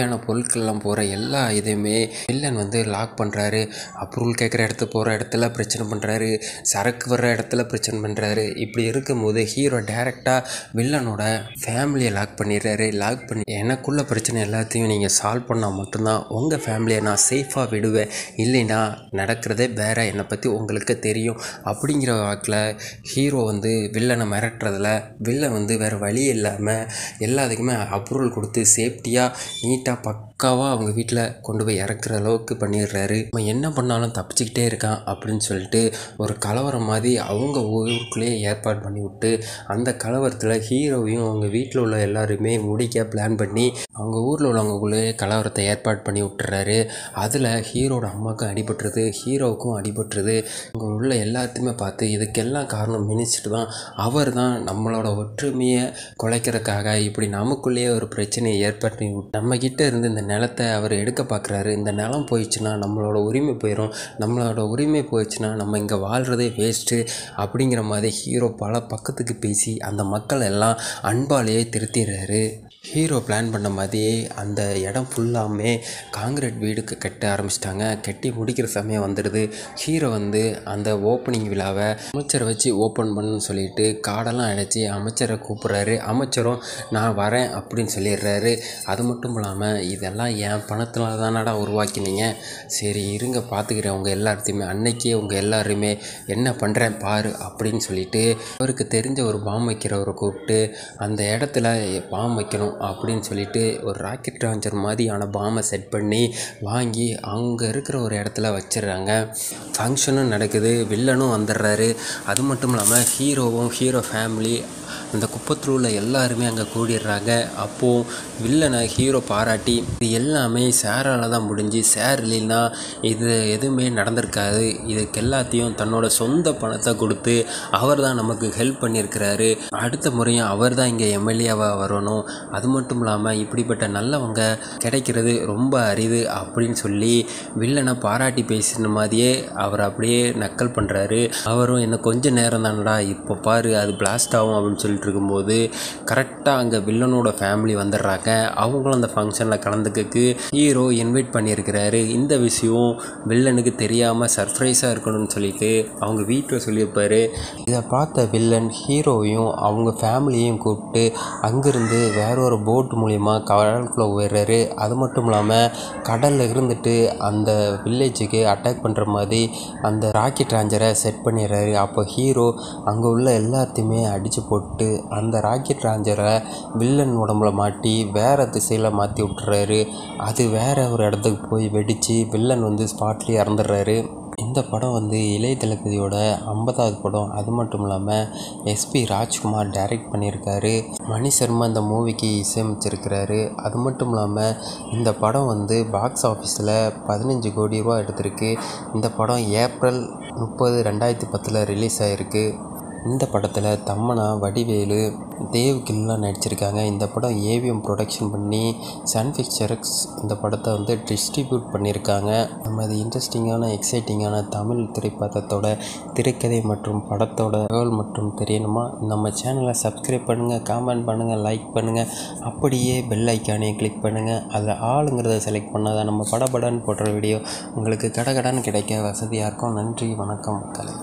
பொருட்கள்லாம் போகிற எல்லா இதையுமே வில்லன் வந்து லாக் பண்ணுறாரு அப்ரூவல் கேட்குற இடத்துக்கு போகிற இடத்துல பிரச்சனை பண்ணுறாரு சரக்கு வர்ற இடத்துல பிரச்சனை பண்ணுறாரு இப்படி இருக்கும்போது ஹீரோ டேரெக்டாக வில்லனோட ஃபேமிலியை லாக் பண்ணிடுறாரு லாக் பண்ணி எனக்குள்ள பிரச்சனை எல்லாத்தையும் நீங்கள் சால்வ் பண்ணால் மட்டும்தான் உங்கள் ஃபேமிலியை நான் சேஃபாக விடுவேன் இல்லைன்னா நடக்கிறதே வேற என்னை பற்றி உங்களுக்கு தெரியும் அப்படிங்கிற வாக்கில் ஹீரோ வந்து வில்லனை மிரட்டுறதுல வில்லன் வந்து வேறு வழி இல்லாமல் எல்லாத்துக்குமே அப்ரூவல் கொடுத்து சேஃப்டியாக நீட்டாக பக்காவாக அவங்க வீட்டில் கொண்டு போய் இறக்குற அளவுக்கு பண்ணிடுறாரு அவன் என்ன பண்ணாலும் தப்பிச்சுக்கிட்டே இருக்கான் அப்படின்னு சொல்லிட்டு ஒரு கலவரம் மாதிரி அவங்க ஊருக்குள்ளேயே ஏற்பாடு பண்ணி விட்டு அந்த கலவரத்தில் ஹீரோவையும் அவங்க வீட்டில் உள்ள எல்லாருமே முடிக்க பிளான் பண்ணி அவங்க ஊரில் உள்ளவங்களுக்குள்ளேயே கலவரத்தை ஏற்பாடு பண்ணி விட்டுறாரு அதில் ஹீரோட அம்மாவுக்கும் அடிபட்டுருது ஹீரோவுக்கும் அடிபட்டுருது அங்கே உள்ள எல்லாத்தையுமே பார்த்து இதுக்கெல்லாம் காரணம் மினிஸ்டர் தான் அவர் தான் நம்மளோட ஒற்றுமையை குலைக்கிறதுக்காக இப்படி நமக்குள்ளேயே ஒரு பிரச்சனையை ஏற்படுத்தி விட்டு நம்ம கிட்ட இருந்து இந்த நிலத்தை அவர் எடுக்க பார்க்குறாரு இந்த நிலம் போயிடுச்சுன்னா நம்மளோட உரிமை போயிடும் நம்மளோட உரிமை போயிடுச்சுன்னா நம்ம இங்கே வாழ்கிறதே வேஸ்ட்டு அப்படிங்கிற மாதிரி ஹீரோ பல பக்கத்துக்கு பேசி அந்த மக்கள் எல்லாம் அன்பாலேயே திருத்திடுறாரு ஹீரோ பிளான் பண்ண மாதிரியே அந்த இடம் ஃபுல்லாமே காங்கிரீட் வீடு க- கட்ட ஆரம்பிச்சிட்டாங்க கட்டி முடிக்கிற சமயம் வந்துடுது ஹீரோ வந்து அந்த ஓப்பனிங் விழாவை அமைச்சரை வச்சு ஓப்பன் பண்ணுன்னு சொல்லிட்டு காடெல்லாம் அடைச்சி அமைச்சரை கூப்பிட்றாரு அமைச்சரும் நான் வரேன் அப்படின்னு சொல்லிடுறாரு அது மட்டும் இல்லாமல் இதெல்லாம் என் பணத்தில் தானடா உருவாக்கினீங்க சரி இருங்க பார்த்துக்கிறேன் உங்கள் எல்லாத்தையுமே அன்னைக்கே உங்கள் எல்லாருமே என்ன பண்ணுறேன் பாரு அப்படின்னு சொல்லிட்டு அவருக்கு தெரிஞ்ச ஒரு பாம் வைக்கிறவரை கூப்பிட்டு அந்த இடத்துல பாம் வைக்கணும் அப்படின்னு சொல்லிட்டு ஒரு ராக்கெட் லான்ச்சர் மாதிரியான பாமை செட் பண்ணி வாங்கி அங்கே இருக்கிற ஒரு இடத்துல வச்சிடுறாங்க ஃபங்க்ஷனும் நடக்குது வில்லனும் வந்துடுறாரு அது மட்டும் இல்லாமல் ஹீரோவும் ஹீரோ ஃபேமிலி அந்த குப்பத்தில் உள்ள எல்லாருமே அங்கே கூடிடுறாங்க அப்போது வில்லனை ஹீரோ பாராட்டி இது எல்லாமே சேரால் தான் முடிஞ்சு சேர் இல்லைன்னா இது எதுவுமே நடந்திருக்காது இதுக்கு எல்லாத்தையும் தன்னோட சொந்த பணத்தை கொடுத்து அவர் தான் நமக்கு ஹெல்ப் பண்ணியிருக்கிறாரு அடுத்த முறையும் அவர் தான் இங்கே எம்எல்ஏவாக வரணும் அது மட்டும் இல்லாமல் இப்படிப்பட்ட நல்லவங்க கிடைக்கிறது ரொம்ப அரிது அப்படின்னு சொல்லி வில்லனை பாராட்டி பேசின மாதிரியே அவர் அப்படியே நக்கல் பண்ணுறாரு அவரும் என்ன கொஞ்ச நேரம் தானடா இப்போ பாரு அது பிளாஸ்ட் ஆகும் அப்படின்னு சொல்லிட்டு இருக்கும்போது கரெக்டாக அங்கே வில்லனோட ஃபேமிலி வந்துடுறாங்க அவங்களும் அந்த ஃபங்க்ஷனில் கலந்துக்கக்கு ஹீரோ இன்வைட் பண்ணியிருக்கிறாரு இந்த விஷயம் வில்லனுக்கு தெரியாமல் சர்ப்ரைஸாக இருக்கணும்னு சொல்லிட்டு அவங்க வீட்டில் சொல்லியிருப்பாரு இதை பார்த்த வில்லன் ஹீரோவையும் அவங்க ஃபேமிலியையும் கூப்பிட்டு அங்கேருந்து வேற ஒரு போட் மூலிமா கடலுக்குள்ளே போயிடுறாரு அது மட்டும் இல்லாமல் கடலில் இருந்துட்டு அந்த வில்லேஜுக்கு அட்டாக் பண்ணுற மாதிரி அந்த ராக்கெட் லாஞ்சரை செட் பண்ணிடுறாரு அப்போ ஹீரோ அங்கே உள்ள எல்லாத்தையுமே அடித்து போட்டு அந்த ராக்கெட் லாஞ்சரை வில்லன் உடம்புல மாட்டி வேறு திசையில் மாற்றி விட்டுறாரு அது வேற ஒரு இடத்துக்கு போய் வெடித்து வில்லன் வந்து ஸ்பாட்லேயே இறந்துடுறாரு இந்த படம் வந்து இளைய தளபதியோட ஐம்பதாவது படம் அது மட்டும் இல்லாமல் எஸ்பி ராஜ்குமார் டைரக்ட் பண்ணியிருக்காரு மணி சர்மா இந்த மூவிக்கு இசையமைச்சிருக்கிறாரு அது மட்டும் இல்லாமல் இந்த படம் வந்து பாக்ஸ் ஆஃபீஸில் பதினஞ்சு கோடி ரூபா எடுத்திருக்கு இந்த படம் ஏப்ரல் முப்பது ரெண்டாயிரத்தி பத்தில் ரிலீஸ் ஆகிருக்கு இந்த படத்தில் தம்மனா வடிவேலு தேவ் கில்லாம் நடிச்சிருக்காங்க இந்த படம் ஏவிஎம் ப்ரொடக்ஷன் பண்ணி சன் பிக்சர்ஸ் இந்த படத்தை வந்து டிஸ்ட்ரிபியூட் பண்ணியிருக்காங்க நம்ம இது இன்ட்ரெஸ்டிங்கான எக்ஸைட்டிங்கான தமிழ் திரைப்படத்தோட திரைக்கதை மற்றும் படத்தோட தகவல் மற்றும் தெரியணுமா நம்ம சேனலை சப்ஸ்கிரைப் பண்ணுங்கள் காமெண்ட் பண்ணுங்கள் லைக் பண்ணுங்கள் அப்படியே பெல் ஐக்கானையும் கிளிக் பண்ணுங்கள் அதில் ஆளுங்கிறத செலக்ட் பண்ணால் தான் நம்ம படபடன்னு போடுற வீடியோ உங்களுக்கு கடகடன்னு கிடைக்க வசதியாக இருக்கும் நன்றி வணக்கம் மக்களே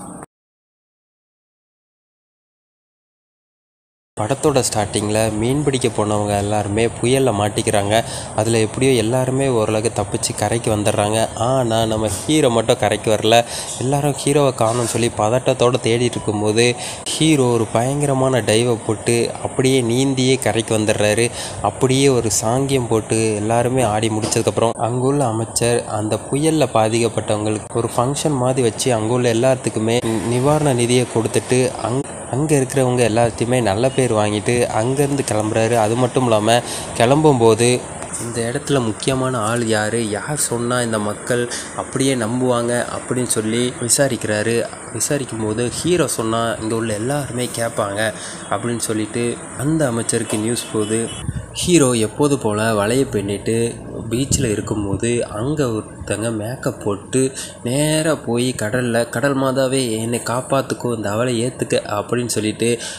படத்தோட ஸ்டார்டிங்கில் மீன் பிடிக்க போனவங்க எல்லாருமே புயலில் மாட்டிக்கிறாங்க அதில் எப்படியோ எல்லாருமே ஓரளவுக்கு தப்பிச்சு கரைக்கு வந்துடுறாங்க ஆனால் நம்ம ஹீரோ மட்டும் கரைக்கு வரல எல்லாரும் ஹீரோவை காணோம்னு சொல்லி பதட்டத்தோடு தேடிட்டு இருக்கும்போது ஹீரோ ஒரு பயங்கரமான டைவை போட்டு அப்படியே நீந்தியே கரைக்கு வந்துடுறாரு அப்படியே ஒரு சாங்கியம் போட்டு எல்லாருமே ஆடி முடிச்சதுக்கப்புறம் அங்குள்ள அமைச்சர் அந்த புயலில் பாதிக்கப்பட்டவங்களுக்கு ஒரு ஃபங்க்ஷன் மாதிரி வச்சு அங்குள்ள எல்லாத்துக்குமே நிவாரண நிதியை கொடுத்துட்டு அங் அங்கே இருக்கிறவங்க எல்லாத்தையுமே நல்ல பேர் வாங்கிட்டு அங்கேருந்து கிளம்புறாரு அது மட்டும் இல்லாமல் கிளம்பும்போது இந்த இடத்துல முக்கியமான ஆள் யார் யார் சொன்னால் இந்த மக்கள் அப்படியே நம்புவாங்க அப்படின்னு சொல்லி விசாரிக்கிறாரு விசாரிக்கும் போது ஹீரோ சொன்னால் இங்கே உள்ள எல்லாருமே கேட்பாங்க அப்படின்னு சொல்லிட்டு அந்த அமைச்சருக்கு நியூஸ் போகுது ஹீரோ எப்போது போல் வலையை பின்னிட்டு பீச்சில் இருக்கும்போது அங்கே ஒருத்தங்க மேக்கப் போட்டு நேராக போய் கடலில் கடல் மாதாவே என்னை காப்பாற்றுக்கோ இந்த அவளை ஏற்றுக்க அப்படின்னு சொல்லிட்டு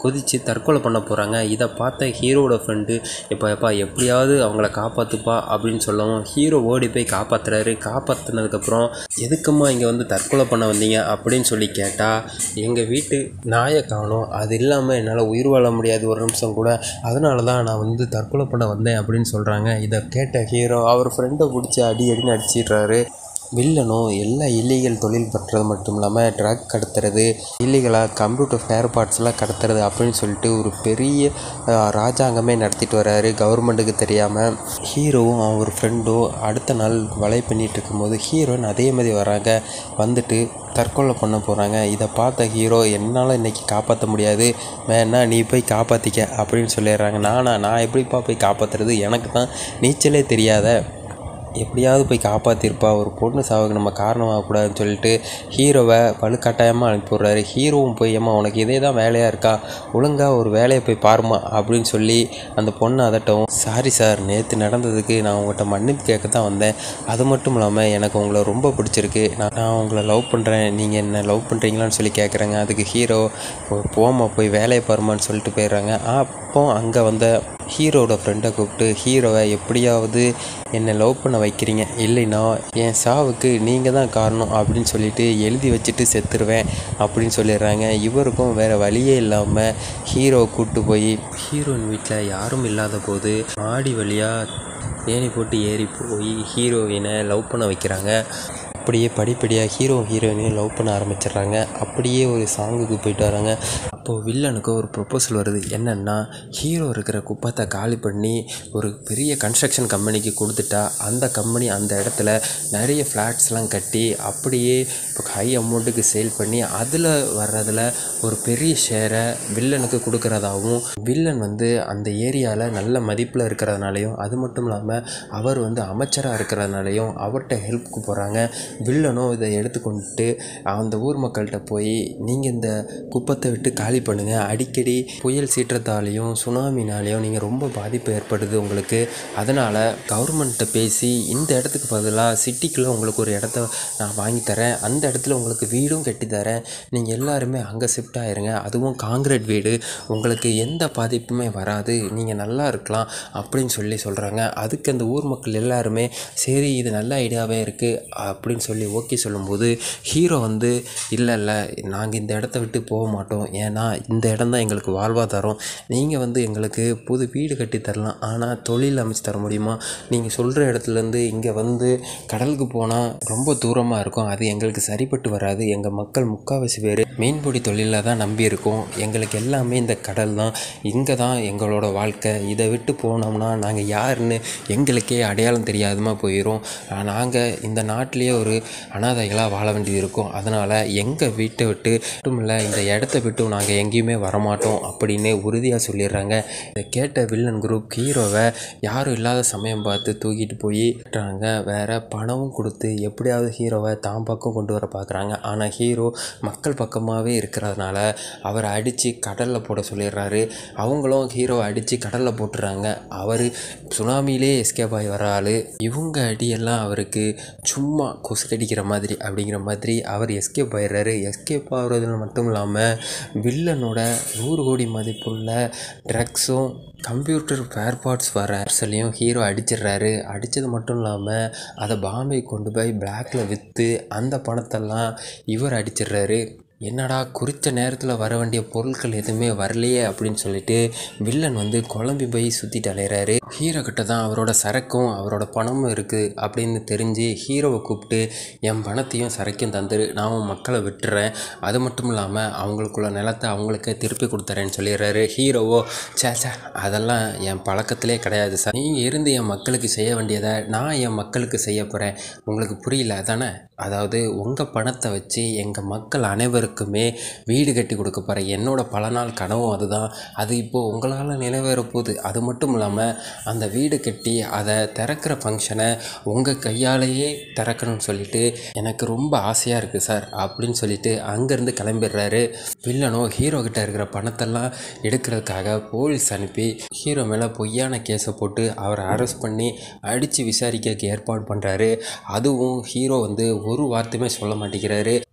குதித்து தற்கொலை பண்ண போகிறாங்க இதை பார்த்த ஹீரோவோட ஃப்ரெண்டு இப்போ எப்பா எப்படியாவது அவங்கள காப்பாற்றுப்பா அப்படின்னு சொல்லவும் ஹீரோ ஓடி போய் காப்பாற்றுறாரு காப்பாற்றினதுக்கப்புறம் எதுக்கும்மா இங்கே வந்து தற்கொலை பண்ண வந்தீங்க அப்படின்னு சொல்லி கேட்டால் எங்கள் வீட்டு நாயை காணும் அது இல்லாமல் என்னால் உயிர் வாழ முடியாது ஒரு நிமிஷம் கூட அதனால தான் நான் வந்து தற்கொலை பண்ண வந்தேன் அப்படின்னு சொல்கிறாங்க இதை கேட்ட ஹீரோ அவர் ஃப்ரெண்டை பிடிச்சி அடி அடின்னு அடிச்சிடுறாரு வில்லனும் எல்லா இல்லீகல் தொழில் பண்ணுறது மட்டும் இல்லாமல் ட்ரக் கடத்துறது இல்லீகலாக கம்ப்யூட்டர் ஸ்பேர் பார்ட்ஸ்லாம் கடத்துறது அப்படின்னு சொல்லிட்டு ஒரு பெரிய அஹ், ராஜாங்கமே நடத்திட்டு வர்றாரு கவர்மெண்ட்டுக்கு தெரியாமல் ஹீரோவும் அவர் ஃப்ரெண்டும் அடுத்த நாள் வலை பண்ணிகிட்டு இருக்கும்போது ஹீரோயின் அதே மாதிரி வராங்க வந்துட்டு தற்கொலை பண்ண போகிறாங்க இதை பார்த்த ஹீரோ என்னால் இன்றைக்கி காப்பாற்ற முடியாது வேணா நீ போய் காப்பாற்றிக்க அப்படின்னு சொல்லிடுறாங்க நானா நான் எப்படிப்பா போய் காப்பாற்றுறது எனக்கு தான் நீச்சலே தெரியாத எப்படியாவது போய் காப்பாற்றிருப்பா ஒரு பொண்ணு சாவுக்கு நம்ம காரணமாகக்கூடாதுன்னு சொல்லிட்டு ஹீரோவை வலுக்கட்டாயமாக அனுப்பி விட்றாரு ஹீரோவும் போய் ஏம்மா உனக்கு இதே தான் வேலையாக இருக்கா ஒழுங்காக ஒரு வேலையை போய் பாருமா அப்படின்னு சொல்லி அந்த பொண்ணை அதட்டவும் சாரி சார் நேற்று நடந்ததுக்கு நான் உங்கள்கிட்ட மன்னிப்பு கேட்க தான் வந்தேன் அது மட்டும் இல்லாமல் எனக்கு உங்களை ரொம்ப பிடிச்சிருக்கு நான் நான் உங்களை லவ் பண்ணுறேன் நீங்கள் என்ன லவ் பண்ணுறீங்களான்னு சொல்லி கேட்குறேங்க அதுக்கு ஹீரோ போமா போய் வேலையை பாருமான்னு சொல்லிட்டு போயிடுறாங்க அப்போ அங்கே வந்த ஹீரோட ஃப்ரெண்டை கூப்பிட்டு ஹீரோவை எப்படியாவது என்னை லவ் பண்ண வைக்கிறீங்க இல்லைன்னா என் சாவுக்கு நீங்கள் தான் காரணம் அப்படின்னு சொல்லிட்டு எழுதி வச்சுட்டு செத்துருவேன் அப்படின்னு சொல்லிடுறாங்க இவருக்கும் வேறு வழியே இல்லாமல் ஹீரோவை கூப்பிட்டு போய் ஹீரோயின் வீட்டில் யாரும் இல்லாத போது மாடி வழியாக ஏணி போட்டு ஏறி போய் ஹீரோயினை லவ் பண்ண வைக்கிறாங்க அப்படியே படிப்படியாக ஹீரோ ஹீரோயினையும் லவ் பண்ண ஆரம்பிச்சிடுறாங்க அப்படியே ஒரு சாங்குக்கு போயிட்டு வராங்க அப்போது வில்லனுக்கு ஒரு ப்ரொப்போசல் வருது என்னென்னா ஹீரோ இருக்கிற குப்பத்தை காலி பண்ணி ஒரு பெரிய கன்ஸ்ட்ரக்ஷன் கம்பெனிக்கு கொடுத்துட்டா அந்த கம்பெனி அந்த இடத்துல நிறைய ஃப்ளாட்ஸ்லாம் கட்டி அப்படியே இப்போ ஹை அமௌண்ட்டுக்கு சேல் பண்ணி அதில் வர்றதில் ஒரு பெரிய ஷேரை வில்லனுக்கு கொடுக்கறதாகவும் வில்லன் வந்து அந்த ஏரியாவில் நல்ல மதிப்பில் இருக்கிறதுனாலையும் அது மட்டும் இல்லாமல் அவர் வந்து அமைச்சராக இருக்கிறதுனாலையும் அவர்கிட்ட ஹெல்ப்க்கு போகிறாங்க வில்லனும் இதை எடுத்துக்கொண்டு அந்த ஊர் மக்கள்கிட்ட போய் நீங்கள் இந்த குப்பத்தை விட்டு காலி பண்ணுங்கள் அடிக்கடி புயல் சீற்றத்தாலையும் சுனாமினாலையும் நீங்கள் ரொம்ப பாதிப்பு ஏற்படுது உங்களுக்கு அதனால் கவர்மெண்ட்டை பேசி இந்த இடத்துக்கு பதிலாக சிட்டிக்குள்ளே உங்களுக்கு ஒரு இடத்த நான் வாங்கி தரேன் அந்த இடத்துல உங்களுக்கு வீடும் கட்டி தரேன் நீங்கள் எல்லாருமே அங்கே ஷிஃப்ட் ஆயிருங்க அதுவும் காங்கிரீட் வீடு உங்களுக்கு எந்த பாதிப்புமே வராது நீங்கள் நல்லா இருக்கலாம் அப்படின்னு சொல்லி சொல்கிறாங்க அதுக்கு அந்த ஊர் மக்கள் எல்லாருமே சரி இது நல்ல ஐடியாவே இருக்குது அப்படின்னு சொல்லி ஓகே சொல்லும்போது ஹீரோ வந்து இல்லை இல்லை நாங்கள் இந்த இடத்த விட்டு போக மாட்டோம் ஏன்னா இந்த இடம் தான் எங்களுக்கு வாழ்வாதாரம் நீங்கள் வந்து எங்களுக்கு புது வீடு கட்டி தரலாம் ஆனால் தொழில் அமைச்சு தர முடியுமா நீங்கள் சொல்கிற இடத்துலேருந்து இங்கே வந்து கடலுக்கு போனால் ரொம்ப தூரமாக இருக்கும் அது எங்களுக்கு சரிப்பட்டு வராது எங்கள் மக்கள் முக்கால்வாசி பேர் மீன்பிடி தொழிலில் தான் நம்பி இருக்கோம் எங்களுக்கு எல்லாமே இந்த கடல் தான் இங்கே தான் எங்களோட வாழ்க்கை இதை விட்டு போனோம்னா நாங்கள் யாருன்னு எங்களுக்கே அடையாளம் தெரியாதமா போயிடும் நாங்கள் இந்த நாட்டிலேயே ஒரு அனாதைகளாக வாழ வேண்டியது இருக்கும் அதனால் எங்கள் வீட்டை விட்டு மட்டும் இல்லை இந்த இடத்த விட்டு நாங்கள் எங்கேயுமே வரமாட்டோம் அப்படின்னு உறுதியாக சொல்லிடுறாங்க இதை கேட்ட வில்லன் குரூப் ஹீரோவை யாரும் இல்லாத சமயம் பார்த்து தூக்கிட்டு போய் விட்டுறாங்க வேற பணமும் கொடுத்து எப்படியாவது ஹீரோவை தான் பக்கம் கொண்டு வர பார்க்குறாங்க ஆனால் ஹீரோ மக்கள் பக்கமாகவே இருக்கிறதுனால அவரை அடித்து கடலில் போட சொல்லிடுறாரு அவங்களும் ஹீரோவை அடித்து கடலில் போட்டுறாங்க அவர் சுனாமியிலே எஸ்கேப் ஆகி வர ஆள் இவங்க அடியெல்லாம் அவருக்கு சும்மா கொசு கடிக்கிற மாதிரி அப்படிங்கிற மாதிரி அவர் எஸ்கேப் ஆயிடுறாரு எஸ்கேப் ஆகுறதுல மட்டும் இல்லாமல் வில்லனோட நூறு கோடி மதிப்புள்ள ட்ரக்ஸும் கம்ப்யூட்டர் ஸ்பேர் பார்ட்ஸ் வர பார்சலையும் ஹீரோ அடிச்சிடுறாரு அடித்தது மட்டும் இல்லாமல் அதை பாம்பே கொண்டு போய் பிளாக்ல விற்று அந்த பணத்தெல்லாம் இவர் அடிச்சிடுறாரு என்னடா குறித்த நேரத்தில் வர வேண்டிய பொருட்கள் எதுவுமே வரலையே அப்படின்னு சொல்லிட்டு வில்லன் வந்து குழம்பி போய் சுற்றிட்டு அலையிறாரு ஹீரோ கிட்ட தான் அவரோட சரக்கும் அவரோட பணமும் இருக்குது அப்படின்னு தெரிஞ்சு ஹீரோவை கூப்பிட்டு என் பணத்தையும் சரக்கையும் தந்துரு நான் உன் மக்களை விட்டுறேன் அது மட்டும் இல்லாமல் அவங்களுக்குள்ள நிலத்தை அவங்களுக்கே திருப்பி கொடுத்துறேன்னு சொல்லிடுறாரு ஹீரோவோ சே சே அதெல்லாம் என் பழக்கத்திலே கிடையாது சார் நீங்கள் இருந்து என் மக்களுக்கு செய்ய வேண்டியதை நான் என் மக்களுக்கு செய்ய போகிறேன் உங்களுக்கு புரியல அதானே அதாவது உங்கள் பணத்தை வச்சு எங்கள் மக்கள் அனைவருக்குமே வீடு கட்டி கொடுக்க போகிறேன் என்னோட பல நாள் கனவும் அதுதான் அது இப்போது உங்களால் நிறைவேற போகுது அது மட்டும் இல்லாமல் அந்த வீடு கட்டி அதை திறக்கிற ஃபங்க்ஷனை உங்கள் கையாலேயே திறக்கணும்னு சொல்லிட்டு எனக்கு ரொம்ப ஆசையாக இருக்குது சார் அப்படின்னு சொல்லிட்டு அங்கேருந்து கிளம்பிடுறாரு வில்லனோ ஹீரோ கிட்ட இருக்கிற பணத்தெல்லாம் எடுக்கிறதுக்காக போலீஸ் அனுப்பி ஹீரோ மேலே பொய்யான கேஸை போட்டு அவரை அரெஸ்ட் பண்ணி அடித்து விசாரிக்க ஏற்பாடு பண்ணுறாரு அதுவும் ஹீரோ வந்து ஒரு வார்த்தையுமே சொல்ல மாட்டேங்கிறாரு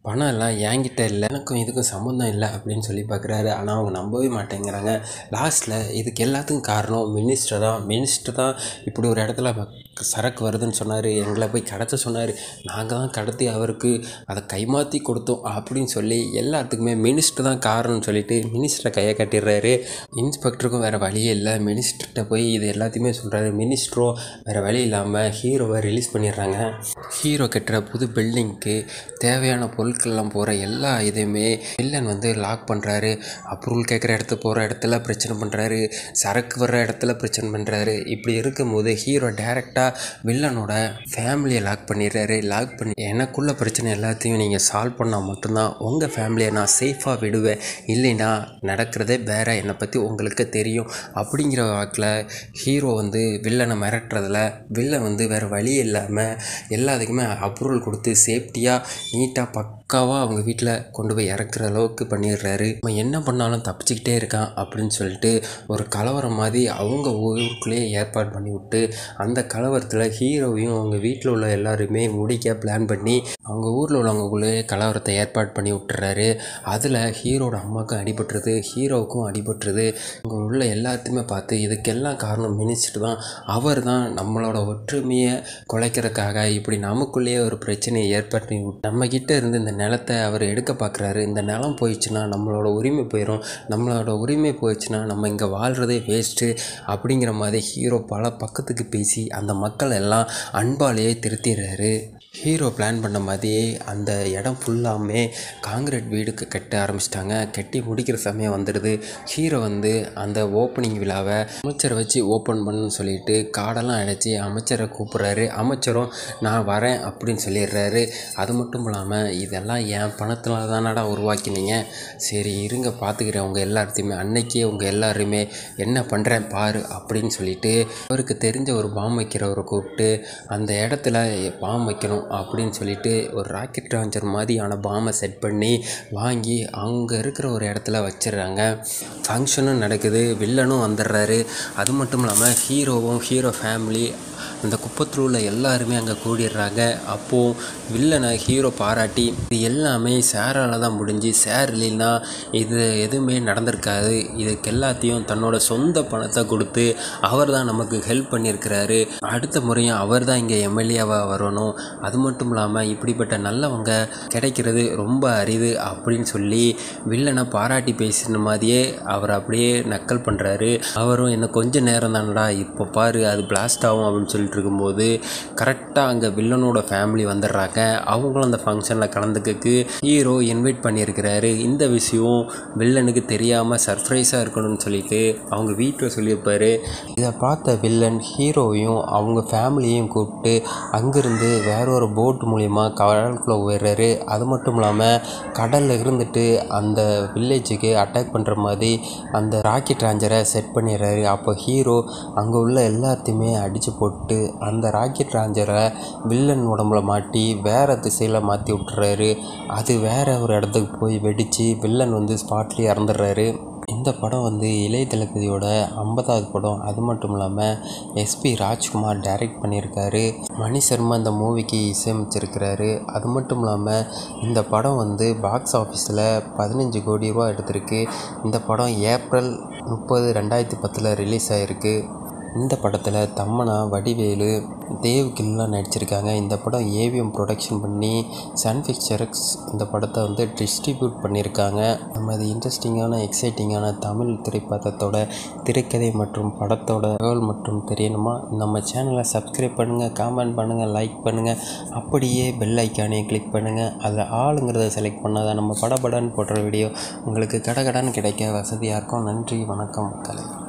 பணம் எல்லாம் என்கிட்ட இல்லை எனக்கும் இதுக்கும் சம்மந்தம் இல்லை அப்படின்னு சொல்லி பார்க்குறாரு ஆனால் அவங்க நம்பவே மாட்டேங்கிறாங்க லாஸ்ட்டில் இதுக்கு எல்லாத்துக்கும் காரணம் மினிஸ்டர் தான் மினிஸ்டர் தான் இப்படி ஒரு இடத்துல சரக்கு வருதுன்னு சொன்னார் எங்களை போய் கடத்த சொன்னார் நாங்கள் தான் கடத்தி அவருக்கு அதை கைமாற்றி கொடுத்தோம் அப்படின்னு சொல்லி எல்லாத்துக்குமே மினிஸ்டர் தான் காரணம்னு சொல்லிட்டு மினிஸ்டரை கையை கட்டிடுறாரு இன்ஸ்பெக்டருக்கும் வேறு வழியே இல்லை மினிஸ்டர்கிட்ட போய் இது எல்லாத்தையுமே சொல்கிறாரு மினிஸ்டரும் வேறு வழி இல்லாமல் ஹீரோவை ரிலீஸ் பண்ணிடுறாங்க ஹீரோ கட்டுற புது பில்டிங்க்கு தேவையான பொருட்கள்லாம் போகிற எல்லா இதையுமே வில்லன் வந்து லாக் பண்ணுறாரு அப்ரூவல் கேட்குற இடத்து போகிற இடத்துல பிரச்சனை பண்ணுறாரு சரக்கு வர்ற இடத்துல பிரச்சனை பண்ணுறாரு இப்படி இருக்கும்போது ஹீரோ டேரெக்டாக வில்லனோட ஃபேமிலியை லாக் பண்ணிடுறாரு லாக் பண்ணி எனக்குள்ள பிரச்சனை எல்லாத்தையும் நீங்கள் சால்வ் பண்ணால் மட்டும்தான் உங்கள் ஃபேமிலியை நான் சேஃபாக விடுவேன் இல்லைன்னா நடக்கிறதே வேற என்னை பற்றி உங்களுக்கு தெரியும் அப்படிங்கிற வாக்கில் ஹீரோ வந்து வில்லனை மிரட்டுறதுல வில்லன் வந்து வேறு வழி இல்லாமல் எல்லாத்துக்குமே அப்ரூவல் கொடுத்து சேஃப்டியாக நீட்டாக பக்காவாக அவங்க வீட்டில் கொண்டு போய் இறக்குற அளவுக்கு பண்ணிடுறாரு அவன் என்ன பண்ணாலும் தப்பிச்சுக்கிட்டே இருக்கான் அப்படின்னு சொல்லிட்டு ஒரு கலவரம் மாதிரி அவங்க ஊருக்குள்ளேயே ஏற்பாடு பண்ணி விட்டு அந்த கலவரத்தில் ஹீரோவையும் அவங்க வீட்டில் உள்ள எல்லாருமே முடிக்க பிளான் பண்ணி அவங்க ஊரில் உள்ளவங்களுக்குள்ளே கலவரத்தை ஏற்பாடு பண்ணி விட்டுறாரு அதில் ஹீரோட அம்மாவுக்கும் அடிபட்டுருது ஹீரோவுக்கும் அடிபட்டுருது அங்கே உள்ள எல்லாத்தையுமே பார்த்து இதுக்கெல்லாம் காரணம் மினிஸ்டர் தான் அவர் தான் நம்மளோட ஒற்றுமையை குலைக்கிறதுக்காக இப்படி நமக்குள்ளேயே ஒரு பிரச்சனையை ஏற்படுத்தி விட்டு நம்ம கிட்ட இருந்து இந்த நிலத்தை அவர் எடுக்க பார்க்குறாரு இந்த நிலம் போயிடுச்சுன்னா நம்மளோட உரிமை போயிடும் நம்மளோட உரிமை போயிடுச்சுன்னா நம்ம இங்கே வாழ்கிறதே வேஸ்ட்டு அப்படிங்கிற மாதிரி ஹீரோ பல பக்கத்துக்கு பேசி அந்த மக்கள் எல்லாம் அன்பாலேயே திருத்திடுறாரு ஹீரோ பிளான் பண்ண மாதிரியே அந்த இடம் ஃபுல்லாமே காங்கிரீட் வீடுக்கு கட்ட ஆரம்பிச்சிட்டாங்க கட்டி முடிக்கிற சமயம் வந்துடுது ஹீரோ வந்து அந்த ஓப்பனிங் விழாவை அமைச்சரை வச்சு ஓப்பன் பண்ணுன்னு சொல்லிட்டு காடெல்லாம் அடைச்சி அமைச்சரை கூப்பிட்றாரு அமைச்சரும் நான் வரேன் அப்படின்னு சொல்லிடுறாரு அது மட்டும் இல்லாமல் இதெல்லாம் என் பணத்தில் தானடா உருவாக்கினீங்க சரி இருங்க பார்த்துக்கிறேன் உங்கள் எல்லாத்தையுமே அன்னைக்கே உங்கள் எல்லாருமே என்ன பண்ணுறேன் பாரு அப்படின்னு சொல்லிட்டு அவருக்கு தெரிஞ்ச ஒரு பாம் வைக்கிறவரை கூப்பிட்டு அந்த இடத்துல பாம் வைக்கணும் அப்படின்னு சொல்லிட்டு ஒரு ராக்கெட் லான்ச்சர் மாதிரியான பாமை செட் பண்ணி வாங்கி அங்கே இருக்கிற ஒரு இடத்துல வச்சிடுறாங்க ஃபங்க்ஷனும் நடக்குது வில்லனும் வந்துடுறாரு அது மட்டும் இல்லாமல் ஹீரோவும் ஹீரோ ஃபேமிலி அந்த குப்பத்தில் உள்ள எல்லாருமே அங்கே கூடிடுறாங்க அப்போது வில்லனை ஹீரோ பாராட்டி இது எல்லாமே சேரால் தான் முடிஞ்சு சேர் இல்லைன்னா இது எதுவுமே நடந்திருக்காது இதுக்கு எல்லாத்தையும் தன்னோட சொந்த பணத்தை கொடுத்து அவர் தான் நமக்கு ஹெல்ப் பண்ணியிருக்கிறாரு அடுத்த முறையும் அவர் தான் இங்கே எம்எல்ஏவாக வரணும் அது மட்டும் இல்லாமல் இப்படிப்பட்ட நல்லவங்க கிடைக்கிறது ரொம்ப அரிது அப்படின்னு சொல்லி வில்லனை பாராட்டி பேசின மாதிரியே அவர் அப்படியே நக்கல் பண்ணுறாரு அவரும் என்ன கொஞ்ச நேரம் தானடா இப்போ பாரு அது பிளாஸ்ட் ஆகும் அப்படின்னு சொல்லிட்டு இருக்கும்போது கரெக்டாக அங்கே வில்லனோட ஃபேமிலி வந்துடுறாங்க அவங்களும் அந்த ஃபங்க்ஷனில் கலந்துக்கக்கு ஹீரோ இன்வைட் பண்ணியிருக்கிறாரு இந்த விஷயம் வில்லனுக்கு தெரியாமல் சர்ப்ரைஸாக இருக்கணும்னு சொல்லிட்டு அவங்க வீட்டில் சொல்லியிருப்பாரு இதை பார்த்த வில்லன் ஹீரோவையும் அவங்க ஃபேமிலியையும் கூப்பிட்டு அங்கேருந்து வேற ஒரு போட் மூலிமா கடலுக்குள்ளே போயிடுறாரு அது மட்டும் இல்லாமல் கடலில் இருந்துட்டு அந்த வில்லேஜுக்கு அட்டாக் பண்ணுற மாதிரி அந்த ராக்கெட் லாஞ்சரை செட் பண்ணிடுறாரு அப்போ ஹீரோ அங்கே உள்ள எல்லாத்தையுமே அடித்து போட்டு அந்த ராக்கெட் லாஞ்சரை வில்லன் உடம்புல மாட்டி வேறு திசையில் மாற்றி விட்டுறாரு அது வேற ஒரு இடத்துக்கு போய் வெடித்து வில்லன் வந்து ஸ்பாட்லேயே இறந்துடுறாரு இந்த படம் வந்து இளைய தளபதியோட ஐம்பதாவது படம் அது மட்டும் இல்லாமல் எஸ்பி ராஜ்குமார் டைரக்ட் பண்ணியிருக்காரு மணி சர்மா இந்த மூவிக்கு இசையமைச்சிருக்கிறாரு அது மட்டும் இல்லாமல் இந்த படம் வந்து பாக்ஸ் ஆஃபீஸில் பதினஞ்சு கோடி ரூபா எடுத்திருக்கு இந்த படம் ஏப்ரல் முப்பது ரெண்டாயிரத்தி பத்தில் ரிலீஸ் ஆகிருக்கு இந்த படத்தில் தம்மனா வடிவேலு தேவ் கில்லாம் நடிச்சிருக்காங்க இந்த படம் ஏவிஎம் ப்ரொடக்ஷன் பண்ணி சன் பிக்சர்ஸ் இந்த படத்தை வந்து டிஸ்ட்ரிபியூட் பண்ணியிருக்காங்க நம்ம இது இன்ட்ரெஸ்டிங்கான எக்ஸைட்டிங்கான தமிழ் திரைப்படத்தோட திரைக்கதை மற்றும் படத்தோட தகவல் மற்றும் தெரியணுமா நம்ம சேனலை சப்ஸ்கிரைப் பண்ணுங்கள் காமெண்ட் பண்ணுங்கள் லைக் பண்ணுங்கள் அப்படியே பெல் ஐக்கானையும் கிளிக் பண்ணுங்கள் அதில் ஆளுங்கிறத செலக்ட் பண்ணால் தான் நம்ம படபடன்னு போடுற வீடியோ உங்களுக்கு கடகடன்னு கிடைக்க வசதியாக இருக்கும் நன்றி வணக்கம் மக்களே